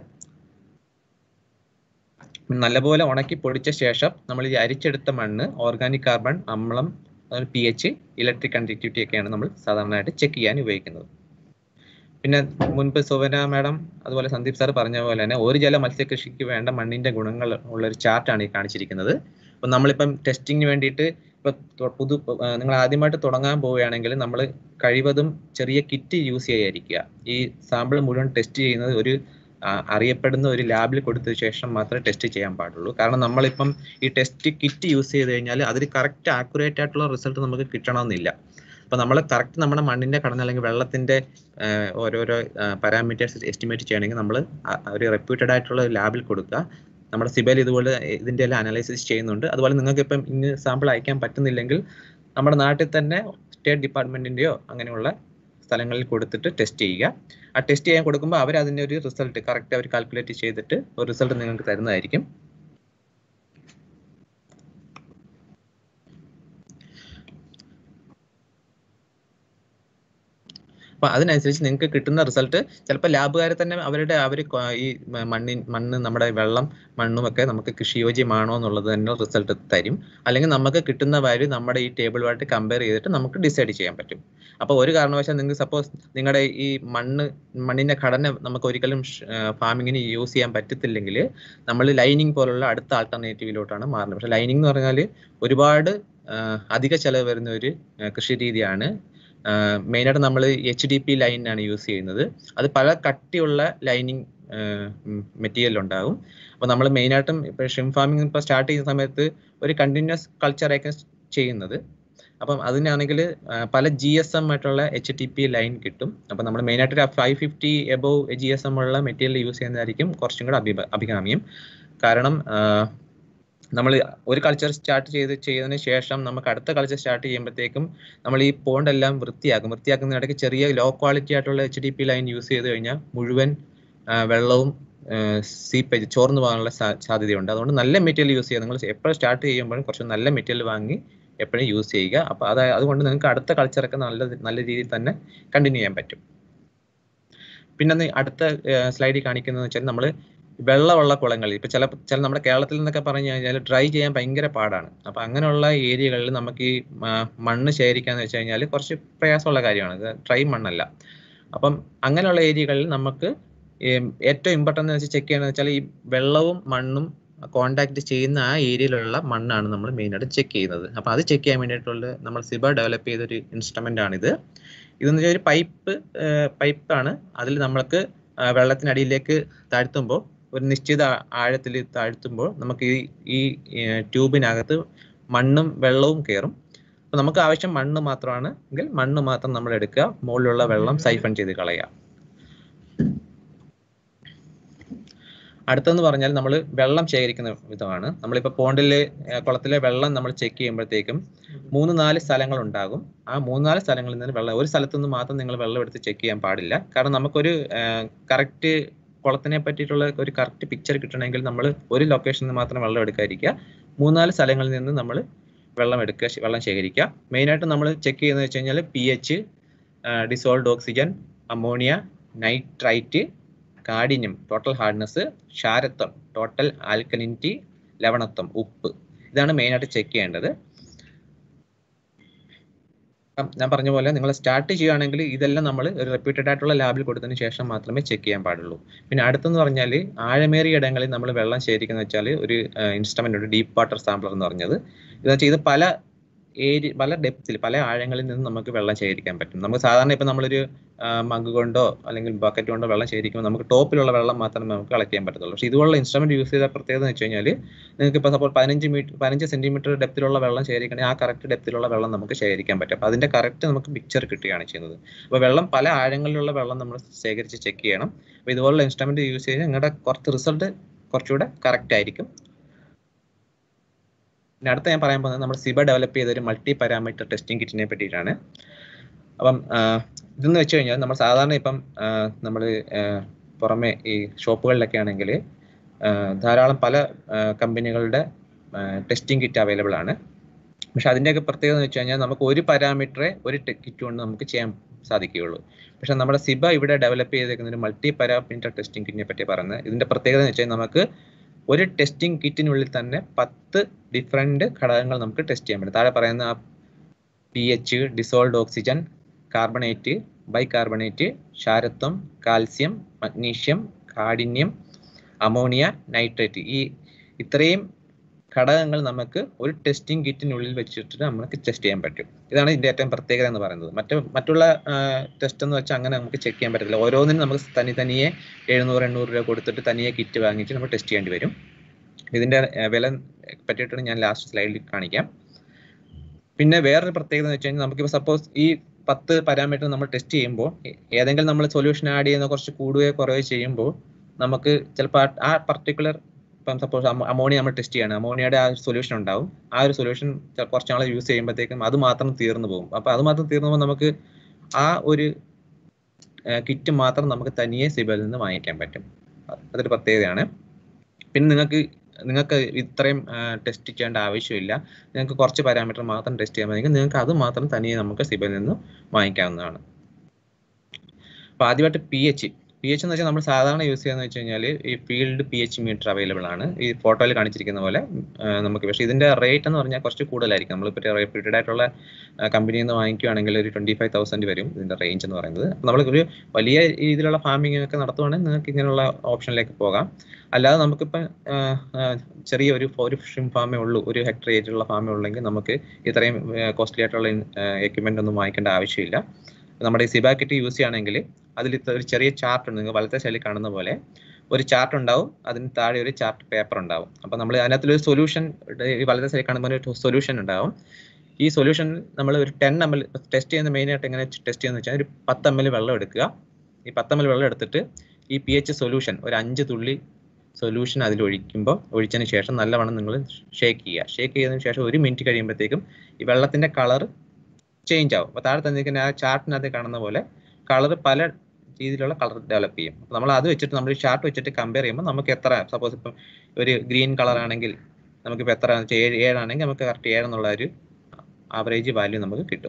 നല്ലപോലെ ഉണക്കി പൊടിച്ച ശേഷം നമ്മൾ ഈ അരിച്ചെടുത്ത മണ്ണ് ഓർഗാനിക് കാർബൺ അമ്ലം പി എച്ച് ഇലക്ട്രിക് കണ്ടക്ടിവിറ്റി ഒക്കെയാണ് നമ്മൾ സാധാരണയായിട്ട് ചെക്ക് ചെയ്യാൻ ഉപയോഗിക്കുന്നത് പിന്നെ മുൻപ് സുവന മാഡം അതുപോലെ സന്ദീപ് സാർ പറഞ്ഞ പോലെ തന്നെ ഒരു ജല മത്സ്യകൃഷിക്ക് വേണ്ട മണ്ണിന്റെ ഗുണങ്ങൾ ഉള്ള ഒരു ചാർട്ടാണ് ഈ കാണിച്ചിരിക്കുന്നത് അപ്പം നമ്മളിപ്പം ടെസ്റ്റിങ്ങിന് വേണ്ടിയിട്ട് ഇപ്പൊ പുതു നിങ്ങൾ ആദ്യമായിട്ട് തുടങ്ങാൻ പോവുകയാണെങ്കിൽ നമ്മൾ കഴിവതും ചെറിയ കിറ്റ് യൂസ് ചെയ്യാതിരിക്കുക ഈ സാമ്പിൾ മുഴുവൻ ടെസ്റ്റ് ചെയ്യുന്നത് ഒരു അറിയപ്പെടുന്ന ഒരു ലാബിൽ കൊടുത്ത ശേഷം മാത്രമേ ടെസ്റ്റ് ചെയ്യാൻ പാടുള്ളൂ കാരണം നമ്മളിപ്പം ഈ ടെസ്റ്റ് കിറ്റ് യൂസ് ചെയ്ത് കഴിഞ്ഞാൽ അതിൽ കറക്റ്റ് ആക്യുറേറ്റ് ആയിട്ടുള്ള റിസൾട്ട് നമുക്ക് കിട്ടണമെന്നില്ല അപ്പൊ നമ്മൾ കറക്റ്റ് നമ്മുടെ മണ്ണിന്റെ ഘടന അല്ലെങ്കിൽ വെള്ളത്തിന്റെ ഓരോരോ പാരാമീറ്റേഴ്സ് എസ്റ്റിമേറ്റ് ചെയ്യണമെങ്കിൽ നമ്മൾ ഒരു റെപ്യൂട്ടഡ് ആയിട്ടുള്ള ലാബിൽ കൊടുക്കുക നമ്മുടെ സിബൽ ഇതുപോലെ ഇതിന്റെ എല്ലാം അനലൈസിസ് ചെയ്യുന്നുണ്ട് അതുപോലെ നിങ്ങൾക്ക് ഇപ്പം ഇന്ന് സാമ്പിൾ അയക്കാൻ പറ്റുന്നില്ലെങ്കിൽ നമ്മുടെ നാട്ടിൽ തന്നെ സ്റ്റേറ്റ് ഡിപ്പാർട്ട്മെന്റിന്റെയോ അങ്ങനെയുള്ള സ്ഥലങ്ങളിൽ കൊടുത്തിട്ട് ടെസ്റ്റ് ചെയ്യുക ആ ടെസ്റ്റ് ചെയ്യാൻ കൊടുക്കുമ്പോൾ അവർ അതിന്റെ ഒരു റിസൾട്ട് കറക്റ്റ് അവർ കാൽക്കുലേറ്റ് ചെയ്തിട്ട് ഒരു റിസൾട്ട് നിങ്ങൾക്ക് തരുന്നതായിരിക്കും അപ്പൊ അതിനനുസരിച്ച് നിങ്ങൾക്ക് കിട്ടുന്ന റിസൾട്ട് ചിലപ്പോൾ ലാബുകാരെ തന്നെ അവരുടെ അവർ ഈ മണ്ണിൻ മണ്ണ് നമ്മുടെ വെള്ളം മണ്ണും ഒക്കെ നമുക്ക് കൃഷിയോജ്യമാണോ എന്നുള്ളത് തന്നെ റിസൾട്ട് തരും അല്ലെങ്കിൽ നമുക്ക് കിട്ടുന്ന വാല്യൂ നമ്മുടെ ഈ ടേബിളുമായിട്ട് കമ്പയർ ചെയ്തിട്ട് നമുക്ക് ഡിസൈഡ് ചെയ്യാൻ പറ്റും അപ്പോൾ ഒരു കാരണവശാൽ നിങ്ങൾക്ക് സപ്പോസ് നിങ്ങളുടെ ഈ മണ്ണ് മണ്ണിന്റെ ഘടന നമുക്ക് ഒരിക്കലും ഫാമിങ്ങിന് യൂസ് ചെയ്യാൻ പറ്റത്തില്ലെങ്കിൽ നമ്മൾ ലൈനിങ് പോലുള്ള അടുത്ത ആൾട്ടർനേറ്റീവിലോട്ടാണ് മാറുന്നത് പക്ഷെ ലൈനിങ് എന്ന് പറഞ്ഞാൽ ഒരുപാട് അധിക ചെലവ് വരുന്ന ഒരു കൃഷി രീതിയാണ് മെയിനായിട്ട് നമ്മൾ എച്ച് ഡി പി ലൈനാണ് യൂസ് ചെയ്യുന്നത് അത് പല കട്ടിയുള്ള ലൈനിങ് മെറ്റീരിയൽ ഉണ്ടാകും അപ്പോൾ നമ്മൾ മെയിനായിട്ടും ഇപ്പോൾ ഷിം ഫാമിംഗ് ഇപ്പോൾ സ്റ്റാർട്ട് ചെയ്യുന്ന സമയത്ത് ഒരു കണ്ടിന്യൂസ് കൾച്ചറൊക്കെ ചെയ്യുന്നത് അപ്പം അതിനാണെങ്കിൽ പല ജി എസ് എം ആയിട്ടുള്ള എച്ച് ടി പി ലൈൻ കിട്ടും അപ്പം നമ്മൾ മെയിനായിട്ട് ഒരു five fifty above G S M ഉള്ള മെറ്റീരിയൽ യൂസ് ചെയ്യുന്നതായിരിക്കും കുറച്ചും കൂടെ അഭി അഭികാമ്യം കാരണം നമ്മൾ ഒരു കൾച്ചർ സ്റ്റാർട്ട് ചെയ്ത് ചെയ്തതിന് ശേഷം നമുക്ക് അടുത്ത കൾച്ചർ സ്റ്റാർട്ട് ചെയ്യുമ്പോഴത്തേക്കും നമ്മൾ ഈ പോണ്ട് എല്ലാം വൃത്തിയാക്കും വൃത്തിയാക്കുന്നതിനിടയ്ക്ക് ചെറിയ ലോ ക്വാളിറ്റി ആയിട്ടുള്ള H D P line use ചെയ്ത് കഴിഞ്ഞാൽ മുഴുവൻ വെള്ളവും സീപ്പേജ് ചോർന്നു പോകാനുള്ള സാധ്യതയുണ്ട് അതുകൊണ്ട് നല്ല മെറ്റീരിയൽ യൂസ് ചെയ്യുക നിങ്ങൾ എപ്പോഴും സ്റ്റാർട്ട് ചെയ്യുമ്പോഴും കുറച്ച് നല്ല മെറ്റീരിയൽ വാങ്ങി എപ്പോഴും യൂസ് ചെയ്യുക അപ്പോൾ അത് അതുകൊണ്ട് നിങ്ങൾക്ക് അടുത്ത കൾച്ചറൊക്കെ നല്ല നല്ല രീതിയിൽ തന്നെ കണ്ടിന്യൂ ചെയ്യാൻ പറ്റും പിന്നെ അടുത്ത സ്ലൈഡിൽ കാണിക്കുന്നത് വെച്ചാൽ നമ്മൾ വെള്ളമുള്ള കുളങ്ങളിൽ ഇപ്പൊ ചില ചില നമ്മുടെ കേരളത്തിൽ നിന്നൊക്കെ പറഞ്ഞു കഴിഞ്ഞാൽ ഡ്രൈ ചെയ്യാൻ ഭയങ്കര പാടാണ് അപ്പൊ അങ്ങനെയുള്ള ഏരിയകളിൽ നമുക്ക് ഈ മണ്ണ് ശേഖരിക്കാന്ന് വെച്ച് കഴിഞ്ഞാൽ കുറച്ച് പ്രയാസമുള്ള കാര്യമാണ് ഡ്രൈ മണ്ണല്ല അപ്പം അങ്ങനെയുള്ള ഏരിയകളിൽ നമുക്ക് ഏറ്റവും ഇമ്പോർട്ടൻ്റ് എന്ന് വെച്ചാൽ ചെക്ക് ചെയ്യണമെന്ന് വെച്ചാൽ ഈ വെള്ളവും മണ്ണും കോണ്ടാക്ട് ചെയ്യുന്ന ആ ഏരിയയിലുള്ള മണ്ണാണ് നമ്മൾ മെയിനായിട്ട് ചെക്ക് ചെയ്യുന്നത് അപ്പോൾ അത് ചെക്ക് ചെയ്യാൻ വേണ്ടിയിട്ടുള്ള നമ്മൾ സിബ ഡെവലപ്പ് ചെയ്ത ഒരു ഇൻസ്ട്രുമെന്റ് ആണിത് ഇതെന്ന് വെച്ചാൽ ഒരു പൈപ്പ് പൈപ്പാണ് അതിൽ നമ്മൾക്ക് വെള്ളത്തിനടിയിലേക്ക് താഴ്ത്തുമ്പോൾ ഒരു നിശ്ചിത ആഴത്തിൽ താഴ്ത്തുമ്പോൾ നമുക്ക് ഈ ഈ ട്യൂബിനകത്ത് മണ്ണും വെള്ളവും കയറും അപ്പോൾ നമുക്ക് ആവശ്യം മണ്ണ് മാത്രമാണ് എങ്കിൽ മണ്ണ് മാത്രം നമ്മൾ എടുക്കുക മുകളിലുള്ള വെള്ളം സൈഫൺ ചെയ്ത് കളയുക അടുത്തെന്ന് പറഞ്ഞാൽ നമ്മൾ വെള്ളം ശേഖരിക്കുന്ന വിധമാണ് നമ്മളിപ്പോൾ പോണ്ടിലെ കുളത്തിലെ വെള്ളം നമ്മൾ ചെക്ക് ചെയ്യുമ്പോഴത്തേക്കും മൂന്ന് നാല് സ്ഥലങ്ങൾ ഉണ്ടാകും ആ മൂന്ന് നാല് സ്ഥലങ്ങളിൽ നിന്ന് വെള്ളം ഒരു സ്ഥലത്തു നിന്ന് മാത്രം നിങ്ങൾ വെള്ളം എടുത്ത് ചെക്ക് ചെയ്യാൻ പാടില്ല കാരണം നമുക്കൊരു കറക്റ്റ് കുളത്തിനെ പറ്റിയിട്ടുള്ള ഒരു കറക്റ്റ് പിക്ചർ കിട്ടണമെങ്കിൽ നമ്മൾ ഒരു ലൊക്കേഷനിൽ നിന്ന് മാത്രം വെള്ളം എടുക്കാതിരിക്കുക മൂന്നാല് സ്ഥലങ്ങളിൽ നിന്ന് നമ്മൾ വെള്ളം എടുക്കുക വെള്ളം ശേഖരിക്കുക മെയിനായിട്ട് നമ്മൾ ചെക്ക് ചെയ്യുന്നത് വെച്ച് കഴിഞ്ഞാൽ P H dissolved oxygen ammonia nitrite കാഠിന്യം ടോട്ടൽ ഹാർഡ്നെസ് ക്ഷാരത്വം ടോട്ടൽ ആൽക്കലിനിറ്റി ലവണത്വം ഉപ്പ് ഇതാണ് മെയിനായിട്ട് ചെക്ക് ചെയ്യേണ്ടത് അപ്പം ഞാൻ പറഞ്ഞ പോലെ നിങ്ങൾ സ്റ്റാർട്ട് ചെയ്യുകയാണെങ്കിൽ ഇതെല്ലാം നമ്മൾ ഒരു റെപ്യൂട്ടഡ് ആയിട്ടുള്ള ലാബിൽ കൊടുത്തതിന് ശേഷം മാത്രമേ ചെക്ക് ചെയ്യാൻ പാടുള്ളൂ പിന്നെ അടുത്തെന്ന് പറഞ്ഞാൽ ആഴമേറിയ ഇടങ്ങളിൽ നമ്മൾ വെള്ളം ശേഖരിക്കുന്ന വെച്ചാൽ ഒരു ഇൻസ്ട്രുമെന്റ് ഉണ്ട് ഡീപ്പ് വാട്ടർ സാമ്പിളർ എന്ന് പറഞ്ഞത് ഇതെന്ന് വെച്ചാൽ ഇത് പല ഏരി പല ഡെപ്തിൽ പല ആഴങ്ങളിൽ നിന്ന് നമുക്ക് വെള്ളം ശേഖരിക്കാൻ പറ്റും നമുക്ക് സാധാരണ ഇപ്പം നമ്മളൊരു മഗ് കൊണ്ടോ അല്ലെങ്കിൽ ബക്കറ്റ് കൊണ്ടോ വെള്ളം ശേഖരിക്കുമ്പോൾ നമുക്ക് ടോപ്പിലുള്ള വെള്ളം മാത്രമേ നമുക്ക് കളക്ട് ചെയ്യാൻ പറ്റത്തുള്ളൂ പക്ഷേ ഇതുപോലുള്ള ഇൻസ്ട്രുമെന്റ് യൂസ് ചെയ്ത പ്രത്യേകത എന്ന് വെച്ച് കഴിഞ്ഞാൽ നിങ്ങൾക്ക് ഇപ്പോൾ സപ്പോസ് പതിനഞ്ച് മീറ്റർ പതിനഞ്ച് സെന്റിമീറ്റർ ഡെപ്തിലുള്ള വെള്ളം ശേഖരിക്കണമെങ്കിൽ ആ കറക്റ്റ് ഡെപ്തിലുള്ള വെള്ളം നമുക്ക് ശേഖരിക്കാൻ പറ്റും അപ്പോൾ അതിന്റെ കറക്റ്റ് നമുക്ക് പിക്ചർ കിട്ടുകയാണ് ചെയ്യുന്നത് അപ്പോൾ വെള്ളം പല ആഴങ്ങളിലുള്ള വെള്ളം നമ്മൾ ശേഖരിച്ച് ചെക്ക് ചെയ്യണം അപ്പോൾ ഇതുപോലുള്ള ഇൻസ്ട്രുമെന്റ് യൂസ് ചെയ്ത് നിങ്ങളുടെ കുറച്ച് റിസൾട്ട് കുറച്ചുകൂടെ കറക്റ്റ് ആയിരിക്കും പിന്നെ അടുത്ത ഞാൻ പറയാൻ പോകുന്നത് നമ്മൾ സിബ ഡെവലപ്പ് ചെയ്ത ഒരു മൾട്ടി പാരാമീറ്റർ ടെസ്റ്റിംഗ് കിറ്റിനെ പറ്റിയിട്ടാണ് അപ്പം ഇതെന്ന് വെച്ച് കഴിഞ്ഞാൽ നമ്മൾ സാധാരണ ഇപ്പം നമ്മൾ പുറമെ ഈ ഷോപ്പുകളിലൊക്കെ ആണെങ്കിൽ ധാരാളം പല കമ്പനികളുടെ ടെസ്റ്റിംഗ് കിറ്റ് അവൈലബിൾ ആണ് പക്ഷെ അതിൻ്റെയൊക്കെ പ്രത്യേകത എന്ന് വെച്ച് കഴിഞ്ഞാൽ നമുക്ക് ഒരു പാരാമീറ്ററെ ഒരു കിറ്റ് കൊണ്ട് നമുക്ക് ചെയ്യാൻ സാധിക്കുകയുള്ളൂ പക്ഷെ നമ്മുടെ സിബ ഇവിടെ ഡെവലപ്പ് ചെയ്തേക്കുന്ന ഒരു മൾട്ടി പാരാമീറ്റർ ടെസ്റ്റിംഗ് കിറ്റിനെ പറ്റി പറയുന്നത് ഇതിന്റെ പ്രത്യേകത എന്ന് വെച്ചാൽ നമുക്ക് ഒരു ടെസ്റ്റിംഗ് കിറ്റിനുള്ളിൽ തന്നെ പത്ത് ഡിഫറെന്റ് ഘടകങ്ങൾ നമുക്ക് ടെസ്റ്റ് ചെയ്യാൻ പറ്റും താഴെ പറയുന്ന P H dissolved oxygen carbonate bicarbonate ക്ഷാരത്വം കാൽസ്യം മഗ്നീഷ്യം കാഠിന്യം അമോണിയ നൈട്രേറ്റ് ഈ ഇത്രയും ഘടകങ്ങൾ നമുക്ക് ഒരു ടെസ്റ്റിംഗ് കിറ്റിനുള്ളിൽ വെച്ചിട്ട് നമുക്ക് ടെസ്റ്റ് ചെയ്യാൻ പറ്റും ഇതാണ് ഇതിന്റെ ഏറ്റവും പ്രത്യേകത എന്ന് പറയുന്നത് മറ്റു മറ്റുള്ള ടെസ്റ്റ് എന്ന് വെച്ചാൽ അങ്ങനെ നമുക്ക് ചെക്ക് ചെയ്യാൻ പറ്റില്ല ഓരോന്നിനും നമുക്ക് തനി തനിയെ എഴുന്നൂറ് എണ്ണൂറ് രൂപ കൊടുത്തിട്ട് തനിയെ കിറ്റ് വാങ്ങിച്ച് നമ്മൾ ടെസ്റ്റ് ചെയ്യേണ്ടി വരും ഇതിന്റെ വില പറ്റിയിട്ട് ഞാൻ ലാസ്റ്റ് സ്ലൈഡിൽ കാണിക്കാം പിന്നെ വേറൊരു പ്രത്യേകത എന്ന് വെച്ച് കഴിഞ്ഞാൽ നമുക്കിപ്പോൾ സപ്പോസ് ഈ പത്ത് പാരാമീറ്റർ നമ്മൾ ടെസ്റ്റ് ചെയ്യുമ്പോൾ ഏതെങ്കിലും നമ്മൾ സൊല്യൂഷൻ ആഡ് ചെയ്യുന്ന കുറച്ച് കൂടുകയോ കുറയുകയോ ചെയ്യുമ്പോൾ നമുക്ക് ചിലപ്പോൾ ആ പർട്ടിക്കുലർ ഇപ്പം സപ്പോസ് അമോണിയ നമ്മൾ ടെസ്റ്റ് ചെയ്യണം അമോണിയയുടെ ആ സൊല്യൂഷൻ ഉണ്ടാവും ആ ഒരു സൊല്യൂഷൻ കുറച്ച് നാൾ യൂസ് ചെയ്യുമ്പോഴത്തേക്കും അത് മാത്രം തീർന്നു പോകും അപ്പോൾ അത് മാത്രം തീർന്നു പോകുമ്പോൾ നമുക്ക് ആ ഒരു കിറ്റ് മാത്രം നമുക്ക് തനിയെ സിബിൽ നിന്ന് വാങ്ങിക്കാൻ പറ്റും അതൊരു പ്രത്യേകതയാണ് പിന്നെ നിങ്ങൾക്ക് നിങ്ങൾക്ക് ഇത്രയും ടെസ്റ്റ് ചെയ്യേണ്ട ആവശ്യമില്ല നിങ്ങൾക്ക് കുറച്ച് പാരാമീറ്റർ മാത്രം ടെസ്റ്റ് ചെയ്യാൻ മതി നിങ്ങൾക്ക് അത് മാത്രം തനിയെ നമുക്ക് സിബിൽ നിന്ന് വാങ്ങിക്കാവുന്നതാണ് അപ്പോൾ ആദ്യമായിട്ട് പി എച്ച് പി എച്ച് എന്ന് വെച്ചാൽ നമ്മൾ സാധാരണ യൂസ് ചെയ്യുന്നത് വെച്ച് കഴിഞ്ഞാൽ ഈ field P H meter available ആണ് ഈ ഫോട്ടോയിൽ കാണിച്ചിരിക്കുന്ന പോലെ നമുക്ക് പക്ഷേ ഇതിന്റെ റേറ്റ് എന്ന് പറഞ്ഞാൽ കുറച്ച് കൂടുതലായിരിക്കും നമ്മളിപ്പോൾ റെപ്യൂട്ടഡ് ആയിട്ടുള്ള കമ്പനിയിൽ നിന്ന് വാങ്ങിക്കുകയാണെങ്കിൽ ഒരു ട്വന്റി ഫൈവ് തൗസൻഡ് വരും ഇതിന്റെ റേഞ്ച് എന്ന് പറയുന്നത് നമ്മൾ ഒരു വലിയ രീതിയിലുള്ള ഫാമിംഗ് ഒക്കെ നടത്തുവാണെങ്കിൽ നിങ്ങൾക്ക് ഇങ്ങനെയുള്ള ഓപ്ഷനിലേക്ക് പോകാം അല്ലാതെ നമുക്കിപ്പോൾ ചെറിയ ഒരു ഒരു ഷിം ഫാമേ ഉള്ളൂ ഒരു ഹെക്ടർ ഏരിയയിലുള്ള ഫാമേ ഉള്ളെങ്കിൽ നമുക്ക് ഇത്രയും കോസ്റ്റ്ലി ആയിട്ടുള്ള എക്യുപ്മെന്റ് ഒന്നും വാങ്ങിക്കേണ്ട ആവശ്യമില്ല നമ്മുടെ ഈ സിബാ കിറ്റ് യൂസ് ചെയ്യുകയാണെങ്കിൽ അതിൽ ഒരു ചെറിയ ചാർട്ട് ഉണ്ട് നിങ്ങൾ വലത്തെ സൈഡിൽ കാണുന്ന പോലെ ഒരു ചാർട്ട് ഉണ്ടാവും അതിന് താഴെ ഒരു ചാർട്ട് പേപ്പർ ഉണ്ടാവും അപ്പോൾ നമ്മൾ അതിനകത്തൊരു സൊല്യൂഷൻ ഈ വലത്തെ സൈഡിൽ കാണുമ്പോൾ ഒരു സൊല്യൂഷൻ ഉണ്ടാവും ഈ സൊല്യൂഷൻ നമ്മൾ ഒരു ടെൻ എം എൽ ടെസ്റ്റ് ചെയ്യുന്ന മെയിനായിട്ട് എങ്ങനെ ടെസ്റ്റ് ചെയ്യുന്നത് വെച്ചാൽ ഒരു പത്ത് എം എൽ വെള്ളം എടുക്കുക ഈ പത്ത് എം എൽ വെള്ളം എടുത്തിട്ട് ഈ പി എച്ച് സൊല്യൂഷൻ ഒരു അഞ്ച് തുള്ളി സൊല്യൂഷൻ അതിൽ ഒഴിക്കുമ്പോൾ ഒഴിച്ചതിന് ശേഷം നല്ലവണ്ണം നിങ്ങൾ ഷേക്ക് ചെയ്യുക ഷേക്ക് ചെയ്തതിന് ശേഷം ഒരു മിനിറ്റ് കഴിയുമ്പോഴത്തേക്കും ഈ വെള്ളത്തിന്റെ കളർ ചേഞ്ച് ആവും അപ്പോൾ താഴെ തന്നിരിക്കുന്ന ആ ചാർട്ടിനകത്ത് കാണുന്ന പോലെ കളർ പല രീതിയിലുള്ള കളർ ഡെവലപ്പ് ചെയ്യും അപ്പോൾ നമ്മൾ അത് വെച്ചിട്ട് നമ്മൾ ചാർട്ട് വെച്ചിട്ട് കമ്പയർ ചെയ്യുമ്പോൾ നമുക്ക് എത്ര സപ്പോസ് ഇപ്പം ഒരു ഗ്രീൻ കളർ ആണെങ്കിൽ നമുക്കിപ്പോൾ എത്ര ഏഴ് ഏഴാണെങ്കിൽ നമുക്ക് കറക്റ്റ് ഏഴ് എന്നുള്ള ഒരു ആവറേജ് വാല്യൂ നമുക്ക് കിട്ടും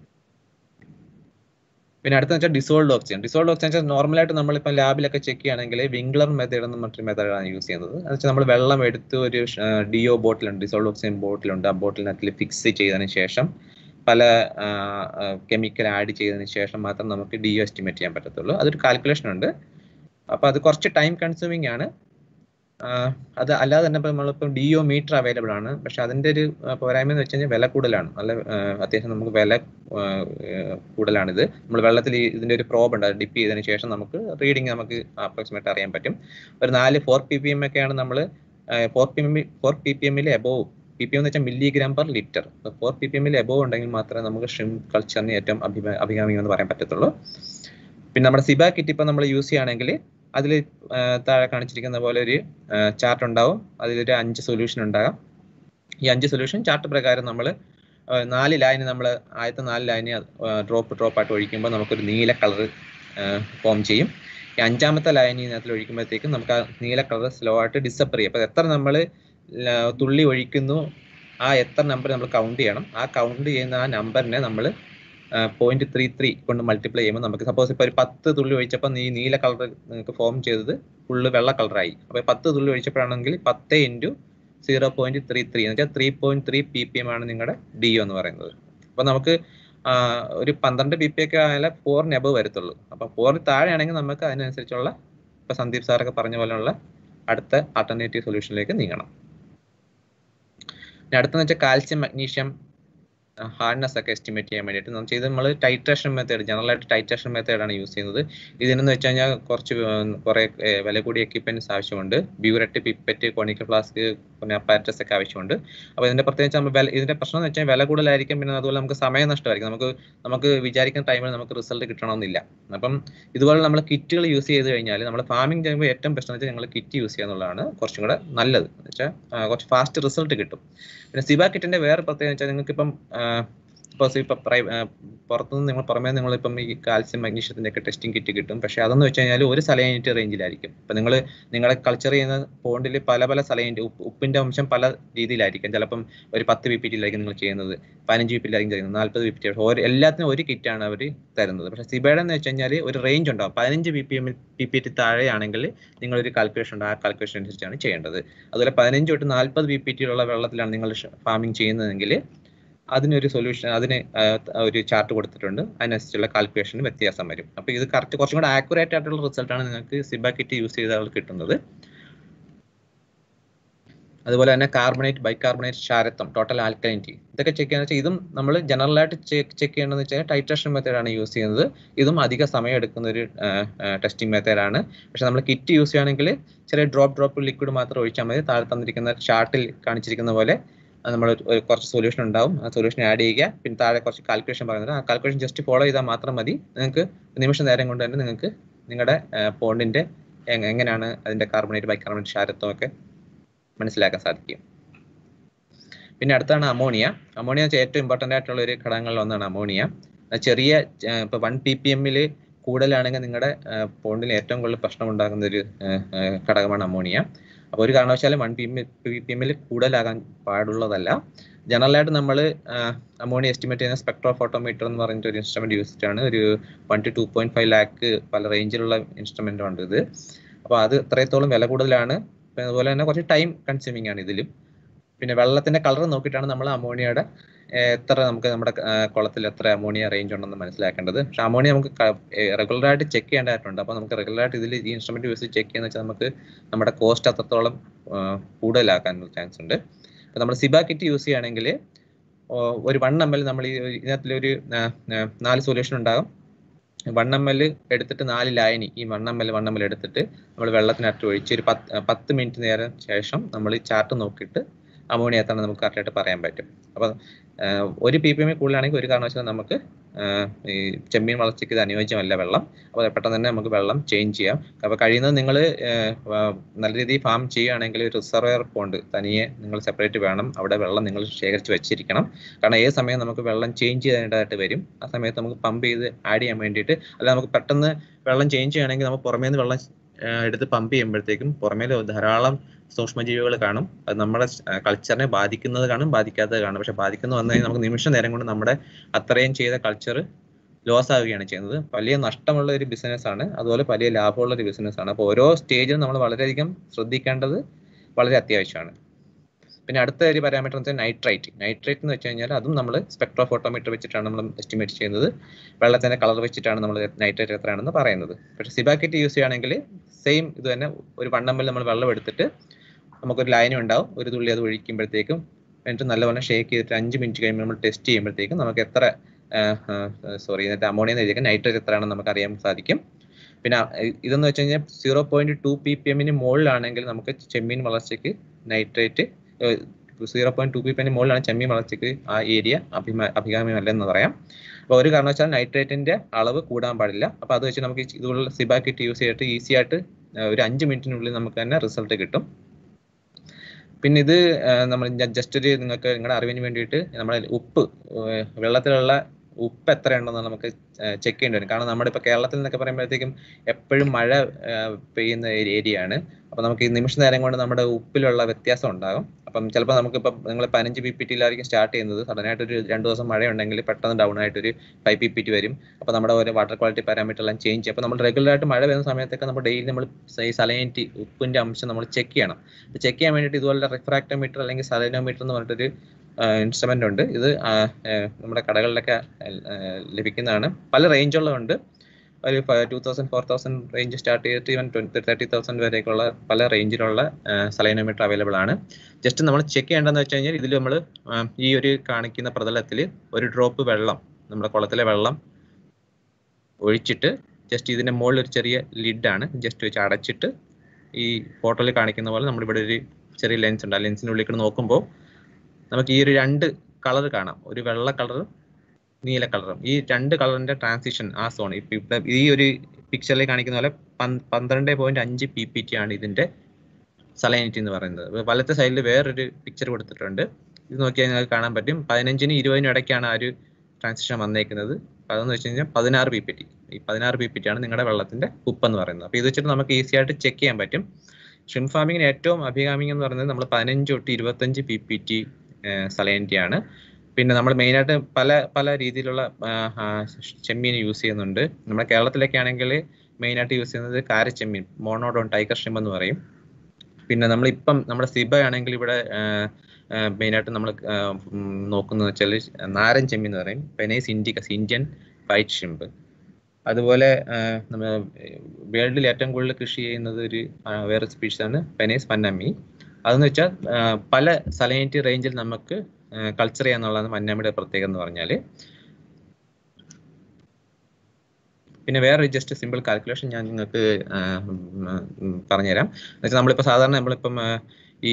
പിന്നെ അടുത്ത വെച്ചാൽ ഡിസോൾഡ് ഓക്സിജൻ ഡിസോൾഡ് ഓക്സിജൻ വെച്ചാൽ നോർമലായിട്ട് നമ്മളിപ്പോൾ ലാബിലൊക്കെ ചെക്ക് ചെയ്യുകയാണെങ്കിൽ വിംഗ്ലർ മെത്തേഡ് എന്ന് മറ്റൊരു മെത്തേഡാണ് യൂസ് ചെയ്യുന്നത് എന്ന് വെച്ചാൽ നമ്മൾ വെള്ളം എടുത്ത് ഒരു ഡിഒ ബോട്ടിലുണ്ട് ഡിസോൾഡ് ഓക്സിജൻ ബോട്ടിലുണ്ട് ആ ബോട്ടിലിനകത്തിൽ ഫിക്സ് ചെയ്തതിന് ശേഷം പല കെമിക്കൽ ആഡ് ചെയ്തതിന് ശേഷം മാത്രം നമുക്ക് ഡി ഒ എസ്റ്റിമേറ്റ് ചെയ്യാൻ പറ്റത്തുള്ളൂ അതൊരു കാൽക്കുലേഷൻ ഉണ്ട് അപ്പോൾ അത് കുറച്ച് ടൈം കൺസ്യൂമിങ് ആണ് അത് അല്ലാതെ തന്നെ ഇപ്പം നമ്മളിപ്പം ഡി ഒ മീറ്റർ അവൈലബിൾ ആണ് പക്ഷെ അതിൻ്റെ ഒരു പോരായ്മ എന്ന് വെച്ച് കഴിഞ്ഞാൽ വില കൂടുതലാണ് നല്ല അത്യാവശ്യം നമുക്ക് വില കൂടുതലാണിത് നമ്മൾ വെള്ളത്തിൽ ഇതിൻ്റെ ഒരു പ്രോബ് ഉണ്ട് അത് ഡിപ്പ് ചെയ്തതിന് ശേഷം നമുക്ക് റീഡിങ് നമുക്ക് അപ്രോക്സിമേറ്റ് അറിയാൻ പറ്റും ഒരു നാല് ഫോർ പി പി എം ഒക്കെയാണ് നമ്മൾ four P M four P P എമ്മിൽ എബോവ് പി പി എം എന്ന് വെച്ചാൽ milligram per litre four P P എമ്മിൽ എബോവ് ഉണ്ടെങ്കിൽ മാത്രമേ നമുക്ക് ഷ്രിം കൾച്ചറിന് ഏറ്റവും അഭിമ അഭികാമ്യം എന്ന് പറയാൻ പറ്റത്തുള്ളൂ പിന്നെ നമ്മുടെ സിബാ കിറ്റ് ഇപ്പം നമ്മൾ യൂസ് ചെയ്യുകയാണെങ്കിൽ അതിൽ താഴെ കാണിച്ചിരിക്കുന്ന പോലെ ഒരു ചാർട്ട് ഉണ്ടാവും അതിലൊരു അഞ്ച് സൊല്യൂഷൻ ഉണ്ടാകാം ഈ അഞ്ച് സൊല്യൂഷൻ ചാർട്ട് പ്രകാരം നമ്മൾ നാല് ലൈന് നമ്മൾ ആദ്യത്തെ നാല് ലൈന് ഡ്രോപ്പ് ഡ്രോപ്പ് ആയിട്ട് ഒഴിക്കുമ്പോൾ നമുക്കൊരു നീല കളർ ഫോം ചെയ്യും ഈ അഞ്ചാമത്തെ ലൈൻ ഇതിനകത്തിൽ ഒഴിക്കുമ്പോഴത്തേക്കും നമുക്ക് ആ നീല കളർ സ്ലോ ആയിട്ട് ഡിസപ്പർ ചെയ്യും അപ്പോൾ എത്ര നമ്മൾ തുള്ളി ഒഴിക്കുന്നു ആ എത്ര നമ്പർ നമ്മൾ കൗണ്ട് ചെയ്യണം ആ കൗണ്ട് ചെയ്യുന്ന ആ നമ്പറിനെ നമ്മൾ പോയിന്റ് ത്രീ ത്രീ കൊണ്ട് മൾട്ടിപ്ലൈ ചെയ്യുമ്പോൾ നമുക്ക് സപ്പോസ് ഇപ്പോൾ ഒരു പത്ത് തുള്ളി ഒഴിച്ചപ്പോൾ ഈ നീല കളർ നിങ്ങൾക്ക് ഫോം ചെയ്തത് ഫുള്ള് വെള്ള കളറായി അപ്പോൾ പത്ത് തുള്ളി ഒഴിച്ചപ്പോഴാണെങ്കിൽ പത്ത് into zero point three three എന്ന് വെച്ചാൽ three point three P P M ആണ് നിങ്ങളുടെ ഡി എന്ന് പറയുന്നത് അപ്പോൾ നമുക്ക് ആ, ഒരു പന്ത്രണ്ട് ബി പി ഒക്കെ ആയാലേ ഫോറിന് എബവ് വരത്തുള്ളൂ അപ്പോൾ ഫോറിന് താഴെയാണെങ്കിൽ നമുക്ക് അതിനനുസരിച്ചുള്ള ഇപ്പോൾ സന്ദീപ് സാറൊക്കെ പറഞ്ഞ പോലെയുള്ള അടുത്ത ആൾട്ടർനേറ്റീവ് സൊല്യൂഷനിലേക്ക് നീങ്ങണം ഇനി അടുത്തെന്ന് വെച്ചാൽ കാൽസ്യം മഗ്നീഷ്യം ഹാർഡ്നെസ് ഒക്കെ എസ്റ്റിമേറ്റ് ചെയ്യാൻ വേണ്ടിയിട്ട് നമ്മൾ ചെയ്ത് നമ്മൾ ടൈട്രേഷൻ മെത്തേഡ് ജനറൽ ആയിട്ട് ടൈട്രേഷൻ മെത്തേഡാണ് യൂസ് ചെയ്യുന്നത് ഇതിനെന്ന് വെച്ച് കഴിഞ്ഞാൽ കുറച്ച് കുറേ വില കൂടിയ എക്യുപ്മെന്റ്സ് ആവശ്യമുണ്ട് ബ്യൂററ്റ് പിപ്പറ്റ് കോണിക്കൽ ഫ്ലാസ്ക് പിന്നെ അപ്പാരറ്റസ് ഒക്കെ ആവശ്യമുണ്ട് അപ്പോൾ ഇതിന്റെ പ്രത്യേകിച്ച് നമ്മൾ വില ഇതിന്റെ പ്രശ്നം എന്ന് വെച്ചാൽ വില കൂടുതലായിരിക്കും പിന്നെ അതുപോലെ നമുക്ക് സമയം നഷ്ടമായിരിക്കും നമുക്ക് നമുക്ക് വിചാരിക്കുന്ന ടൈമിൽ നമുക്ക് റിസൾട്ട് കിട്ടണമെന്നില്ല അപ്പം ഇതുപോലെ നമ്മൾ കിറ്റുകൾ യൂസ് ചെയ്ത് കഴിഞ്ഞാൽ നമ്മൾ ഫാമിംഗ് ചെയ്യുമ്പോൾ ഏറ്റവും പ്രശ്നം വെച്ചാൽ ഞങ്ങൾ കിറ്റ് യൂസ് ചെയ്യുക എന്നുള്ളതാണ് കുറച്ചും കൂടെ നല്ലത് എന്ന് വെച്ചാൽ ആ, കുറച്ച് ഫാസ്റ്റ് റിസൾട്ട് കിട്ടും പിന്നെ സിബ കിറ്റിന്റെ വേറെ പ്രത്യേകത വെച്ചാൽ നിങ്ങൾക്ക് ഇപ്പം ഇപ്പോൾ ഇപ്പോൾ പ്രൈ പുറത്തുനിന്ന് നിങ്ങൾ പുറമേ നിങ്ങൾ ഇപ്പം ഈ കാൽസ്യം മഗ്നീഷ്യത്തിന്റെ ഒക്കെ ടെസ്റ്റിംഗ് കിറ്റ് കിട്ടും പക്ഷേ അതെന്ന് വെച്ച് കഴിഞ്ഞാൽ ഒരു സലൈനിറ്റ് റേഞ്ചിലായിരിക്കും ഇപ്പം നിങ്ങൾ നിങ്ങളെ കൾച്ചർ ചെയ്യുന്ന പോണ്ടിൽ പല പല സലൈനിറ്റ് ഉപ്പ് ഉപ്പിന്റെ അംശം പല രീതിയിലായിരിക്കും ചിലപ്പം ഒരു പത്ത് ബി പി ടിയിലായിരിക്കും നിങ്ങൾ ചെയ്യുന്നത് പതിനഞ്ച് ബി പിയിലായിരിക്കും ചെയ്യുന്നത് നാൽപ്പത് ബി പി ടി ഓരോ എല്ലാത്തിനും ഒരു കിറ്റാണ് അവർ തരുന്നത് പക്ഷേ സിബയുടെ എന്ന് വെച്ച് കഴിഞ്ഞാൽ ഒരു റേഞ്ച് ഉണ്ടാവും പതിനഞ്ച് B P M B P T താഴെയാണെങ്കിൽ നിങ്ങളൊരു കാൽക്കുലേഷൻ ഉണ്ട് ആ കാൽക്കുലേഷൻ അനുസരിച്ചാണ് ചെയ്യേണ്ടത് അതുപോലെ പതിനഞ്ച് തൊട്ട് നാൽപ്പത് ബി പി ടിയിലുള്ള വെള്ളത്തിലാണ് നിങ്ങൾ ഫാമിംഗ് ചെയ്യുന്നതെങ്കിൽ അതിനൊരു സൊല്യൂഷൻ അതിന് ആ, ഒരു ചാർട്ട് കൊടുത്തിട്ടുണ്ട് അതിനനുസരിച്ചുള്ള കാൽക്കുലേഷന് വ്യത്യാസം വരും അപ്പോൾ ഇത് കറക്റ്റ് കുറച്ചും കൂടെ ആക്യുറേറ്റ് ആയിട്ടുള്ള റിസൾട്ടാണ് നിങ്ങൾക്ക് സിബ കിറ്റ് യൂസ് ചെയ്താൽ കിട്ടുന്നത് അതുപോലെ തന്നെ കാർബണേറ്റ് ബൈകാർബണേറ്റ് ക്ഷാരത്വം ടോട്ടൽ ആൽക്കലിനിറ്റി ഇതൊക്കെ ചെക്ക് ചെയ്യാന്ന് വെച്ചാൽ ഇതും നമ്മൾ ജനറൽ ആയിട്ട് ചെക്ക് ചെയ്യേണ്ടതെന്ന് വെച്ചാൽ ടൈട്രേഷൻ മെത്തേഡാണ് യൂസ് ചെയ്യുന്നത് ഇതും അധിക സമയം എടുക്കുന്ന ഒരു ടെസ്റ്റിംഗ് മെത്തേഡാണ് പക്ഷെ നമ്മൾ കിറ്റ് യൂസ് ചെയ്യുകയാണെങ്കിൽ ചെറിയ ഡ്രോപ്പ് ഡ്രോപ്പ് ലിക്വിഡ് മാത്രം ഒഴിച്ചാൽ മതി താഴെ തന്നിരിക്കുന്ന ചാർട്ടിൽ കാണിച്ചിരിക്കുന്ന പോലെ നമ്മൾ ഒരു കുറച്ച് സൊല്യൂഷൻ ഉണ്ടാവും ആ സൊല്യൂഷൻ ആഡ് ചെയ്യുക പിന്നെ താഴെ കുറച്ച് കാൽക്കുലേഷൻ പറയുന്നത് ആ കാൽക്കുലേഷൻ ജസ്റ്റ് ഫോളോ ചെയ്താൽ മാത്രം മതി നിങ്ങൾക്ക് നിമിഷ നേരം കൊണ്ട് തന്നെ നിങ്ങൾക്ക് നിങ്ങളുടെ പോണ്ടിന്റെ എങ്ങനെയാണ് അതിന്റെ കാർബണേറ്റ് ബൈകാർബണേറ്റ് ക്ഷാരത്വം ഒക്കെ മനസ്സിലാക്കാൻ സാധിക്കും പിന്നെ അടുത്താണ് അമോണിയ അമോണിയ വെച്ചാൽ ഏറ്റവും ഇമ്പോർട്ടൻ്റ് ആയിട്ടുള്ള ഒരു ഘടകങ്ങളിൽ ഒന്നാണ് അമോണിയ അത് ചെറിയ ഏർ ഇപ്പൊ വൺ പി പി എമ്മിൽ കൂടുതലാണെങ്കിൽ നിങ്ങളുടെ പോണ്ടിൽ ഏറ്റവും കൂടുതൽ പ്രശ്നം ഉണ്ടാകുന്ന ഒരു ഏർ, ഏർ, ഘടകമാണ് അമോണിയ അപ്പോൾ ഒരു കാരണവശാലും one P M P P എമ്മിൽ കൂടുതലാകാൻ പാടുള്ളതല്ല ജനറലായിട്ട് നമ്മൾ അമോണിയ എസ്റ്റിമേറ്റ് ചെയ്യുന്ന സ്പെക്ട്രോഫോട്ടോമീറ്റർ എന്ന് പറഞ്ഞിട്ട് ഒരു ഇൻസ്ട്രുമെന്റ് യൂസ് ചെയ്തിട്ടാണ് ഒരു one to two point five lakh പല റേഞ്ചിലുള്ള ഇൻസ്ട്രുമെന്റ് ഉണ്ട് ഇത് അപ്പോൾ അത് ഇത്രത്തോളം വില കൂടുതലാണ് പിന്നെ അതുപോലെ തന്നെ കുറച്ച് ടൈം കൺസ്യൂമിങ് ആണ് ഇതിലും പിന്നെ വെള്ളത്തിന്റെ കളർ നോക്കിയിട്ടാണ് നമ്മൾ അമോണിയയുടെ ഏർ, എത്ര നമുക്ക് നമ്മുടെ ഏർ, കുളത്തിൽ എത്ര അമോണിയ റേഞ്ച് ഉണ്ടെന്ന് മനസ്സിലാക്കേണ്ടത് പക്ഷെ അമോണിയ നമുക്ക് റെഗുലർ ആയിട്ട് ചെക്ക് ചെയ്യേണ്ടതായിട്ടുണ്ട് അപ്പോൾ നമുക്ക് റെഗുലർ ആയിട്ട് ഇതിൽ ഈ ഇൻസ്ട്രുമെന്റ് യൂസ് ചെക്ക് ചെയ്യുന്ന വെച്ചാൽ നമുക്ക് നമ്മുടെ കോസ്റ്റ് അത്രത്തോളം ഏർ, കൂടുതലാക്കാനുള്ള ചാൻസ് ഉണ്ട് അപ്പോൾ നമ്മൾ സിബ കിറ്റ് യൂസ് ചെയ്യുകയാണെങ്കിൽ ഒരു വൺ എം എൽ നമ്മൾ ഈ ഒരു- ഇതിനകത്തിലൊരു ഏർ, ഏർ, നാല് സൊല്യൂഷൻ ഉണ്ടാകും വൺ എം എൽ എടുത്തിട്ട് നാല് ലായനി ഈ one M L one M L എടുത്തിട്ട് നമ്മൾ വെള്ളത്തിനകത്ത് ഒഴിച്ച് ഒരു പത്ത് ഏർ, പത്ത് മിനിറ്റ് നേരം ശേഷം നമ്മൾ ഈ ചാർട്ട് നോക്കിയിട്ട് അമോണിയ എത്താണ് നമുക്ക് കറക്റ്റായിട്ട് പറയാൻ പറ്റും അപ്പം ഏർ, ഒരു പി പി എമ്മിൽ കൂടുതലാണെങ്കിൽ ഒരു കാരണവശാലും നമുക്ക് ഏർ, ഈ ചെമ്മീൻ വളർച്ചയ്ക്ക് ഇത് അനുയോജ്യമല്ല വെള്ളം അപ്പോൾ പെട്ടെന്ന് തന്നെ നമുക്ക് വെള്ളം ചേഞ്ച് ചെയ്യാം അപ്പോൾ കഴിയുന്നത് നിങ്ങൾ നല്ല രീതിയിൽ ഫാം ചെയ്യുകയാണെങ്കിൽ ഒരു റിസർവയർ പോണ്ട് തനിയെ നിങ്ങൾ സെപ്പറേറ്റ് വേണം അവിടെ വെള്ളം നിങ്ങൾ ശേഖരിച്ച് വെച്ചിരിക്കണം കാരണം ഏത് സമയം നമുക്ക് വെള്ളം ചേഞ്ച് ചെയ്യേണ്ടതായിട്ട് വരും ആ സമയത്ത് നമുക്ക് പമ്പ് ചെയ്ത് ആഡ് ചെയ്യാൻ വേണ്ടിയിട്ട് അല്ല നമുക്ക് പെട്ടെന്ന് വെള്ളം ചേഞ്ച് ചെയ്യുകയാണെങ്കിൽ നമുക്ക് പുറമേ നിന്ന് വെള്ളം ആ, എടുത്ത് പമ്പ് ചെയ്യുമ്പോഴത്തേക്കും പുറമേ ധാരാളം സൂക്ഷ്മജീവികൾ കാണും അത് നമ്മുടെ കൾച്ചറിനെ ബാധിക്കുന്നത് കാണും ബാധിക്കാത്തത് കാണും പക്ഷെ ബാധിക്കുന്ന വന്നു കഴിഞ്ഞാൽ നമുക്ക് നിമിഷ നേരം കൊണ്ട് നമ്മുടെ അത്രയും ചെയ്ത കൾച്ചർ ലോസ് ആവുകയാണ് ചെയ്യുന്നത് വലിയ നഷ്ടമുള്ള ഒരു ബിസിനസ് ആണ് അതുപോലെ വലിയ ലാഭമുള്ള ഒരു ബിസിനസ് ആണ് അപ്പോൾ ഓരോ സ്റ്റേജിലും നമ്മൾ വളരെയധികം ശ്രദ്ധിക്കേണ്ടത് വളരെ അത്യാവശ്യമാണ് പിന്നെ അടുത്ത ഒരു പാരാമീറ്റർ എന്ന് വെച്ചാൽ നൈട്രൈറ്റ് നൈട്രൈറ്റ് എന്ന് വെച്ച് കഴിഞ്ഞാൽ അതും നമ്മൾ സ്പെക്ട്രോഫോട്ടോമീറ്റർ വെച്ചിട്ടാണ് നമ്മൾ എസ്റ്റിമേറ്റ് ചെയ്യുന്നത് വെള്ളത്തിന്റെ കളർ വെച്ചിട്ടാണ് നമ്മൾ നൈട്രേറ്റ് എത്രയാണെന്ന് പറയുന്നത് പക്ഷേ സിബാക്കിറ്റ് യൂസ് ചെയ്യുകയാണെങ്കിൽ സെയിം ഇത് തന്നെ ഒരു വണ്ണം വല്ല നമ്മൾ വെള്ളം എടുത്തിട്ട് നമുക്കൊരു ലൈനും ഉണ്ടാവും ഒരു തുള്ളി അത് ഒഴിക്കുമ്പോഴത്തേക്കും എന്നിട്ട് നല്ലപോലെ ഷേക്ക് ചെയ്തിട്ട് അഞ്ച് മിനിറ്റ് കഴിയുമ്പോൾ നമ്മൾ ടെസ്റ്റ് ചെയ്യുമ്പോഴത്തേക്കും നമുക്ക് എത്ര സോറി എന്നിട്ട് അമോണിയ എഴുതിയേക്കാം നൈട്രേറ്റ് എത്രയാണെന്ന് നമുക്ക് അറിയാൻ സാധിക്കും പിന്നെ ആ, ഇതെന്ന് വെച്ച് കഴിഞ്ഞാൽ zero point two P P എമ്മിന് മുകളിലാണെങ്കിൽ നമുക്ക് ചെമ്മീൻ വളർച്ചയ്ക്ക് nitrate zero point two P P എമ്മിന് മുകളിലാണ് ചെമ്മീൻ വളർച്ചയ്ക്ക് ആ ഏരിയ അഭിമാ അഭികാമ്യമല്ലെന്ന് പറയാം അപ്പോൾ ഒരു കാരണവശാലും നൈട്രേറ്റിന്റെ അളവ് കൂടാൻ പാടില്ല അപ്പോൾ അത് വെച്ച് നമുക്ക് ഈ ഇതുപോലുള്ള സിബാക്കിറ്റ് യൂസ് ചെയ്തിട്ട് ഈസി ആയിട്ട് ആ, ഒരു അഞ്ച് മിനിറ്റിനുള്ളിൽ നമുക്ക് തന്നെ റിസൾട്ട് കിട്ടും പിന്നെ ഇത് ആ, നമ്മൾ ജസ്റ്റ് ഒരു നിങ്ങൾക്ക് നിങ്ങളുടെ അറിവിന് വേണ്ടിയിട്ട് നമ്മുടെ ഉപ്പ് ഏർ, വെള്ളത്തിലുള്ള ഉപ്പ് എത്രയുണ്ടെന്ന് നമുക്ക് ചെക്ക് ചെയ്യേണ്ടി വരും കാരണം നമ്മുടെ ഇപ്പോൾ കേരളത്തിൽ എന്നൊക്കെ പറയുമ്പോഴത്തേക്കും എപ്പോഴും മഴ ആ, പെയ്യുന്ന ഒരു ഏരിയ ആണ് അപ്പോൾ നമുക്ക് ഈ നിമിഷ നേരം കൊണ്ട് നമ്മുടെ ഉപ്പിലുള്ള വ്യത്യാസം ഉണ്ടാകും അപ്പം ചിലപ്പോൾ നമുക്കിപ്പം നിങ്ങൾ പതിനഞ്ച് പി പി ടിയിലായിരിക്കും സ്റ്റാർട്ട് ചെയ്യുന്നത് സഡനായിട്ട് ഒരു രണ്ട് ദിവസം മഴയുണ്ടെങ്കിൽ പെട്ടെന്ന് ഡൗൺ ആയിട്ട് ഒരു ഫൈവ് പി പി ടി വരും അപ്പോൾ നമ്മുടെ ഓരോ വാട്ടർ ക്വാളിറ്റി പാരാമീറ്റർ എല്ലാം ചേഞ്ച് ചെയ്യും അപ്പോൾ നമ്മൾ റെഗുലർ ആയിട്ട് മഴ വരുന്ന സമയത്തൊക്കെ നമ്മൾ ഡെയിലി നമ്മൾ ഈ സലൈനിറ്റി ഉപ്പിന്റെ അംശം നമ്മൾ ചെക്ക് ചെയ്യണം ചെക്ക് ചെയ്യാൻ വേണ്ടിയിട്ട് ഇതുപോലെ റിഫ്രാക്ടോമീറ്റർ അല്ലെങ്കിൽ സലൈനോമീറ്റർ എന്ന് പറഞ്ഞിട്ടൊരു ഇൻസ്ട്രുമെന്റ് ഉണ്ട് ഇത് ആ, ആ, നമ്മുടെ കടകളിലൊക്കെ ആ, ലഭിക്കുന്നതാണ് പല റേഞ്ചുള്ളതുണ്ട് ഒരു two thousand four thousand range start ചെയ്തിട്ട് ഈവൻ തേർട്ടി തൗസൻഡ് വരെയൊക്കെയുള്ള പല റേഞ്ചിലുള്ള സലൈനോമീറ്റർ അവൈലബിൾ ആണ് ജസ്റ്റ് നമ്മൾ ചെക്ക് ചെയ്യേണ്ടതെന്ന് വെച്ച് കഴിഞ്ഞാൽ ഇതിൽ നമ്മൾ ഈ ഒരു കാണിക്കുന്ന പ്രതലത്തിൽ ഒരു ഡ്രോപ്പ് വെള്ളം നമ്മുടെ കുളത്തിലെ വെള്ളം ഒഴിച്ചിട്ട് ജസ്റ്റ് ഇതിന്റെ മുകളിൽ ഒരു ചെറിയ ലിഡാണ് ജസ്റ്റ് വെച്ച് അടച്ചിട്ട് ഈ ഫോട്ടോയിൽ കാണിക്കുന്ന പോലെ നമ്മളിവിടെ ഒരു ചെറിയ ലെൻസ് ഉണ്ട് ആ ലെൻസിനുള്ളിൽ കൂടെ നോക്കുമ്പോൾ നമുക്ക് ഈ ഒരു രണ്ട് കളർ കാണാം ഒരു വെള്ള കളറും നീല കളറും ഈ രണ്ട് കളറിന്റെ ട്രാൻസിഷൻ ആ സോൺ ഈ ഒരു പിക്ചറിൽ കാണിക്കുന്ന പോലെ പന്ത് പന്ത്രണ്ട് പോയിന്റ് അഞ്ച് പി പി ടി ആണ് ഇതിന്റെ സലൈനിറ്റി എന്ന് പറയുന്നത് അപ്പൊ വലത്തെ സൈഡിൽ വേറൊരു പിക്ചർ കൊടുത്തിട്ടുണ്ട് ഇത് നോക്കിയാൽ നിങ്ങൾക്ക് കാണാൻ പറ്റും പതിനഞ്ചിനും ഇരുപതിനും ഇടയ്ക്കാണ് ആ ഒരു ട്രാൻസിഷൻ വന്നേക്കുന്നത് അതെന്ന് വെച്ച് കഴിഞ്ഞാൽ പതിനാറ് പി പി ടി ഈ പതിനാറ് പി പി ടി ആണ് നിങ്ങളുടെ വെള്ളത്തിന്റെ ഉപ്പ് എന്ന് പറയുന്നത് അപ്പോൾ ഇത് വെച്ചിട്ട് നമുക്ക് ഈസി ആയിട്ട് ചെക്ക് ചെയ്യാൻ പറ്റും ഷ്രിം ഫാമിങ്ങിന് ഏറ്റവും അഭികാമ്യം എന്ന് പറയുന്നത് നമ്മൾ പതിനഞ്ച് തൊട്ട് ഇരുപത്തഞ്ച് പി പി ടി സലൈനിറ്റി ആണ് പിന്നെ നമ്മൾ മെയിനായിട്ട് പല പല രീതിയിലുള്ള ആ, ആ, ചെമ്മീൻ യൂസ് ചെയ്യുന്നുണ്ട് നമ്മുടെ കേരളത്തിലൊക്കെ ആണെങ്കിൽ മെയിനായിട്ട് യൂസ് ചെയ്യുന്നത് കാരച്ചെമ്മീൻ മോണോഡോൺ ടൈഗർ ഷ്രിം എന്ന് പറയും പിന്നെ നമ്മളിപ്പം നമ്മുടെ സിബ ആണെങ്കിൽ ഇവിടെ മെയിനായിട്ട് നമ്മൾ നോക്കുന്നത് വെച്ചാൽ നാരൻ ചെമ്മീൻ എന്ന് പറയും penaeus indicus Indian white shrimp അതുപോലെ നമ്മൾ വേൾഡിൽ ഏറ്റവും കൂടുതൽ കൃഷി ചെയ്യുന്നത് ഒരു ആ, വേറെ സ്പീഷീസ് ആണ് പെനൈസ് പന്നമ്മി അതെന്ന് വെച്ചാൽ ആ, പല സലൈനിറ്റി റേഞ്ചിൽ നമുക്ക് കൾച്ചർ ചെയ്യാന്നുള്ളതാണ് മന്നാമിയുടെ പ്രത്യേകത എന്ന് പറഞ്ഞാൽ പിന്നെ വേറൊരു ജസ്റ്റ് സിമ്പിൾ കാൽക്കുലേഷൻ ഞാൻ നിങ്ങൾക്ക് ആ, ഉം, ഉം, പറഞ്ഞുതരാം എന്നുവെച്ചാൽ നമ്മളിപ്പോൾ സാധാരണ നമ്മളിപ്പം ആ, ഈ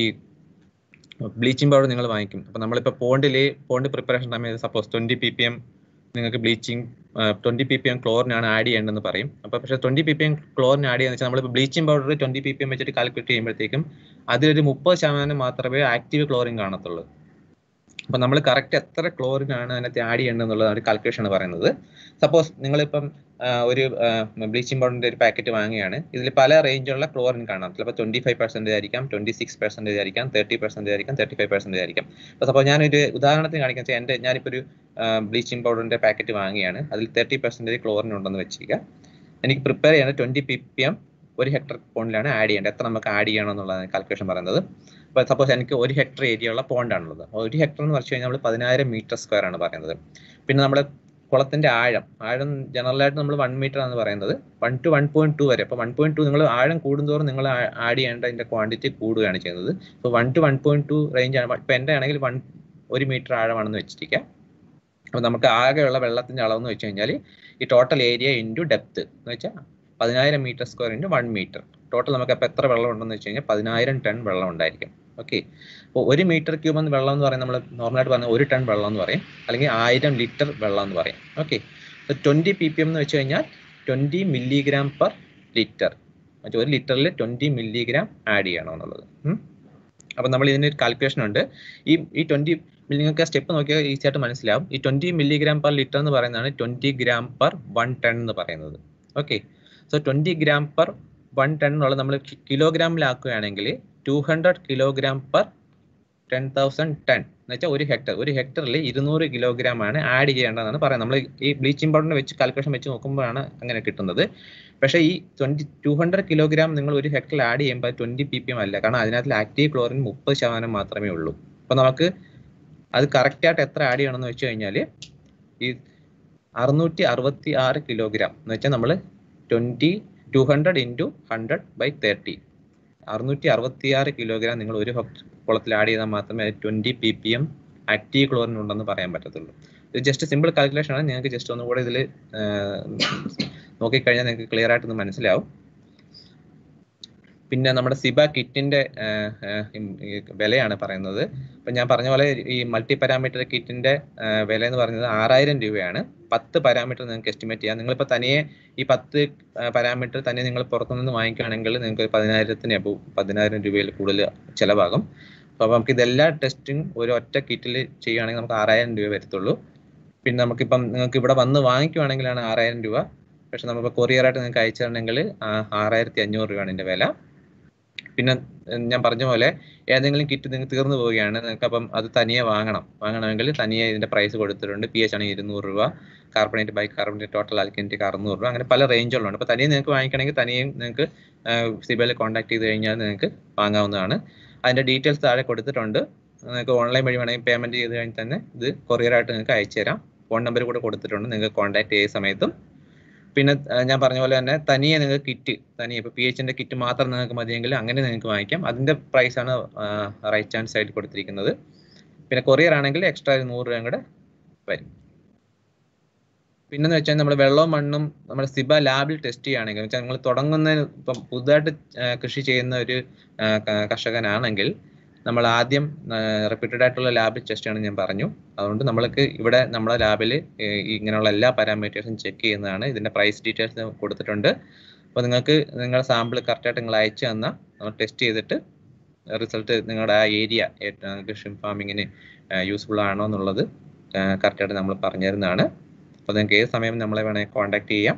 ബ്ലീച്ചിങ് പൗഡർ നിങ്ങൾ വാങ്ങിക്കും അപ്പോൾ നമ്മളിപ്പോൾ പോണ്ടിൽ പോണ്ട് പ്രിപ്പറേഷൻ സമയത്ത് suppose twenty P P M നിങ്ങൾക്ക് bleaching twenty P P M ക്ലോറിനാണ് ആഡ് ചെയ്യേണ്ടതെന്ന് പറയും അപ്പോൾ പക്ഷേ ട്വൻറ്റി പി പി എം ക്ലോറിന് ആഡ് ചെയ്യാന്ന് വെച്ചാൽ നമ്മളിപ്പോൾ bleaching powder twenty P P M വെച്ചിട്ട് കാൽക്കുലേറ്റ് ചെയ്യുമ്പോഴത്തേക്കും അതിലൊരു മുപ്പത് ശതമാനം മാത്രമേ ആക്റ്റീവ് ക്ലോറിൻ കാണത്തുള്ളൂ അപ്പോൾ നമ്മൾ കറക്റ്റ് എത്ര ക്ലോറിൻ ആണ് അതിനകത്ത് ആഡ് ചെയ്യേണ്ടതെന്നുള്ളതാണ് കാൽക്കുലേഷൻ ആണ് പറയുന്നത് സപ്പോസ് നിങ്ങളിപ്പം ആ, ഒരു ബ്ലീച്ചിങ് പൗഡറിന്റെ ഒരു പാക്കറ്റ് വാങ്ങുകയാണ് ഇതിൽ പല റേഞ്ചുള്ള ക്ലോറിൻ കാണാം ചിലപ്പോൾ ട്വന്റി ഫൈവ് പെർസെന്റേജ് ആയിരിക്കാം ട്വന്റി സിക്സ് പെർസെന്റേജ് ആയിരിക്കാം തേർട്ടി പെർസെന്റേജ് ആയിരിക്കാം തേർട്ടി ഫൈവ് പെർസെന്റേജ് ആയിരിക്കാം അപ്പോൾ സപ്പോസ് ഞാനൊരു ഉദാഹരണത്തിന് കാണിക്കാൻ വെച്ചാൽ എൻ്റെ ഞാനിപ്പോൾ ഒരു ബ്ലീച്ചിങ് പൗഡറിന്റെ പാക്കറ്റ് വാങ്ങുകയാണ് അതിൽ തേർട്ടി പെർസെന്റേജ് ക്ലോറിൻ ഉണ്ടെന്ന് വെച്ചിരിക്കുക എനിക്ക് പ്രിപ്പയർ ചെയ്യേണ്ടത് ട്വന്റി പി പി എം ഒരു ഹെക്ടർ പോണ്ടിലാണ് ആഡ് ചെയ്യേണ്ടത് എത്ര നമുക്ക് ആഡ് ചെയ്യണം എന്നുള്ളതാണ് കാൽക്കുലേഷൻ പറയുന്നത് ഇപ്പോൾ സപ്പോസ് എനിക്ക് ഒരു ഹെക്ടർ ഏരിയ ഉള്ള പോണ്ടാണുള്ളത് ഒരു ഹെക്ടർ എന്ന് പറഞ്ഞു കഴിഞ്ഞാൽ നമ്മൾ പതിനായിരം മീറ്റർ സ്ക്വയർ ആണ് പറയുന്നത് പിന്നെ നമ്മുടെ കുളത്തിന്റെ ആഴം ആഴം ജനറൽ ആയിട്ട് നമ്മൾ വൺ മീറ്റർ ആണ് പറയുന്നത് one to one point two വരെ അപ്പോൾ വൺ പോയിന്റ് ടു നിങ്ങൾ ആഴം കൂടുന്തോറും നിങ്ങൾ ആഡ് ചെയ്യേണ്ട അതിന്റെ ക്വാണ്ടിറ്റി കൂടുകയാണ് ചെയ്യുന്നത് അപ്പോൾ one to one point two range ആണ് ഇപ്പൊ എന്റെ ആണെങ്കിൽ വൺ ഒരു മീറ്റർ ആഴമാണെന്ന് വെച്ചിരിക്കുക അപ്പോൾ നമുക്ക് ആകെയുള്ള വെള്ളത്തിന്റെ അളവെന്ന് വെച്ച് കഴിഞ്ഞാൽ ഈ ടോട്ടൽ ഏരിയ ഇൻറ്റു ഡെപ്ത് എന്ന് വെച്ചാൽ പതിനായിരം metre square into one metre total നമുക്ക് അപ്പോൾ എത്ര വെള്ളം ഉണ്ടെന്ന് വെച്ച് കഴിഞ്ഞാൽ പതിനായിരം ടൺ വെള്ളം ഉണ്ടായിരിക്കും ഓക്കെ അപ്പോൾ ഒരു മീറ്റർ ക്യൂബ് എന്ന് വെള്ളം എന്ന് പറയുന്നത് നമ്മൾ നോർമലായിട്ട് പറഞ്ഞ ഒരു ടൺ വെള്ളം എന്ന് പറയും അല്ലെങ്കിൽ ആയിരം ലിറ്റർ വെള്ളം എന്ന് പറയും okay twenty P P M എന്ന് വെച്ച് കഴിഞ്ഞാൽ ട്വൻറ്റി മില്ലിഗ്രാം പെർ ലിറ്റർ മറ്റേ ഒരു ലിറ്ററിൽ ട്വൻറ്റി മില്ലിഗ്രാം ആഡ് ചെയ്യണം എന്നുള്ളത് അപ്പം നമ്മൾ ഇതിന് ഒരു കാൽക്കുലേഷൻ ഉണ്ട് ഈ ഈ ട്വൻറ്റി നിങ്ങൾക്ക് ആ സ്റ്റെപ്പ് നോക്കിയാൽ ഈസി ആയിട്ട് മനസ്സിലാവും ഈ ട്വൻറ്റി മില്ലിഗ്രാം പെർ ലിറ്റർ എന്ന് പറയുന്നതാണ് twenty gram per one ton എന്ന് പറയുന്നത് okay so twenty gram per one ton എന്നുള്ളത് നമ്മൾ കിലോഗ്രാമിലാക്കുകയാണെങ്കിൽ two hundred kilogram per ten thousand ton എന്ന് വെച്ചാൽ ഒരു ഹെക്ടർ ഒരു ഹെക്ടറിൽ ഇരുന്നൂറ് കിലോഗ്രാം ആണ് ആഡ് ചെയ്യേണ്ടതെന്നാണ് പറയുന്നത് നമ്മൾ ഈ ബ്ലീച്ചിങ് പൗഡറിനെ വെച്ച് കാൽക്കുലേഷൻ വെച്ച് നോക്കുമ്പോഴാണ് അങ്ങനെ കിട്ടുന്നത് പക്ഷേ ഈ ട്വന്റി ടു ഹൺഡ്രഡ് കിലോഗ്രാം നിങ്ങൾ ഒരു ഹെക്ടറിൽ ആഡ് ചെയ്യുമ്പോൾ ട്വന്റി പി പി എം അല്ല കാരണം അതിനകത്ത് ആക്റ്റീവ് ക്ലോറിൻ മുപ്പത് ശതമാനം മാത്രമേ ഉള്ളൂ അപ്പോൾ നമുക്ക് അത് കറക്റ്റായിട്ട് എത്ര ആഡ് ചെയ്യണമെന്ന് വെച്ച് കഴിഞ്ഞാൽ ഈ അറുന്നൂറ്റി അറുപത്തി ആറ് കിലോഗ്രാം എന്ന് വെച്ചാൽ നമ്മൾ twenty two hundred into hundred by thirty അറുന്നൂറ്റി അറുപത്തി ആറ് കിലോഗ്രാം നിങ്ങൾ ഒരു കുളത്തിൽ ആഡ് ചെയ്താൽ മാത്രമേ twenty P P M active chlorine ഉണ്ടെന്ന് പറയാൻ പറ്റത്തുള്ളൂ ഇത് ജസ്റ്റ് സിമ്പിൾ കാൽക്കുലേഷൻ ആണ് നിങ്ങൾക്ക് ജസ്റ്റ് ഒന്നുകൂടെ ഇതിൽ നോക്കിക്കഴിഞ്ഞാൽ നിങ്ങൾക്ക് ക്ലിയർ ആയിട്ടൊന്ന് മനസ്സിലാവും പിന്നെ നമ്മുടെ സിബ കിറ്റിന്റെ വിലയാണ് പറയുന്നത് ഇപ്പൊ ഞാൻ പറഞ്ഞ പോലെ ഈ മൾട്ടി പാരാമീറ്റർ കിറ്റിന്റെ വില എന്ന് പറയുന്നത് ആറായിരം രൂപയാണ് പത്ത് പാരാമീറ്റർ നിങ്ങൾക്ക് എസ്റ്റിമേറ്റ് ചെയ്യാം നിങ്ങളിപ്പോൾ തനിയെ ഈ പത്ത് പാരാമീറ്റർ തന്നെ നിങ്ങൾ പുറത്തുനിന്ന് വാങ്ങിക്കുകയാണെങ്കിൽ നിങ്ങൾക്ക് പതിനായിരത്തിന് അബവ് പതിനായിരം രൂപയിൽ കൂടുതൽ ചിലവാകും അപ്പോൾ നമുക്ക് ഇതെല്ലാ ടെസ്റ്റും ഒരു ഒറ്റ കിറ്റിൽ ചെയ്യുകയാണെങ്കിൽ നമുക്ക് ആറായിരം രൂപ വരത്തുള്ളൂ പിന്നെ നമുക്കിപ്പം നിങ്ങൾക്ക് ഇവിടെ വന്ന് വാങ്ങിക്കുവാണെങ്കിലാണ് ആറായിരം രൂപ പക്ഷെ നമ്മളിപ്പോൾ കൊറിയറായിട്ട് നിങ്ങൾക്ക് അയച്ചു തരണമെങ്കിൽ ആറായിരത്തി അഞ്ഞൂറ് രൂപയാണ് ഇതിൻ്റെ വില പിന്നെ ഏഹ്, ഞാൻ പറഞ്ഞ പോലെ ഏതെങ്കിലും കിറ്റ് നിങ്ങൾക്ക് തീർന്നു പോവുകയാണ് നിങ്ങൾക്ക് അപ്പം അത് തനിയെ വാങ്ങണം വാങ്ങണമെങ്കിൽ തനിയെ ഇതിന്റെ പ്രൈസ് കൊടുത്തിട്ടുണ്ട് പി എച്ച് ആണെങ്കിൽ ഇരുന്നൂറ് രൂപ കാർബണേറ്റ് ബൈ കാർബണേറ്റ് ടോട്ടൽ ആൽക്കനറ്റിക് അറുന്നൂറ് രൂപ അങ്ങനെ പല റേഞ്ചുകളുണ്ട് അപ്പോൾ തനിയെ നിങ്ങൾക്ക് വാങ്ങിക്കണമെങ്കിൽ തനിയും നിങ്ങൾക്ക് സിബിൽ കോൺടാക്ട് ചെയ്ത് കഴിഞ്ഞാൽ നിങ്ങൾക്ക് വാങ്ങാവുന്നതാണ് അതിന്റെ ഡീറ്റെയിൽസ് താഴെ കൊടുത്തിട്ടുണ്ട് നിങ്ങൾക്ക് ഓൺലൈൻ വഴി വേണമെങ്കിൽ പേയ്മെന്റ് ചെയ്ത് കഴിഞ്ഞാൽ തന്നെ ഇത് കൊറിയറായിട്ട് നിങ്ങൾക്ക് അയച്ചു തരാം ഫോൺ നമ്പർ കൂടെ കൊടുത്തിട്ടുണ്ട് നിങ്ങൾക്ക് കോൺടാക്ട് ചെയ്ത സമയത്തും പിന്നെ ആ, ഞാൻ പറഞ്ഞ പോലെ തന്നെ തനിയെ നിങ്ങൾക്ക് കിറ്റ് തനിയെ ഇപ്പോൾ പി എച്ചിന്റെ കിറ്റ് മാത്രം നിങ്ങൾക്ക് മതിയെങ്കിൽ അങ്ങനെ നിങ്ങൾക്ക് വാങ്ങിക്കാം അതിന്റെ പ്രൈസ് ആണ് റൈറ്റ് ഹാൻഡ് സൈഡിൽ കൊടുത്തിരിക്കുന്നത് പിന്നെ കൊറിയർ ആണെങ്കിൽ എക്സ്ട്രാ ഒരു നൂറ് രൂപയും കൂടെ വരും പിന്നെന്ന് വെച്ചാൽ നമ്മൾ വെള്ളവും മണ്ണും നമ്മുടെ സിബ ലാബിൽ ടെസ്റ്റ് ചെയ്യുകയാണെങ്കിൽ വെച്ചാൽ നിങ്ങൾ തുടങ്ങുന്നതിന് ഇപ്പം പുതുതായിട്ട് ആ, കൃഷി ചെയ്യുന്ന ഒരു ആ, ക- കർഷകനാണെങ്കിൽ നമ്മൾ ആദ്യം റിപ്പീറ്റഡ് ആയിട്ടുള്ള ലാബിൽ ടെസ്റ്റ് ചെയ്യണം ഞാൻ പറഞ്ഞു അതുകൊണ്ട് നമ്മൾക്ക് ഇവിടെ നമ്മുടെ ലാബിൽ ഇങ്ങനെയുള്ള എല്ലാ പാരാമീറ്റേഴ്സും ചെക്ക് ചെയ്യുന്നതാണ് ഇതിന്റെ പ്രൈസ് ഡീറ്റെയിൽസ് കൊടുത്തിട്ടുണ്ട് അപ്പോൾ നിങ്ങൾക്ക് നിങ്ങളുടെ സാമ്പിൾ കറക്റ്റായിട്ട് നിങ്ങൾ അയച്ചു തന്നാൽ നമ്മൾ ടെസ്റ്റ് ചെയ്തിട്ട് റിസൾട്ട് നിങ്ങളുടെ ആ ഏരിയ കൃഷി ഫാമിങ്ങിന് യൂസ്ഫുൾ ആണോ എന്നുള്ളത് കറക്റ്റായിട്ട് നമ്മൾ പറഞ്ഞു തരുന്നതാണ് അപ്പോൾ നിങ്ങൾക്ക് ഏത് സമയം നമ്മളെ വേണമെങ്കിൽ കോൺടാക്ട് ചെയ്യാം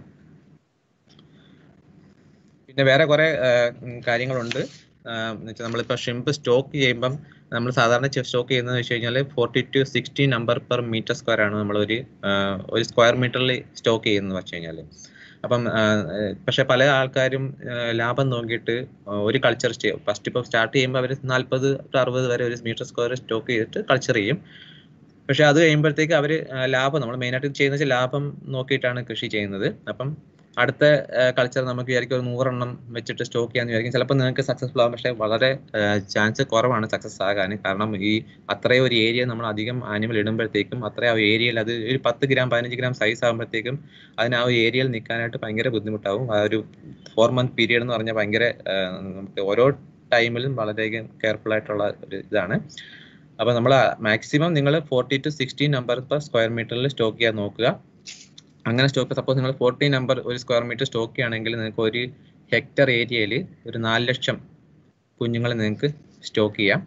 പിന്നെ വേറെ കുറെ കാര്യങ്ങളുണ്ട് എന്നുവെച്ചാൽ നമ്മളിപ്പോൾ ഷിംപ് സ്റ്റോക്ക് ചെയ്യുമ്പം നമ്മൾ സാധാരണ സ്റ്റോക്ക് ചെയ്യുന്നത് വെച്ച് കഴിഞ്ഞാൽ forty to sixty number per metre square ആണ് നമ്മൾ ഒരു ഒരു സ്ക്വയർ മീറ്ററിൽ സ്റ്റോക്ക് ചെയ്യുന്നത് വെച്ച് കഴിഞ്ഞാൽ അപ്പം പക്ഷെ പല ആൾക്കാരും ലാഭം നോക്കിയിട്ട് ഒരു കൾച്ചർ ഫസ്റ്റ് ഇപ്പോൾ സ്റ്റാർട്ട് ചെയ്യുമ്പോൾ അവർ നാൽപ്പത് ടു അറുപത് വരെ ഒരു മീറ്റർ സ്ക്വയർ സ്റ്റോക്ക് ചെയ്തിട്ട് കൾച്ചർ ചെയ്യും പക്ഷെ അത് കഴിയുമ്പോഴത്തേക്ക് അവർ ലാഭം നമ്മൾ മെയിനായിട്ട് ചെയ്യുന്ന വെച്ചാൽ ലാഭം നോക്കിയിട്ടാണ് കൃഷി ചെയ്യുന്നത് അപ്പം അടുത്ത കൾച്ചർ നമുക്ക് വിചാരിക്കും ഒരു നൂറെണ്ണം വെച്ചിട്ട് സ്റ്റോക്ക് ചെയ്യാന്ന് വിചാരിക്കും ചിലപ്പോൾ നിങ്ങൾക്ക് സക്സസ്ഫുൾ ആകും പക്ഷേ വളരെ ചാൻസ് കുറവാണ് സക്സസ് ആകാൻ കാരണം ഈ അത്രയും ഒരു ഏരിയ നമ്മൾ അധികം ആനിമൽ ഇടുമ്പോഴത്തേക്കും അത്രയും ആ ഏരിയയിൽ അത് ഒരു പത്ത് ഗ്രാം പതിനഞ്ച് ഗ്രാം സൈസ് ആകുമ്പോഴത്തേക്കും അതിന് ആ ഒരു ഏരിയയിൽ നിൽക്കാനായിട്ട് ഭയങ്കര ബുദ്ധിമുട്ടാവും ആ ഒരു ഫോർ മന്ത് പീരീഡ് എന്ന് പറഞ്ഞാൽ ഭയങ്കര നമുക്ക് ഓരോ ടൈമിലും വളരെയധികം കെയർഫുൾ ആയിട്ടുള്ള ഒരു ഇതാണ് അപ്പോൾ നമ്മൾ മാക്സിമം നിങ്ങൾ forty to sixty number per square മീറ്ററിൽ സ്റ്റോക്ക് ചെയ്യാൻ നോക്കുക അങ്ങനെ സ്റ്റോക്ക് സപ്പോസ് നിങ്ങൾ ഫോർട്ടി നമ്പർ ഒരു സ്ക്വയർ മീറ്റർ സ്റ്റോക്ക് ചെയ്യുകയാണെങ്കിൽ നിങ്ങൾക്ക് ഒരു ഹെക്ടർ ഏരിയയിൽ ഒരു നാല് ലക്ഷം കുഞ്ഞുങ്ങളെ നിങ്ങൾക്ക് സ്റ്റോക്ക് ചെയ്യാം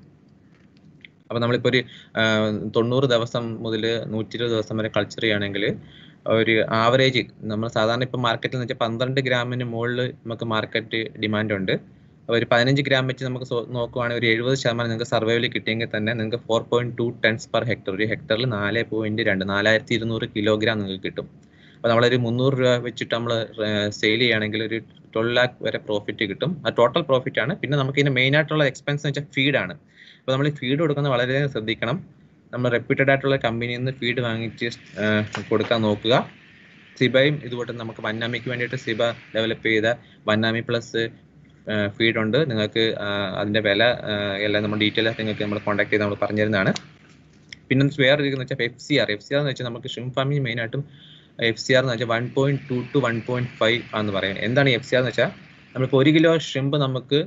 അപ്പോൾ നമ്മളിപ്പോൾ ഒരു തൊണ്ണൂറ് ദിവസം മുതൽ നൂറ്റി ഇരുപത് ദിവസം വരെ കൾച്ചർ ചെയ്യുകയാണെങ്കിൽ ഒരു ആവറേജ് നമ്മൾ സാധാരണ ഇപ്പോൾ മാർക്കറ്റിൽ എന്ന് വെച്ചാൽ പന്ത്രണ്ട് ഗ്രാമിന് മുകളിൽ നമുക്ക് മാർക്കറ്റ് ഡിമാൻഡ് ഉണ്ട് ഒരു പതിനഞ്ച് ഗ്രാം വെച്ച് നമുക്ക് നോക്കുവാണെങ്കിൽ ഒരു എഴുപത് ശതമാനം നിങ്ങൾക്ക് സർവൈവൽ കിട്ടിയെങ്കിൽ തന്നെ നിങ്ങൾക്ക് four point two tons per hectare ഒരു ഹെക്ടറിൽ നാല് പോയിന്റ് രണ്ട് നാലായിരത്തി ഇരുന്നൂറ് കിലോഗ്രാം നിങ്ങൾക്ക് കിട്ടും അപ്പോൾ നമ്മളൊരു മുന്നൂറ് രൂപ വെച്ചിട്ട് നമ്മൾ സെയിൽ ചെയ്യുകയാണെങ്കിൽ ഒരു ട്വൽവ് ലാക്ക് വരെ പ്രോഫിറ്റ് കിട്ടും അത് ടോട്ടൽ പ്രോഫിറ്റ് ആണ് പിന്നെ നമുക്ക് ഇതിന് മെയിൻ ആയിട്ടുള്ള എക്സ്പെൻസ് എന്ന് വെച്ചാൽ ഫീഡാണ് അപ്പോൾ നമ്മൾ ഫീഡ് കൊടുക്കുന്നത് വളരെ ശ്രദ്ധിക്കണം നമ്മൾ റെപ്യൂട്ടഡ് ആയിട്ടുള്ള കമ്പനിയിൽ നിന്ന് ഫീഡ് വാങ്ങിച്ച് കൊടുക്കാൻ നോക്കുക സിബയും ഇതുപോലെ നമുക്ക് വന്നാമിക്ക് വേണ്ടിയിട്ട് സിബ ഡെവലപ്പ് ചെയ്ത വന്നാമി പ്ലസ് ഫീഡ് ഉണ്ട് നിങ്ങൾക്ക് അതിന്റെ വില എല്ലാം നമ്മൾ ഡീറ്റെയിൽ ആയിട്ട് നിങ്ങൾക്ക് നമ്മൾ കോൺടാക്ട് ചെയ്ത് നമ്മൾ പറഞ്ഞു തരുന്നതാണ് പിന്നെ വേറെ ഇരിക്കുന്ന വെച്ചാൽ F C R F C R എന്ന് വെച്ചാൽ നമുക്ക് ഷിം ഫാമിംഗ് മെയിൻ ആയിട്ടും എഫ് സി ആർ എന്ന് വെച്ചാൽ one point two to one point five ആണെന്ന് പറയാം എന്താണ് എഫ് സി ആർ എന്ന് വെച്ചാൽ നമ്മളിപ്പോൾ ഒരു കിലോ ഷ്രിമ്പ് നമുക്ക്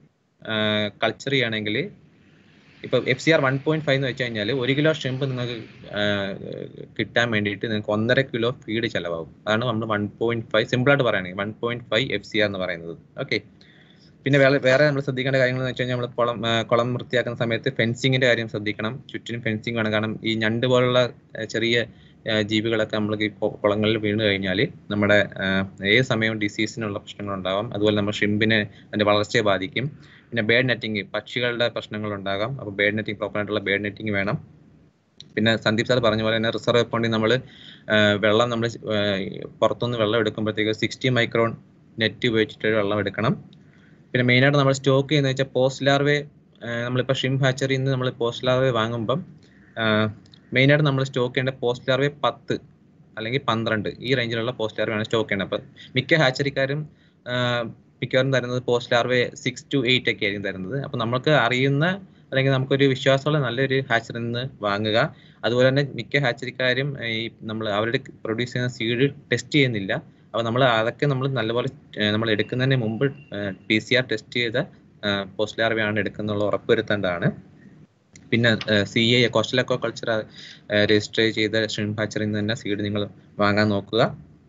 കൾച്ചർ ചെയ്യുകയാണെങ്കിൽ ഇപ്പോൾ F C R one point five എന്ന് വെച്ച് കഴിഞ്ഞാൽ ഒരു കിലോ ഷ്രിമ്പ് നിങ്ങൾക്ക് കിട്ടാൻ വേണ്ടിയിട്ട് നിങ്ങൾക്ക് ഒന്നര കിലോ ഫീഡ് ചിലവാകും അതാണ് നമ്മൾ വൺ പോയിന്റ് ഫൈവ് സിമ്പിളായിട്ട് പറയുകയാണെങ്കിൽ one point five F C R എന്ന് പറയുന്നത് ഓക്കെ പിന്നെ വേറെ വേറെ നമ്മൾ ശ്രദ്ധിക്കേണ്ട കാര്യങ്ങൾ എന്ന് വെച്ച് കഴിഞ്ഞാൽ നമ്മൾ കുളം കുളം വൃത്തിയാക്കുന്ന സമയത്ത് ഫെൻസിങ്ങിന്റെ കാര്യം ശ്രദ്ധിക്കണം ചുറ്റിനും ഫെൻസിങ് വേണം കാരണം ഈ ഞണ്ട് പോലുള്ള ചെറിയ ജീവികളൊക്കെ നമ്മൾ ഈ കുളങ്ങളിൽ വീണ് കഴിഞ്ഞാൽ നമ്മുടെ ഏത് സമയവും ഡിസീസിനുള്ള പ്രശ്നങ്ങളുണ്ടാവാം അതുപോലെ നമ്മൾ ഷിമ്പിനെ അതിന്റെ വളർച്ചയെ ബാധിക്കും പിന്നെ ബേഡ് നെറ്റിംഗ് പക്ഷികളുടെ പ്രശ്നങ്ങൾ ഉണ്ടാകാം അപ്പോൾ ബേഡ് നെറ്റിംഗ് പ്രോപ്പറായിട്ടുള്ള ബേഡ് നെറ്റിംഗ് വേണം പിന്നെ സന്ദീപ് സാർ പറഞ്ഞ പോലെ തന്നെ റിസർവ് അക്കൗണ്ടിൽ നമ്മൾ വെള്ളം നമ്മൾ പുറത്തുനിന്ന് വെള്ളം എടുക്കുമ്പോഴത്തേക്ക് സിക്സ്റ്റി മൈക്രോൺ നെറ്റ് ഉപയോഗിച്ചിട്ട് വെള്ളം എടുക്കണം പിന്നെ മെയിനായിട്ട് നമ്മൾ സ്റ്റോക്ക് ചെയ്യുന്നത് വെച്ചാൽ പോസ്റ്റ് ലാർവേ നമ്മളിപ്പോൾ ഷിം ഹാച്ചറിയിൽ നിന്ന് നമ്മൾ പോസ്റ്റ് ലാർവേ വാങ്ങുമ്പം മെയിനായിട്ട് നമ്മൾ സ്റ്റോക്ക് ചെയ്യേണ്ട പോസ്റ്റ് ലാർവേ പത്ത് അല്ലെങ്കിൽ പന്ത്രണ്ട് ഈ റേഞ്ചിലുള്ള പോസ്റ്റ് ലാർവയാണ് സ്റ്റോക്ക് ചെയ്യേണ്ടത് അപ്പം മിക്ക ഹാച്ചറിക്കാരും മിക്കവാറും തരുന്നത് post larvae six to eight ഒക്കെ ആയിരിക്കും തരുന്നത് അപ്പം നമുക്ക് അറിയുന്ന അല്ലെങ്കിൽ നമുക്കൊരു വിശ്വാസമുള്ള നല്ലൊരു ഹാച്ചറിൽ നിന്ന് വാങ്ങുക അതുപോലെ തന്നെ മിക്ക ഹാച്ചറിക്കാരും ഈ നമ്മൾ അവരുടെ പ്രൊഡ്യൂസ് ചെയ്യുന്ന സീഡ് ടെസ്റ്റ് ചെയ്യുന്നില്ല അപ്പോൾ നമ്മൾ അതൊക്കെ നമ്മൾ നല്ലപോലെ നമ്മൾ എടുക്കുന്നതിന് മുമ്പ് പി സി ആർ ടെസ്റ്റ് ചെയ്ത പോസ്റ്റ് ലാർവയാണ് എടുക്കുന്നുള്ള ഉറപ്പുവരുത്തേണ്ടതാണ് പിന്നെ C A coastal aquaculture register ചെയ്ത ഷ്രിം ഹാച്ചറിൽ നിന്ന് തന്നെ സീഡ് നിങ്ങൾ വാങ്ങാൻ നോക്കുക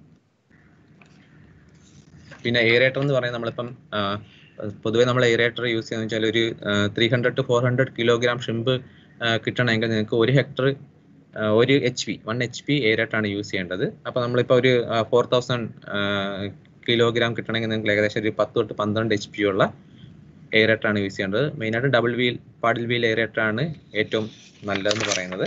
പിന്നെ എയറേറ്റർ എന്ന് പറയുന്നത് നമ്മളിപ്പം പൊതുവെ നമ്മൾ എയറേറ്റർ യൂസ് ചെയ്യുന്ന വെച്ചാൽ ഒരു three hundred to four hundred kilogram shrimp കിട്ടണമെങ്കിൽ നിങ്ങൾക്ക് ഒരു ഹെക്ടർ ഒരു H P one H P എയറേറ്റാണ് യൂസ് ചെയ്യേണ്ടത് അപ്പോൾ നമ്മളിപ്പോൾ ഒരു ഫോർ തൗസൻഡ് കിലോഗ്രാം കിട്ടണമെങ്കിൽ നിങ്ങൾക്ക് ഏകദേശം ഒരു പത്ത് തൊട്ട് പന്ത്രണ്ട് എച്ച് പി ഉള്ള എയറേറ്റർ ആണ് യൂസ് ചെയ്യേണ്ടത് മെയിനായിട്ട് double wheel paddle wheel aerator ആണ് ഏറ്റവും നല്ലതെന്ന് പറയുന്നത്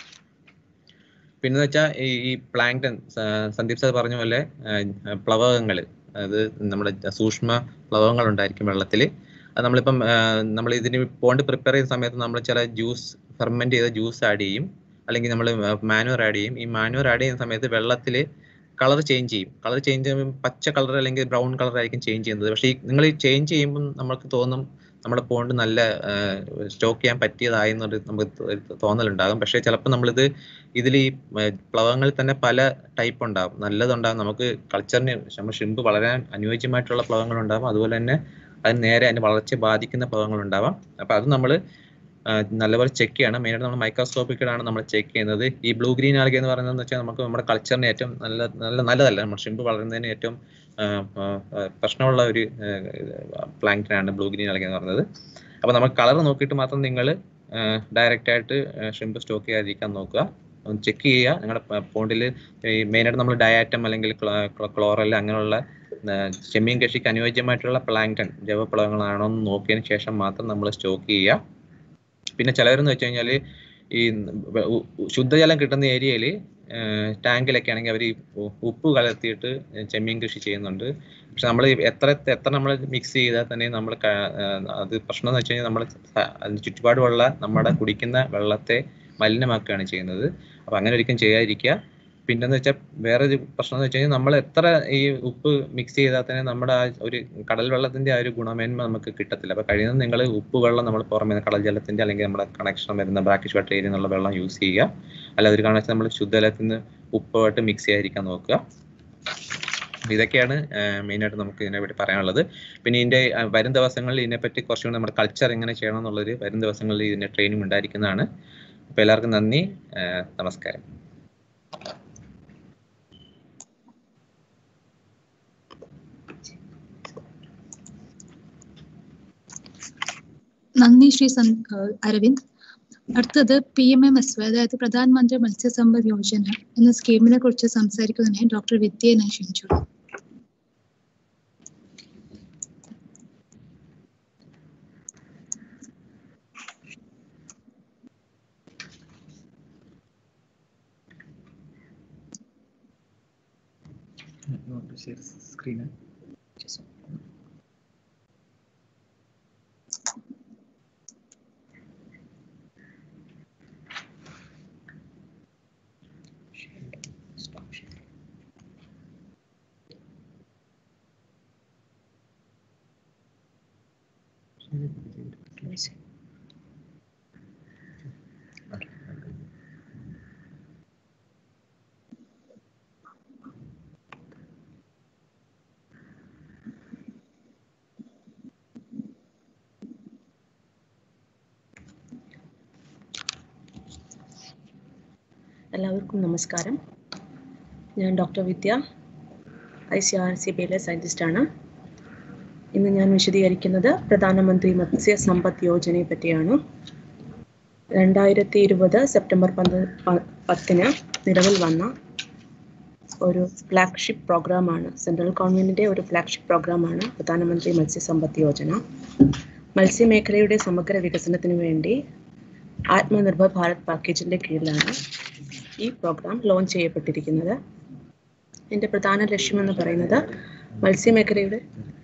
പിന്നെ വെച്ചാൽ ഈ ഈ പ്ലാങ്ടൺ സന്ദീപ് സാർ പറഞ്ഞ പോലെ പ്ലവകങ്ങൾ അത് നമ്മുടെ സൂക്ഷ്മ പ്ലവകങ്ങൾ ഉണ്ടായിരിക്കും വെള്ളത്തിൽ അത് നമ്മളിപ്പം നമ്മൾ ഇതിന് പോണ്ട് പ്രിപ്പയർ ചെയ്യുന്ന സമയത്ത് നമ്മൾ ചില ജ്യൂസ് ഫെർമെന്റ് ചെയ്ത ജ്യൂസ് ആഡ് ചെയ്യും അല്ലെങ്കിൽ നമ്മൾ മാനുവർ ആഡ് ചെയ്യും ഈ മാനുവർ ആഡ് ചെയ്യുന്ന സമയത്ത് വെള്ളത്തിൽ കളർ ചേഞ്ച് ചെയ്യും കളർ ചേഞ്ച് ചെയ്യുമ്പോൾ പച്ച കളർ അല്ലെങ്കിൽ ബ്രൗൺ കളർ ആയിരിക്കും ചേഞ്ച് ചെയ്യുന്നത് പക്ഷേ ഈ നിങ്ങൾ ഈ ചേഞ്ച് ചെയ്യുമ്പോൾ നമുക്ക് തോന്നും നമ്മുടെ പോണ്ട് നല്ല സ്റ്റോക്ക് ചെയ്യാൻ പറ്റിയതായി എന്നൊരു നമുക്ക് തോന്നലുണ്ടാകും പക്ഷേ ചിലപ്പോൾ നമ്മളിത് ഇതിൽ ഈ പ്ലവങ്ങളിൽ തന്നെ പല ടൈപ്പ് ഉണ്ടാകും നല്ലതുണ്ടാകും നമുക്ക് കൾച്ചറിന് നമ്മുടെ ഷിമ്പ് വളരാൻ അനുയോജ്യമായിട്ടുള്ള പ്ലവങ്ങൾ ഉണ്ടാകും അതുപോലെ തന്നെ അതിന് നേരെ അതിന്റെ വളർച്ചയെ ബാധിക്കുന്ന പ്ലവങ്ങൾ ഉണ്ടാവാം അപ്പൊ അത് നമ്മൾ നല്ലപോലെ ചെക്ക് ചെയ്യണം മെയിനായിട്ട് നമ്മൾ മൈക്രോസ്കോപ്പിക്കലാണ് നമ്മൾ ചെക്ക് ചെയ്യുന്നത് ഈ ബ്ലൂ ഗ്രീൻ ആൽഗ എന്ന് പറയുന്നത് വെച്ചാൽ നമുക്ക് നമ്മുടെ കൾച്ചറിന് ഏറ്റവും നല്ല നല്ല നല്ലതല്ല നമ്മുടെ ഷിമ്പ് വളരുന്നതിന് ഏറ്റവും പ്രശ്നമുള്ള ഒരു പ്ലാങ്ക്ടനാണ് ബ്ലൂ ഗ്രീൻ ആൽഗ എന്ന് പറയുന്നത് അപ്പോൾ നമ്മൾ കളർ നോക്കിയിട്ട് മാത്രം നിങ്ങൾ ഡയറക്റ്റ് ആയിട്ട് ഷിമ്പ് സ്റ്റോക്ക് ചെയ്യാതിരിക്കാൻ നോക്കുക ഒന്ന് ചെക്ക് ചെയ്യുക നിങ്ങളുടെ പോണ്ടിൽ ഈ മെയിനായിട്ട് നമ്മൾ ഡയാറ്റം അല്ലെങ്കിൽ ക്ലോറൽ അങ്ങനെയുള്ള ചെമ്മീൻ കൃഷിക്ക് അനുയോജ്യമായിട്ടുള്ള പ്ലാങ്ടൺ ജൈവപ്ലവങ്ങളാണോ എന്ന് നോക്കിയതിന് ശേഷം മാത്രം നമ്മൾ സ്റ്റോക്ക് ചെയ്യുക പിന്നെ ചിലവരെന്ന് വെച്ച് കഴിഞ്ഞാൽ ഈ ശുദ്ധജലം കിട്ടുന്ന ഏരിയയിൽ ടാങ്കിലൊക്കെ ആണെങ്കിൽ അവർ ഉപ്പ് കലർത്തിയിട്ട് ചെമ്മീൻ കൃഷി ചെയ്യുന്നുണ്ട് പക്ഷെ നമ്മൾ എത്ര എത്ര നമ്മൾ മിക്സ് ചെയ്താൽ തന്നെ നമ്മൾ അത് പ്രശ്നം എന്ന് വെച്ച് കഴിഞ്ഞാൽ നമ്മൾ അതിന് ചുറ്റുപാടുമുള്ള നമ്മുടെ കുടിക്കുന്ന വെള്ളത്തെ മലിനമാക്കുകയാണ് ചെയ്യുന്നത് അപ്പോൾ അങ്ങനെ ഒരിക്കലും ചെയ്യാതിരിക്കുക പിന്നെന്ന് വെച്ചാൽ വേറെ ഒരു പ്രശ്നം എന്ന് വെച്ച് കഴിഞ്ഞാൽ നമ്മൾ എത്ര ഈ ഉപ്പ് മിക്സ് ചെയ്താൽ തന്നെ നമ്മുടെ ആ ഒരു കടൽ വെള്ളത്തിന്റെ ആ ഒരു ഗുണമേന്മ നമുക്ക് കിട്ടത്തില്ല അപ്പൊ കഴിയുന്നത് നിങ്ങൾ ഉപ്പ് വെള്ളം നമ്മൾ പുറമേ കടൽ ജലത്തിന്റെ അല്ലെങ്കിൽ നമ്മുടെ കണക്ഷൻ വരുന്ന ബ്രാക്കിഷ് വാട്ടർ ഏരിയ എന്നുള്ള വെള്ളം യൂസ് ചെയ്യുക അല്ല ഒരു കാരണവശാൽ നമ്മൾ ശുദ്ധജലത്തിൽ നിന്ന് ഉപ്പുമായിട്ട് മിക്സ് ചെയ്യാതിരിക്കാൻ നോക്കുക ഇതൊക്കെയാണ് മെയിനായിട്ട് നമുക്ക് ഇതിനെപ്പറ്റി പറയാനുള്ളത് പിന്നെ ഇതിന്റെ വരും ദിവസങ്ങളിൽ ഇതിനെപ്പറ്റി കുറച്ചുകൂടി നമ്മുടെ കൾച്ചർ എങ്ങനെ ചെയ്യണം എന്നുള്ളൊരു വരും ദിവസങ്ങളിൽ ഇതിന്റെ ട്രെയിനിങ് ഉണ്ടായിരിക്കുന്നതാണ് അപ്പോൾ എല്ലാവർക്കും നന്ദി നമസ്കാരം നന്ദി ശ്രീ അരവിന്ദ് അടുത്തത് P M M S Y അതായത് പ്രധാനമന്ത്രി മത്സ്യസമ്പദ് യോജന എന്ന സ്കീമിനെ കുറിച്ച് സംസാരിക്കുന്നതിനായി ഡോക്ടർ വിദ്യയെ ഞാൻ ക്ഷണിച്ചു സ്ക്രീൻ എല്ലാവർക്കും നമസ്കാരം ഞാൻ doctor Vidya I C A R ബിയിലെ സയൻറ്റിസ്റ്റാണ് ഇന്ന് ഞാൻ വിശദീകരിക്കുന്നത് പ്രധാനമന്ത്രി മത്സ്യ സമ്പദ് യോജനയെ പറ്റിയാണ് രണ്ടായിരത്തി ഇരുപത് സെപ്റ്റംബർ പന്ത് പത്തിന് നിലവിൽ വന്ന ഒരു ഫ്ലാഗ്ഷിപ്പ് പ്രോഗ്രാമാണ് സെൻട്രൽ ഗവൺമെൻറ്റിൻ്റെ ഒരു ഫ്ലാഗ്ഷിപ്പ് പ്രോഗ്രാമാണ് പ്രധാനമന്ത്രി മത്സ്യ സമ്പദ് യോജന മത്സ്യമേഖലയുടെ സമഗ്ര വികസനത്തിന് വേണ്ടി ആത്മനിർഭർ ഭാരത് പാക്കേജിൻ്റെ കീഴിലാണ് ഈ പ്രോഗ്രാം ലോഞ്ച് ചെയ്യപ്പെട്ടിരിക്കുന്നത് എൻ്റെ പ്രധാന ലക്ഷ്യമെന്ന് പറയുന്നത് മത്സ്യമേഖലയുടെ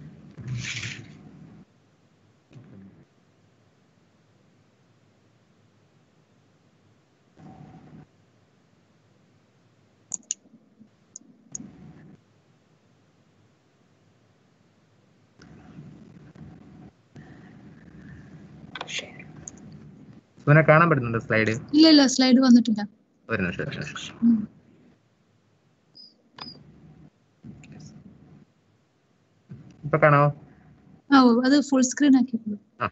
സുന കാണാൻ പറ്റുന്നുണ്ട് സ്ലൈഡ് ഇല്ല ഇല്ല സ്ലൈഡ് വന്നിട്ടില്ല ഒരു നിമിഷം ഒരു നിമിഷം ഉം. ഇപ്പൊ കാണാവോ ആ ഓ അത് ഫുൾ സ്ക്രീൻ ആക്കിയിട്ടുള്ളൂ ആ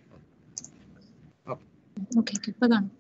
ഓക്കെ ഓക്കെ ഇപ്പൊ കാണാം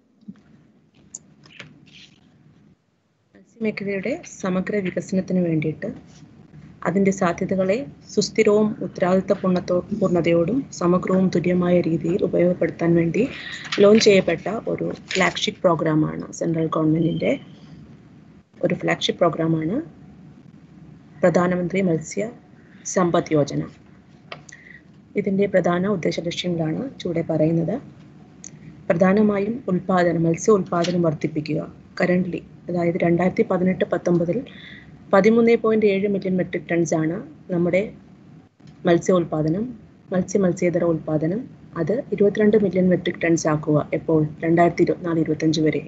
മത്സ്യമേഖലയുടെ സമഗ്ര വികസനത്തിന് വേണ്ടിയിട്ട് അതിൻ്റെ സാധ്യതകളെ സുസ്ഥിരവും ഉത്തരവാദിത്ത പൂർണ്ണത്തോ പൂർണ്ണതയോടും സമഗ്രവും തുല്യമായ രീതിയിൽ ഉപയോഗപ്പെടുത്താൻ വേണ്ടി ലോഞ്ച് ചെയ്യപ്പെട്ട ഒരു ഫ്ലാഗ്ഷിപ്പ് പ്രോഗ്രാമാണ് സെൻട്രൽ ഗവൺമെൻറ്റിൻ്റെ ഒരു ഫ്ലാഗ്ഷിപ്പ് പ്രോഗ്രാമാണ് പ്രധാനമന്ത്രി മത്സ്യ സമ്പദ് യോജന ഇതിൻ്റെ പ്രധാന ഉദ്ദേശ ലക്ഷ്യങ്ങളാണ് ചൂടെ പറയുന്നത് പ്രധാനമായും ഉൽപാദനം മത്സ്യ ഉൽപാദനം വർദ്ധിപ്പിക്കുക കറൻ്റ്ലി അതായത് രണ്ടായിരത്തി പതിനെട്ട് പത്തൊമ്പതിൽ പതിമൂന്ന് പോയിൻറ്റ് ഏഴ് മില്യൺ മെട്രിക് ടൺസ് ആണ് നമ്മുടെ മത്സ്യ ഉൽപാദനം മത്സ്യ മത്സ്യേതര ഉൽപാദനം അത് ഇരുപത്തിരണ്ട് മില്യൺ മെട്രിക് ടൺസ് ആക്കുക എപ്പോൾ രണ്ടായിരത്തി ഇരുപത്തിനാല് ഇരുപത്തഞ്ച് വരെ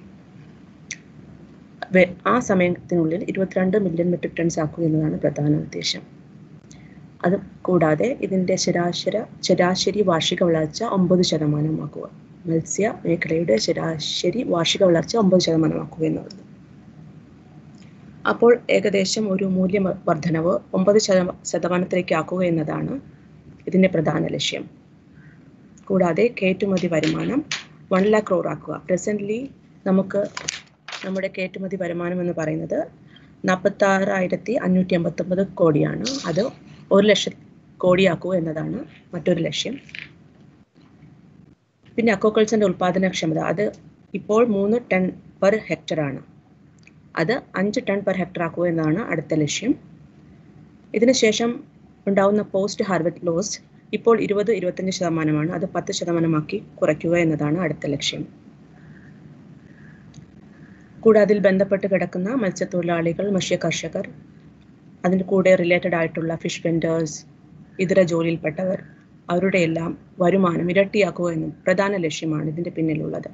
വെ- ആ സമയത്തിനുള്ളിൽ ഇരുപത്തിരണ്ട് മില്യൺ മെട്രിക് ടൺസ് ആക്കുക എന്നതാണ് പ്രധാന ഉദ്ദേശം അത് കൂടാതെ ഇതിൻ്റെ ശരാശര ശരാശരി വാർഷിക വളർച്ച ഒമ്പത് ശതമാനമാക്കുക മത്സ്യ മേഖലയുടെ ശരാശരി വാർഷിക വളർച്ച ഒമ്പത് ശതമാനമാക്കുക എന്നുള്ളത് അപ്പോൾ ഏകദേശം ഒരു മൂല്യ വർധനവ് ഒമ്പത് ശതമാ ശതമാനത്തിലേക്ക് ആക്കുക എന്നതാണ് ഇതിൻ്റെ പ്രധാന ലക്ഷ്യം കൂടാതെ കയറ്റുമതി വരുമാനം വൺ ലാക്ക് ക്രോർ ആക്കുക പ്രസൻ്റ്ലി നമുക്ക് നമ്മുടെ കയറ്റുമതി വരുമാനം എന്ന് പറയുന്നത് നാൽപ്പത്താറായിരത്തി അഞ്ഞൂറ്റി എൺപത്തൊമ്പത് കോടിയാണ് അത് ഒരു ലക്ഷം കോടിയാക്കുക എന്നതാണ് മറ്റൊരു ലക്ഷ്യം പിന്നെ അക്വാകൾച്ചറിൻ്റെ ഉൽപാദനക്ഷമത അത് ഇപ്പോൾ മൂന്ന് ടൺ പെർ ഹെക്ടർ ആണ് അത് അഞ്ച് ടൺ പെർ ഹെക്ടർ ആക്കുക എന്നതാണ് അടുത്ത ലക്ഷ്യം ഇതിനുശേഷം ഉണ്ടാവുന്ന പോസ്റ്റ് ഹാർവെസ്റ്റ് ലോസ് ഇപ്പോൾ ഇരുപത് ഇരുപത്തഞ്ച് ശതമാനമാണ് അത് പത്ത് ശതമാനമാക്കി കുറയ്ക്കുക എന്നതാണ് അടുത്ത ലക്ഷ്യം കൂടാതെ അതിൽ ബന്ധപ്പെട്ട് കിടക്കുന്ന മത്സ്യത്തൊഴിലാളികൾ മത്സ്യ കർഷകർ അതിൻ്റെ കൂടെ റിലേറ്റഡ് ആയിട്ടുള്ള ഫിഷ് വെൻഡേഴ്സ് ഇതര ജോലിയിൽപ്പെട്ടവർ അവരുടെ എല്ലാം വരുമാനം ഇരട്ടിയാക്കുക എന്നും പ്രധാന ലക്ഷ്യമാണ് ഇതിൻ്റെ പിന്നിലുള്ളത്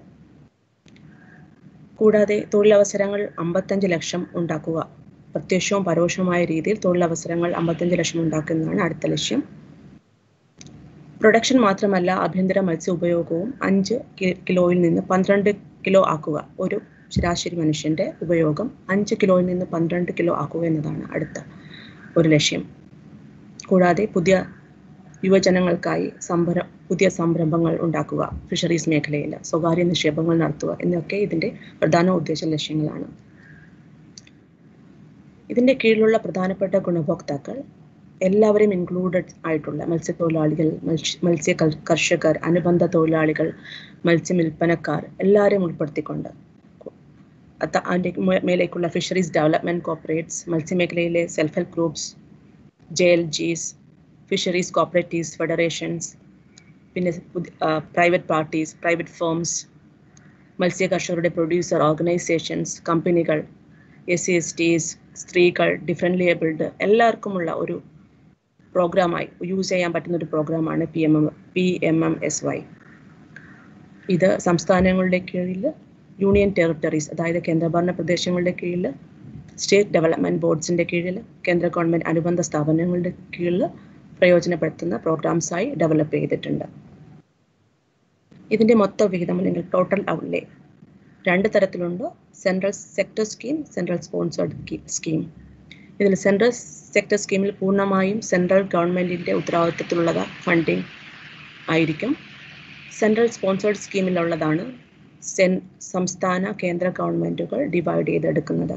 കൂടാതെ തൊഴിലവസരങ്ങൾ അമ്പത്തഞ്ച് ലക്ഷം ഉണ്ടാക്കുക പ്രത്യക്ഷവും പരോക്ഷവുമായ രീതിയിൽ തൊഴിലവസരങ്ങൾ അമ്പത്തഞ്ച് ലക്ഷം ഉണ്ടാക്കുന്നതാണ് അടുത്ത ലക്ഷ്യം പ്രൊഡക്ഷൻ മാത്രമല്ല ആഭ്യന്തര മത്സ്യ ഉപയോഗവും അഞ്ച് കി- കിലോയിൽ നിന്ന് പന്ത്രണ്ട് കിലോ ആക്കുക ഒരു ശരാശരി മനുഷ്യന്റെ ഉപയോഗം അഞ്ച് കിലോയിൽ നിന്ന് പന്ത്രണ്ട് കിലോ ആക്കുക എന്നതാണ് അടുത്ത ഒരു ലക്ഷ്യം കൂടാതെ പുതിയ യുവജനങ്ങൾക്കായി സംഭര പുതിയ സംരംഭങ്ങൾ ഉണ്ടാക്കുക ഫിഷറീസ് മേഖലയിൽ സ്വകാര്യ നിക്ഷേപങ്ങൾ നടത്തുക എന്നൊക്കെ ഇതിൻ്റെ പ്രധാന ഉദ്ദേശ ലക്ഷ്യങ്ങളാണ് ഇതിൻ്റെ കീഴിലുള്ള പ്രധാനപ്പെട്ട ഗുണഭോക്താക്കൾ എല്ലാവരും ഇൻക്ലൂഡഡ് ആയിട്ടുള്ള മത്സ്യത്തൊഴിലാളികൾ മത്സ്യ മത്സ്യ കർ- കർഷകർ അനുബന്ധ തൊഴിലാളികൾ മത്സ്യ വിൽപ്പനക്കാർ എല്ലാവരെയും ഉൾപ്പെടുത്തിക്കൊണ്ട് അത് അതിൻ്റെ മേ- മേലേക്കുള്ള ഫിഷറീസ് ഡെവലപ്മെൻറ്റ് കോർപ്പറേറ്റ്സ് മത്സ്യമേഖലയിലെ self help groups J L Gs fisheries cooperatives federations പിന്നെ പ്രൈവറ്റ് പാർട്ടീസ് പ്രൈവറ്റ് ഫേംസ് മത്സ്യ കർഷകരുടെ പ്രൊഡ്യൂസർ ഓർഗനൈസേഷൻസ് കമ്പനികൾ എസ് സി എസ് ടീസ് സ്ത്രീകൾ ഡിഫറെൻ്റ്ലി ഏബിൾഡ് എല്ലാവർക്കുമുള്ള ഒരു പ്രോഗ്രാമായി യൂസ് ചെയ്യാൻ പറ്റുന്ന ഒരു പ്രോഗ്രാമാണ് P M M P M M S Y ഇത് സംസ്ഥാനങ്ങളുടെ കീഴിൽ യൂണിയൻ ടെറിട്ടറീസ് അതായത് കേന്ദ്രഭരണ പ്രദേശങ്ങളുടെ കീഴിൽ സ്റ്റേറ്റ് ഡെവലപ്മെൻറ്റ് ബോർഡ്സിൻ്റെ കീഴിൽ കേന്ദ്ര ഗവൺമെൻറ് അനുബന്ധ സ്ഥാപനങ്ങളുടെ കീഴിൽ പ്രയോജനപ്പെടുത്തുന്ന പ്രോഗ്രാംസായി ഡെവലപ്പ് ചെയ്തിട്ടുണ്ട് ഇതിൻ്റെ മൊത്ത വിഹിതം അല്ലെങ്കിൽ ടോട്ടൽ ഔട്ട്ലേ രണ്ട് തരത്തിലുണ്ട് central sector scheme central sponsored scheme ഇതിൽ സെൻട്രൽ സെക്ടർ സ്കീമിൽ പൂർണ്ണമായും സെൻട്രൽ ഗവൺമെൻറ്റിൻ്റെ ഉത്തരവാദിത്തത്തിലുള്ള ഫണ്ടിങ് ആയിരിക്കും സെൻട്രൽ സ്പോൺസേർഡ് സ്കീമിലുള്ളതാണ് സെൻ സംസ്ഥാന കേന്ദ്ര ഗവൺമെൻറ്റുകൾ ഡിവൈഡ് ചെയ്തെടുക്കുന്നത്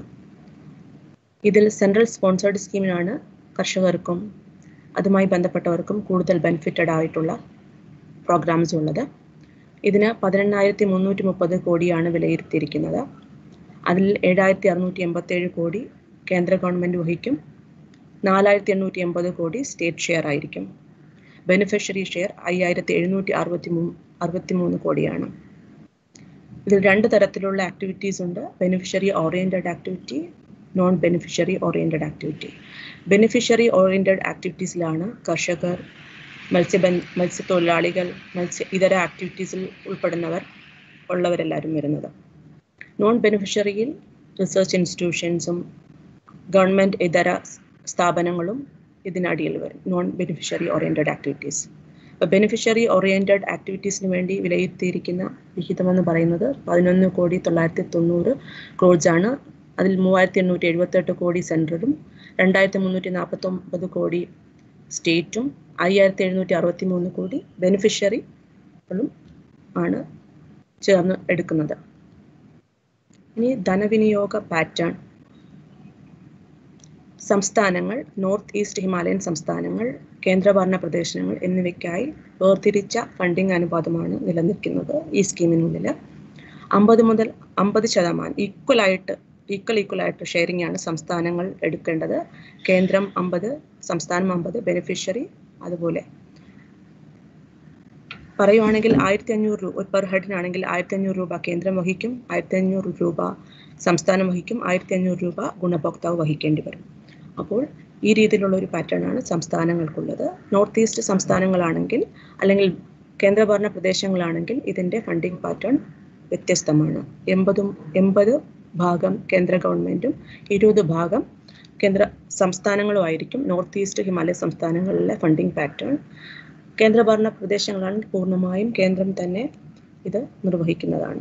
ഇതിൽ സെൻട്രൽ സ്പോൺസേർഡ് സ്കീമിനാണ് കർഷകർക്കും അതുമായി ബന്ധപ്പെട്ടവർക്കും കൂടുതൽ ബെനിഫിറ്റഡ് ആയിട്ടുള്ള പ്രോഗ്രാംസ് ഉള്ളത് ഇതിന് പതിനെണ്ണായിരത്തി മുന്നൂറ്റി മുപ്പത് കോടിയാണ് വിലയിരുത്തിയിരിക്കുന്നത് അതിൽ ഏഴായിരത്തി അറുന്നൂറ്റി എൺപത്തേഴ് കോടി കേന്ദ്ര ഗവൺമെൻറ് വഹിക്കും നാലായിരത്തി എണ്ണൂറ്റി എൺപത് കോടി സ്റ്റേറ്റ് ഷെയർ ആയിരിക്കും ബെനിഫിഷ്യറി ഷെയർ അയ്യായിരത്തി എഴുന്നൂറ്റി അറുപത്തി മൂ അറുപത്തി മൂന്ന് കോടിയാണ് ഇതിൽ രണ്ട് തരത്തിലുള്ള ആക്ടിവിറ്റീസ് ഉണ്ട് beneficiary oriented activity non beneficiary oriented activity beneficiary oriented ആക്ടിവിറ്റീസിലാണ് കർഷകർ മത്സ്യബന്ധ മത്സ്യത്തൊഴിലാളികൾ മത്സ്യ ഇതര ആക്ടിവിറ്റീസിൽ ഉൾപ്പെടുന്നവർ ഉള്ളവരെല്ലാവരും വരുന്നത് നോൺ ബെനിഫിഷ്യറിയിൽ റിസർച്ച് ഇൻസ്റ്റിറ്റ്യൂഷൻസും ഗവൺമെൻറ് ഇതര സ്ഥാപനങ്ങളും ഇതിനടിയിൽ വരും നോൺ ബെനിഫിഷ്യറി ഓറിയൻറ്റഡ് ആക്ടിവിറ്റീസ് അപ്പോൾ ബെനിഫിഷ്യറി ഓറിയൻറ്റഡ് ആക്ടിവിറ്റീസിന് വേണ്ടി വിലയിരുത്തിയിരിക്കുന്ന വിഹിതമെന്ന് പറയുന്നത് പതിനൊന്ന് കോടി തൊള്ളായിരത്തി തൊണ്ണൂറ് ക്രോഡ്സ് ആണ് അതിൽ മൂവായിരത്തി എണ്ണൂറ്റി എഴുപത്തെട്ട് കോടി സെൻട്രലും രണ്ടായിരത്തി മുന്നൂറ്റി നാൽപ്പത്തൊമ്പത് കോടി സ്റ്റേറ്റും അയ്യായിരത്തി എഴുന്നൂറ്റി അറുപത്തി മൂന്ന് കോടി ബെനിഫിഷ്യറികളും ആണ് ചേർന്ന് എടുക്കുന്നത് ഇനി ധനവിനിയോഗ പാറ്റേൺ സംസ്ഥാനങ്ങൾ നോർത്ത് ഈസ്റ്റ് ഹിമാലയൻ സംസ്ഥാനങ്ങൾ കേന്ദ്രഭരണ പ്രദേശങ്ങൾ എന്നിവയ്ക്കായി വേർതിരിച്ച ഫണ്ടിംഗ് അനുപാതമാണ് നിലനിൽക്കുന്നത് ഈ സ്കീമിനുള്ളിൽ അമ്പത് മുതൽ അമ്പത് ശതമാനം ഈക്വലായിട്ട് ഈക്വൽ ഈക്വലായിട്ട് ഷെയറിംഗ് ആണ് സംസ്ഥാനങ്ങൾ എടുക്കേണ്ടത് കേന്ദ്രം അമ്പത് സംസ്ഥാനം അമ്പത് ബെനിഫിഷ്യറി അതുപോലെ പറയുവാണെങ്കിൽ ആയിരത്തി അഞ്ഞൂറ് രൂപ പെർ ഹെഡിനാണെങ്കിൽ ആയിരത്തി അഞ്ഞൂറ് രൂപ കേന്ദ്രം വഹിക്കും ആയിരത്തി അഞ്ഞൂറ് രൂപ സംസ്ഥാനം വഹിക്കും ആയിരത്തി അഞ്ഞൂറ് രൂപ ഗുണഭോക്താവ് വഹിക്കേണ്ടി വരും അപ്പോൾ ഈ രീതിയിലുള്ള ഒരു പാറ്റേൺ ആണ് സംസ്ഥാനങ്ങൾക്കുള്ളത് നോർത്ത് ഈസ്റ്റ് സംസ്ഥാനങ്ങളാണെങ്കിൽ അല്ലെങ്കിൽ കേന്ദ്രഭരണ പ്രദേശങ്ങളാണെങ്കിൽ ഇതിൻ്റെ ഫണ്ടിങ് പാറ്റേൺ വ്യത്യസ്തമാണ് എൺപതും എൺപത് ഭാഗം കേന്ദ്ര ഗവൺമെൻറ്റും ഇരുപത് ഭാഗം കേന്ദ്ര സംസ്ഥാനങ്ങളുമായിരിക്കും നോർത്ത് ഈസ്റ്റ് ഹിമാലയ സംസ്ഥാനങ്ങളിലെ ഫണ്ടിങ് പാറ്റേൺ കേന്ദ്രഭരണ പ്രദേശങ്ങളാണെങ്കിൽ പൂർണ്ണമായും കേന്ദ്രം തന്നെ ഇത് നിർവഹിക്കുന്നതാണ്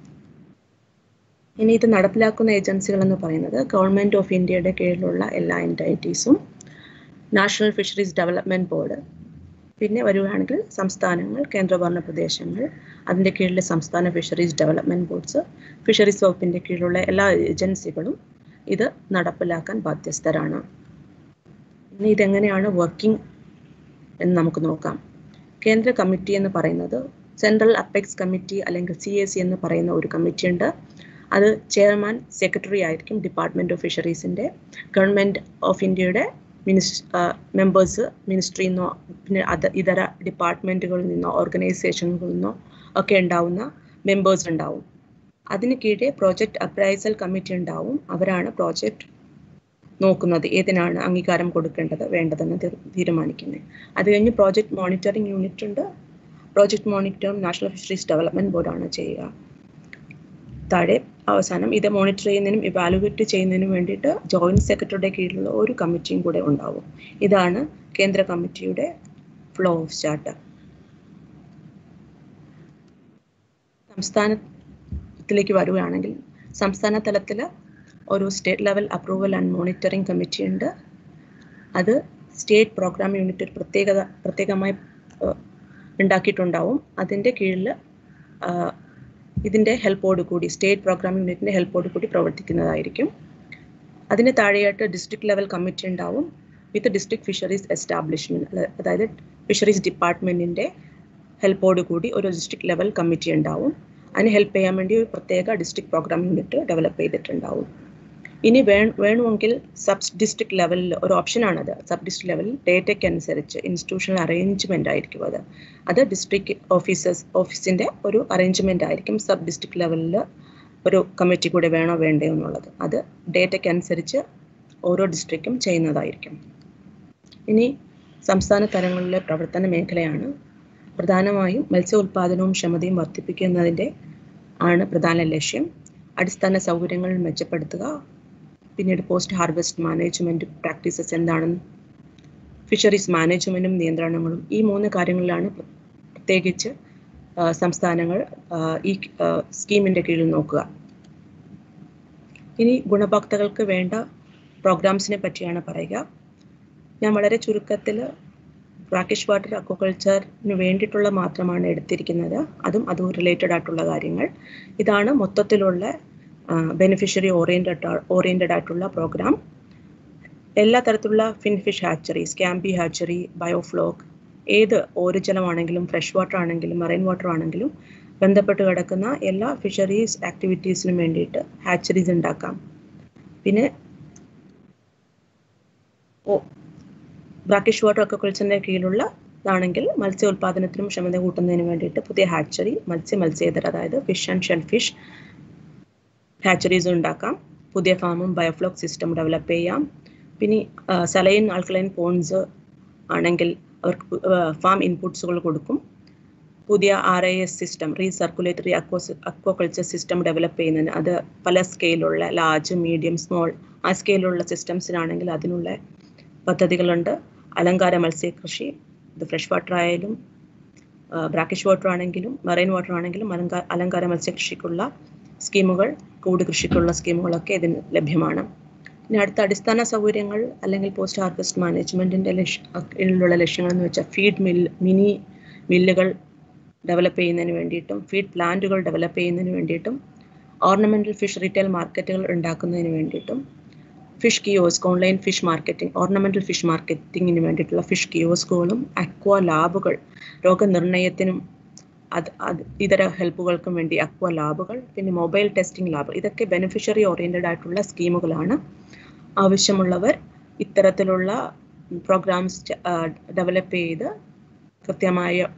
ഇനി ഇത് നടപ്പിലാക്കുന്ന ഏജൻസികൾ എന്ന് പറയുന്നത് ഗവൺമെൻറ് ഓഫ് ഇന്ത്യയുടെ കീഴിലുള്ള എല്ലാ എൻറ്റൈറ്റീസും നാഷണൽ ഫിഷറീസ് ഡെവലപ്മെൻറ്റ് ബോർഡ് പിന്നെ വരുകയാണെങ്കിൽ സംസ്ഥാനങ്ങൾ കേന്ദ്രഭരണ പ്രദേശങ്ങൾ അതിൻ്റെ കീഴിലെ സംസ്ഥാന ഫിഷറീസ് ഡെവലപ്മെൻറ്റ് ബോർഡ്സ് ഫിഷറീസ് വകുപ്പിൻ്റെ കീഴിലുള്ള എല്ലാ ഏജൻസികളും ഇത് നടപ്പിലാക്കാൻ ബാധ്യസ്ഥരാണ് ഇനി ഇതെങ്ങനെയാണ് വർക്കിംഗ് എന്ന് നമുക്ക് നോക്കാം കേന്ദ്ര കമ്മിറ്റി എന്ന് പറയുന്നത് സെൻട്രൽ അപ്പെക്സ് കമ്മിറ്റി അല്ലെങ്കിൽ സി എ സി എന്ന് പറയുന്ന ഒരു കമ്മിറ്റി ഉണ്ട് അത് ചെയർമാൻ സെക്രട്ടറി ആയിരിക്കും ഡിപ്പാർട്ട്മെൻറ്റ് ഓഫ് ഫിഷറീസിൻ്റെ ഗവൺമെൻറ് ഓഫ് ഇന്ത്യയുടെ മിനിസ് മെമ്പേഴ്സ് മിനിസ്ട്രിയിൽ നിന്നോ പിന്നെ അത് ഇതര ഡിപ്പാർട്ട്മെൻറ്റുകളിൽ നിന്നോ ഓർഗനൈസേഷനുകളിൽ നിന്നോ ഒക്കെ ഉണ്ടാവുന്ന മെമ്പേഴ്സ് ഉണ്ടാവും അതിന് കീഴെ പ്രോജക്റ്റ് അപ്രൈസൽ കമ്മിറ്റി ഉണ്ടാവും അവരാണ് പ്രോജക്റ്റ് നോക്കുന്നത് ഏതിനാണ് അംഗീകാരം കൊടുക്കേണ്ടത് വേണ്ടതെന്ന് തീരുമാനിക്കുന്നത് അത് കഴിഞ്ഞ് പ്രോജക്റ്റ് മോണിറ്ററിംഗ് യൂണിറ്റ് ഉണ്ട് പ്രോജക്റ്റ് മോണിറ്ററും നാഷണൽ ഫിഷറീസ് ഡെവലപ്മെൻറ്റ് ബോർഡാണ് ചെയ്യുക താഴെ അവസാനം ഇത് മോണിറ്റർ ചെയ്യുന്നതിനും ഇവാലുവേറ്റ് ചെയ്യുന്നതിനും വേണ്ടിയിട്ട് ജോയിന്റ് സെക്രട്ടറിയുടെ കീഴിലുള്ള ഒരു കമ്മിറ്റിയും കൂടെ ഉണ്ടാവും ഇതാണ് കേന്ദ്ര കമ്മിറ്റിയുടെ ഫ്ലോ ഓഫ് ചാർട്ട് സംസ്ഥാനത്തിലേക്ക് വരുകയാണെങ്കിൽ സംസ്ഥാന തലത്തിൽ ഒരു state level approval and monitoring committee ഉണ്ട് അത് സ്റ്റേറ്റ് പ്രോഗ്രാം യൂണിറ്റ് ഒരു പ്രത്യേകത പ്രത്യേകമായി ഉണ്ടാക്കിയിട്ടുണ്ടാവും അതിൻ്റെ കീഴിൽ ഇതിൻ്റെ ഹെൽപ്പോട് കൂടി സ്റ്റേറ്റ് പ്രോഗ്രാം യൂണിറ്റിൻ്റെ ഹെൽപ്പോട് കൂടി പ്രവർത്തിക്കുന്നതായിരിക്കും അതിന് താഴെയായിട്ട് ഡിസ്ട്രിക്ട് ലെവൽ കമ്മിറ്റി ഉണ്ടാവും വിത്ത് ഡിസ്ട്രിക്ട് ഫിഷറീസ് എസ്റ്റാബ്ലിഷ്മെൻറ്റ് അതായത് ഫിഷറീസ് ഡിപ്പാർട്ട്മെൻറ്റിൻ്റെ ഹെൽപ്പോട് കൂടി ഒരു ഡിസ്ട്രിക്ട് ലെവൽ കമ്മിറ്റി ഉണ്ടാവും അതിന് ഹെൽപ്പ് ചെയ്യാൻ വേണ്ടി ഒരു പ്രത്യേക ഡിസ്ട്രിക്ട് പ്രോഗ്രാം യൂണിറ്റ് ഡെവലപ്പ് ചെയ്തിട്ടുണ്ടാവും ഇനി വേ വേണമെങ്കിൽ സബ് ഡിസ്ട്രിക്ട് ലെവലിൽ ഒരു ഓപ്ഷനാണത് സബ് ഡിസ്ട്രിക്ട് ലെവലിൽ ഡേറ്റയ്ക്ക് അനുസരിച്ച് ഇൻസ്റ്റിറ്റ്യൂഷണൽ അറേഞ്ച്മെൻ്റ് ആയിരിക്കും അത് അത് ഡിസ്ട്രിക്ട് ഓഫീസേഴ്സ് ഓഫീസിൻ്റെ ഒരു അറേഞ്ച്മെൻ്റ് ആയിരിക്കും സബ് ഡിസ്ട്രിക്ട് ലെവലിൽ ഒരു കമ്മിറ്റി കൂടെ വേണോ വേണ്ടയോ എന്നുള്ളത് അത് ഡേറ്റയ്ക്ക് അനുസരിച്ച് ഓരോ ഡിസ്ട്രിക്റ്റും ചെയ്യുന്നതായിരിക്കും ഇനി സംസ്ഥാന തലങ്ങളിലെ പ്രവർത്തന മേഖലയാണ് പ്രധാനമായും മത്സ്യ ഉൽപ്പാദനവും ക്ഷമതയും വർദ്ധിപ്പിക്കുന്നതിൻ്റെ ആണ് പ്രധാന ലക്ഷ്യം അടിസ്ഥാന സൗകര്യങ്ങൾ മെച്ചപ്പെടുത്തുക പിന്നീട് പോസ്റ്റ് ഹാർവെസ്റ്റ് മാനേജ്മെൻറ്റ് പ്രാക്ടീസസ് എന്താണെന്ന് ഫിഷറീസ് മാനേജ്മെൻറ്റും നിയന്ത്രണങ്ങളും ഈ മൂന്ന് കാര്യങ്ങളിലാണ് പ്രത്യേകിച്ച് സംസ്ഥാനങ്ങൾ ഈ സ്കീമിൻ്റെ കീഴിൽ നോക്കുക ഇനി ഗുണഭോക്താക്കൾക്ക് വേണ്ട പ്രോഗ്രാംസിനെ പറ്റിയാണ് പറയുക ഞാൻ വളരെ ചുരുക്കത്തിൽ ബ്രാക്കിഷ് വാട്ടർ അക്വകൾച്ചറിന് വേണ്ടിയിട്ടുള്ള മാത്രമാണ് എടുത്തിരിക്കുന്നത് അതും അതും റിലേറ്റഡ് ആയിട്ടുള്ള കാര്യങ്ങൾ ഇതാണ് മൊത്തത്തിലുള്ള ബെനിഫിഷ്യറി ഓറിയൻറ്റഡ് ഓറിയൻറ്റഡ് ആയിട്ടുള്ള പ്രോഗ്രാം എല്ലാ തരത്തിലുള്ള finfish hatcheries scampi hatchery biofloc ഏത് ഓരുജലമാണെങ്കിലും ഫ്രഷ് വാട്ടർ ആണെങ്കിലും മറൈൻ വാട്ടർ ആണെങ്കിലും ബന്ധപ്പെട്ട് കിടക്കുന്ന എല്ലാ ഫിഷറീസ് ആക്ടിവിറ്റീസിനും വേണ്ടിയിട്ട് ഹാച്ചറീസ് ഉണ്ടാക്കാം പിന്നെ ബ്രാക്കിഷ് വാട്ടർ അക്വകൾച്ചറിൻ്റെ കീഴിലുള്ള ഇതാണെങ്കിൽ മത്സ്യ ഉൽപ്പാദനത്തിനും ക്ഷമത കൂട്ടുന്നതിന് വേണ്ടിയിട്ട് പുതിയ ഹാച്ചറി മത്സ്യ മത്സ്യേതര അതായത് fish and shellfish hatcheries ഉണ്ടാക്കാം പുതിയ ഫാമും ബയോഫ്ലോക്ക് സിസ്റ്റം ഡെവലപ്പ് ചെയ്യാം പിന്നെ സലൈൻ ആൽക്കലൈൻ പോൺസ് ആണെങ്കിൽ അവർക്ക് ഫാം ഇൻപുട്സുകൾ കൊടുക്കും പുതിയ R I S system recirculatory aqua aquaculture system develop ചെയ്യുന്നതിന് അത് പല സ്കെയിലുള്ള ലാർജ് മീഡിയം സ്മോൾ ആ സ്കെയിലുള്ള സിസ്റ്റംസിനാണെങ്കിൽ അതിനുള്ള പദ്ധതികളുണ്ട് അലങ്കാര മത്സ്യകൃഷി ഇത് ഫ്രഷ് വാട്ടർ ആയാലും ബ്രാക്കിഷ് വാട്ടർ ആണെങ്കിലും മറൈൻ വാട്ടർ ആണെങ്കിലും അലങ്കാര അലങ്കാര മത്സ്യകൃഷിക്കുള്ള സ്കീമുകൾ കൂട് കൃഷിക്കുള്ള സ്കീമുകളൊക്കെ ഇതിന് ലഭ്യമാണ് ഇനി അടുത്ത അടിസ്ഥാന സൗകര്യങ്ങൾ അല്ലെങ്കിൽ പോസ്റ്റ് ഹാർവെസ്റ്റ് മാനേജ്മെൻറ്റിൻ്റെ ലക്ഷ്യത്തിലുള്ള ലക്ഷ്യങ്ങൾ എന്ന് വെച്ചാൽ ഫീഡ് മിൽ മിനി മില്ലുകൾ ഡെവലപ്പ് ചെയ്യുന്നതിന് വേണ്ടിയിട്ടും ഫീഡ് പ്ലാന്റുകൾ ഡെവലപ്പ് ചെയ്യുന്നതിന് വേണ്ടിയിട്ടും ഓർണമെൻ്റൽ ഫിഷ് റീറ്റെയിൽ മാർക്കറ്റുകൾ ഉണ്ടാക്കുന്നതിന് വേണ്ടിയിട്ടും fish kiosk online fish marketing ornamental fish മാർക്കറ്റിങ്ങിന് വേണ്ടിയിട്ടുള്ള ഫിഷ് കിയോസ്കുകളും അക്വ ലാബുകൾ രോഗനിർണയത്തിനും അത് അത് ഇതര ഹെൽപ്പുകൾക്കും വേണ്ടി അക്വ ലാബുകൾ പിന്നെ മൊബൈൽ ടെസ്റ്റിംഗ് ലാബ് ഇതൊക്കെ ബെനിഫിഷ്യറി ഓറിയൻറ്റഡ് ആയിട്ടുള്ള സ്കീമുകളാണ് ആവശ്യമുള്ളവർ ഇത്തരത്തിലുള്ള പ്രോഗ്രാംസ് ഡെവലപ്പ് ചെയ്ത് കൃത്യമായ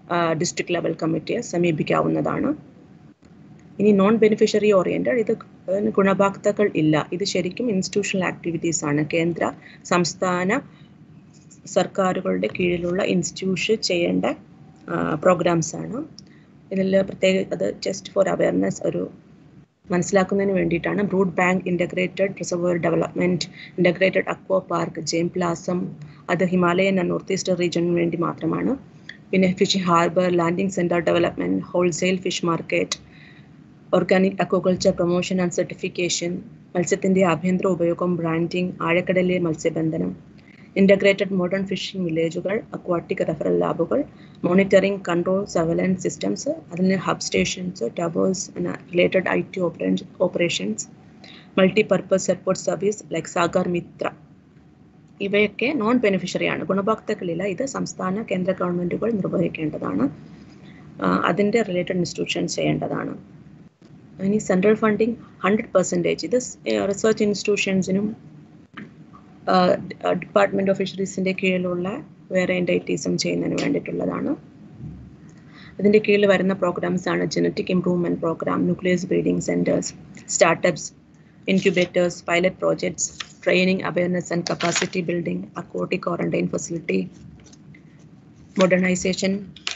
ഡിസ്ട്രിക്ട് ലെവൽ കമ്മിറ്റിയെ സമീപിക്കാവുന്നതാണ് ഇനി നോൺ ബെനിഫിഷ്യറി ഓറിയന്റഡ് ഇത് ഗുണഭോക്താക്കൾ ഇല്ല ഇത് ശരിക്കും ഇൻസ്റ്റിറ്റ്യൂഷണൽ ആക്ടിവിറ്റീസ് ആണ് കേന്ദ്ര സംസ്ഥാന സർക്കാരുകളുടെ കീഴിലുള്ള ഇൻസ്റ്റിറ്റ്യൂഷൻ ചെയ്യേണ്ട പ്രോഗ്രാംസ് ആണ് ഇതിൽ പ്രത്യേക അത് ജസ്റ്റ് ഫോർ അവയർനെസ് ഒരു മനസ്സിലാക്കുന്നതിന് വേണ്ടിയിട്ടാണ് brood bank integrated reservoir development integrated aqua park germplasm അത് ഹിമാലയൻ ആൻഡ് നോർത്ത് ഈസ്റ്റേൺ റീജിയന് വേണ്ടി മാത്രമാണ് പിന്നെ fishing harbour landing centre development wholesale fish market organic aquaculture promotion and certification മത്സ്യത്തിൻ്റെ ആഭ്യന്തര ഉപയോഗം ബ്രാൻഡിംഗ് ആഴക്കടലിലെ മത്സ്യബന്ധനം ഇൻ്റഗ്രേറ്റഡ് മോഡേൺ ഫിഷിംഗ് വില്ലേജുകൾ അക്വാട്ടിക് റെഫറൽ ലാബുകൾ മോണിറ്ററിംഗ് കൺട്രോൾ സർവലൻസ് സിസ്റ്റംസ് അതിന് hub stations towers related I T operations multi purpose airport service like Sagar Mitra ഇവയൊക്കെ നോൺ ബെനിഫിഷ്യറിയാണ് ഗുണഭോക്താക്കളില്ല ഇത് സംസ്ഥാന കേന്ദ്ര ഗവൺമെൻറ്റുകൾ നിർവഹിക്കേണ്ടതാണ് അതിൻ്റെ റിലേറ്റഡ് ഇൻസ്റ്റിറ്റ്യൂഷൻസ് ചെയ്യേണ്ടതാണ് ഇനി സെൻട്രൽ ഫണ്ടിങ് ഹൺഡ്രഡ് പെർസെൻറ്റേജ് ഇത് റിസർച്ച് ഇൻസ്റ്റിറ്റ്യൂഷൻസിനും ഡിപ്പാർട്ട്മെൻറ്റ് ഓഫ് ഫിഷറീസിൻ്റെ കീഴിലുള്ള വേറെ എൻറ്റൈറ്റീസും ചെയ്യുന്നതിന് വേണ്ടിയിട്ടുള്ളതാണ് ഇതിൻ്റെ കീഴിൽ വരുന്ന പ്രോഗ്രാംസ് ആണ് genetic improvement programme nucleus breeding centres startups incubators pilot projects training awareness and capacity building aquatic quarantine facility modernization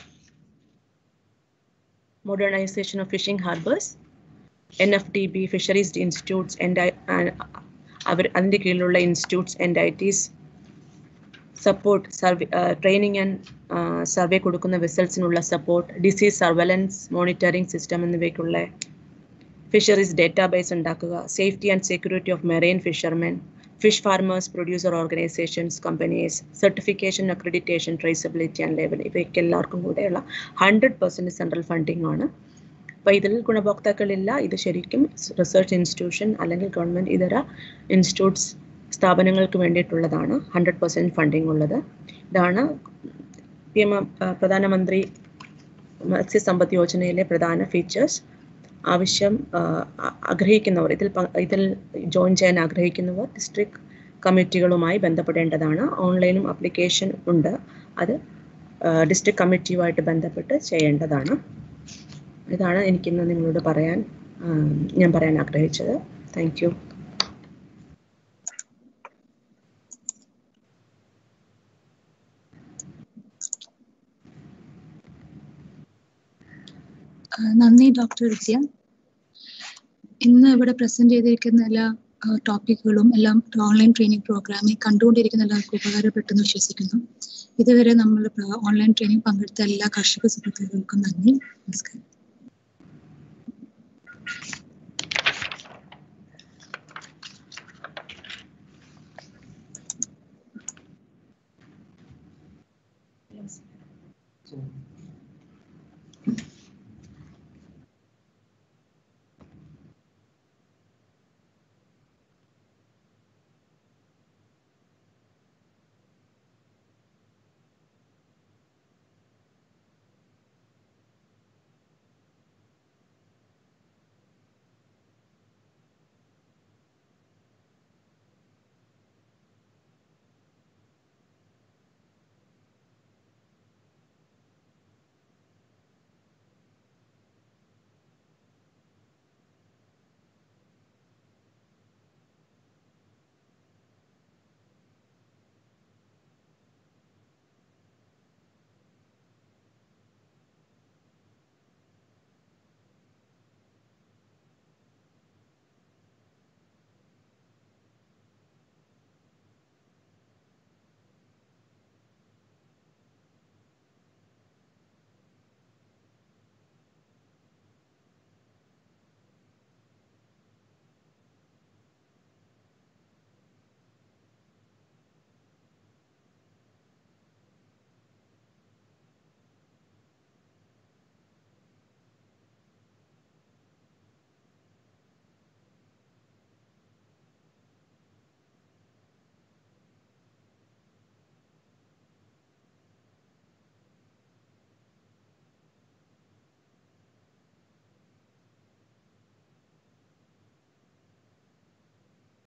modernization of fishing harbors NFDB fisheries institutes and അവർ അതിൻ്റെ കീഴിലുള്ള institutes and I Ts support survey training and survey കൊടുക്കുന്ന വെസൽസിനുള്ള support disease surveillance monitoring system എന്നിവയ്ക്കുള്ള ഫിഷറീസ് ഡേറ്റാബേസ് ഉണ്ടാക്കുക safety and security of marine fishermen fish farmers producer organisations companies certification accreditation traceability and label ഇവയ്ക്ക് എല്ലാവർക്കും കൂടെയുള്ള ഹൺഡ്രഡ് പെർസെൻറ്റ് സെൻട്രൽ ഫണ്ടിംഗ് ആണ് അപ്പോൾ ഇതിൽ ഗുണഭോക്താക്കളില്ല ഇത് ശരിക്കും റിസർച്ച് ഇൻസ്റ്റിറ്റ്യൂഷൻ അല്ലെങ്കിൽ ഗവൺമെൻറ് ഇതര ഇൻസ്റ്റിറ്റ്യൂട്ട്സ് സ്ഥാപനങ്ങൾക്ക് വേണ്ടിയിട്ടുള്ളതാണ് ഹൺഡ്രഡ് പെർസെൻറ്റ് ഫണ്ടിംഗ് ഉള്ളത് ഇതാണ് പി എം പ്രധാനമന്ത്രി മത്സ്യസമ്പദ് യോജനയിലെ പ്രധാന ഫീച്ചേഴ്സ് ആവശ്യം ആഗ്രഹിക്കുന്നവർ ഇതിൽ ഇതിൽ ജോയിൻ ചെയ്യാൻ ആഗ്രഹിക്കുന്നവർ ഡിസ്ട്രിക്ട് കമ്മിറ്റികളുമായി ബന്ധപ്പെടേണ്ടതാണ് ഓൺലൈനും ആപ്ലിക്കേഷൻ ഉണ്ട് അത് ഡിസ്ട്രിക്ട് കമ്മിറ്റിയുമായിട്ട് ബന്ധപ്പെട്ട് ചെയ്യേണ്ടതാണ് ഇതാണ് എനിക്കിന്ന് നിങ്ങളോട് പറയാൻ ഞാൻ പറയാൻ ആഗ്രഹിച്ചത് താങ്ക് യു നന്ദി ഡോക്ടർ വിദ്യ ഇന്ന് ഇവിടെ പ്രസന്റ് ചെയ്തിരിക്കുന്ന എല്ലാ ടോപ്പിക്കുകളും എല്ലാം ഓൺലൈൻ ട്രെയിനിങ് പ്രോഗ്രാമിൽ കണ്ടുകൊണ്ടിരിക്കുന്ന എല്ലാവർക്കും ഉപകാരപ്പെട്ടെന്ന് വിശ്വസിക്കുന്നു ഇതുവരെ നമ്മൾ ഓൺലൈൻ ട്രെയിനിങ് പങ്കെടുത്ത എല്ലാ കർഷക സുഹൃത്തുക്കൾക്കും നന്ദി നമസ്കാരം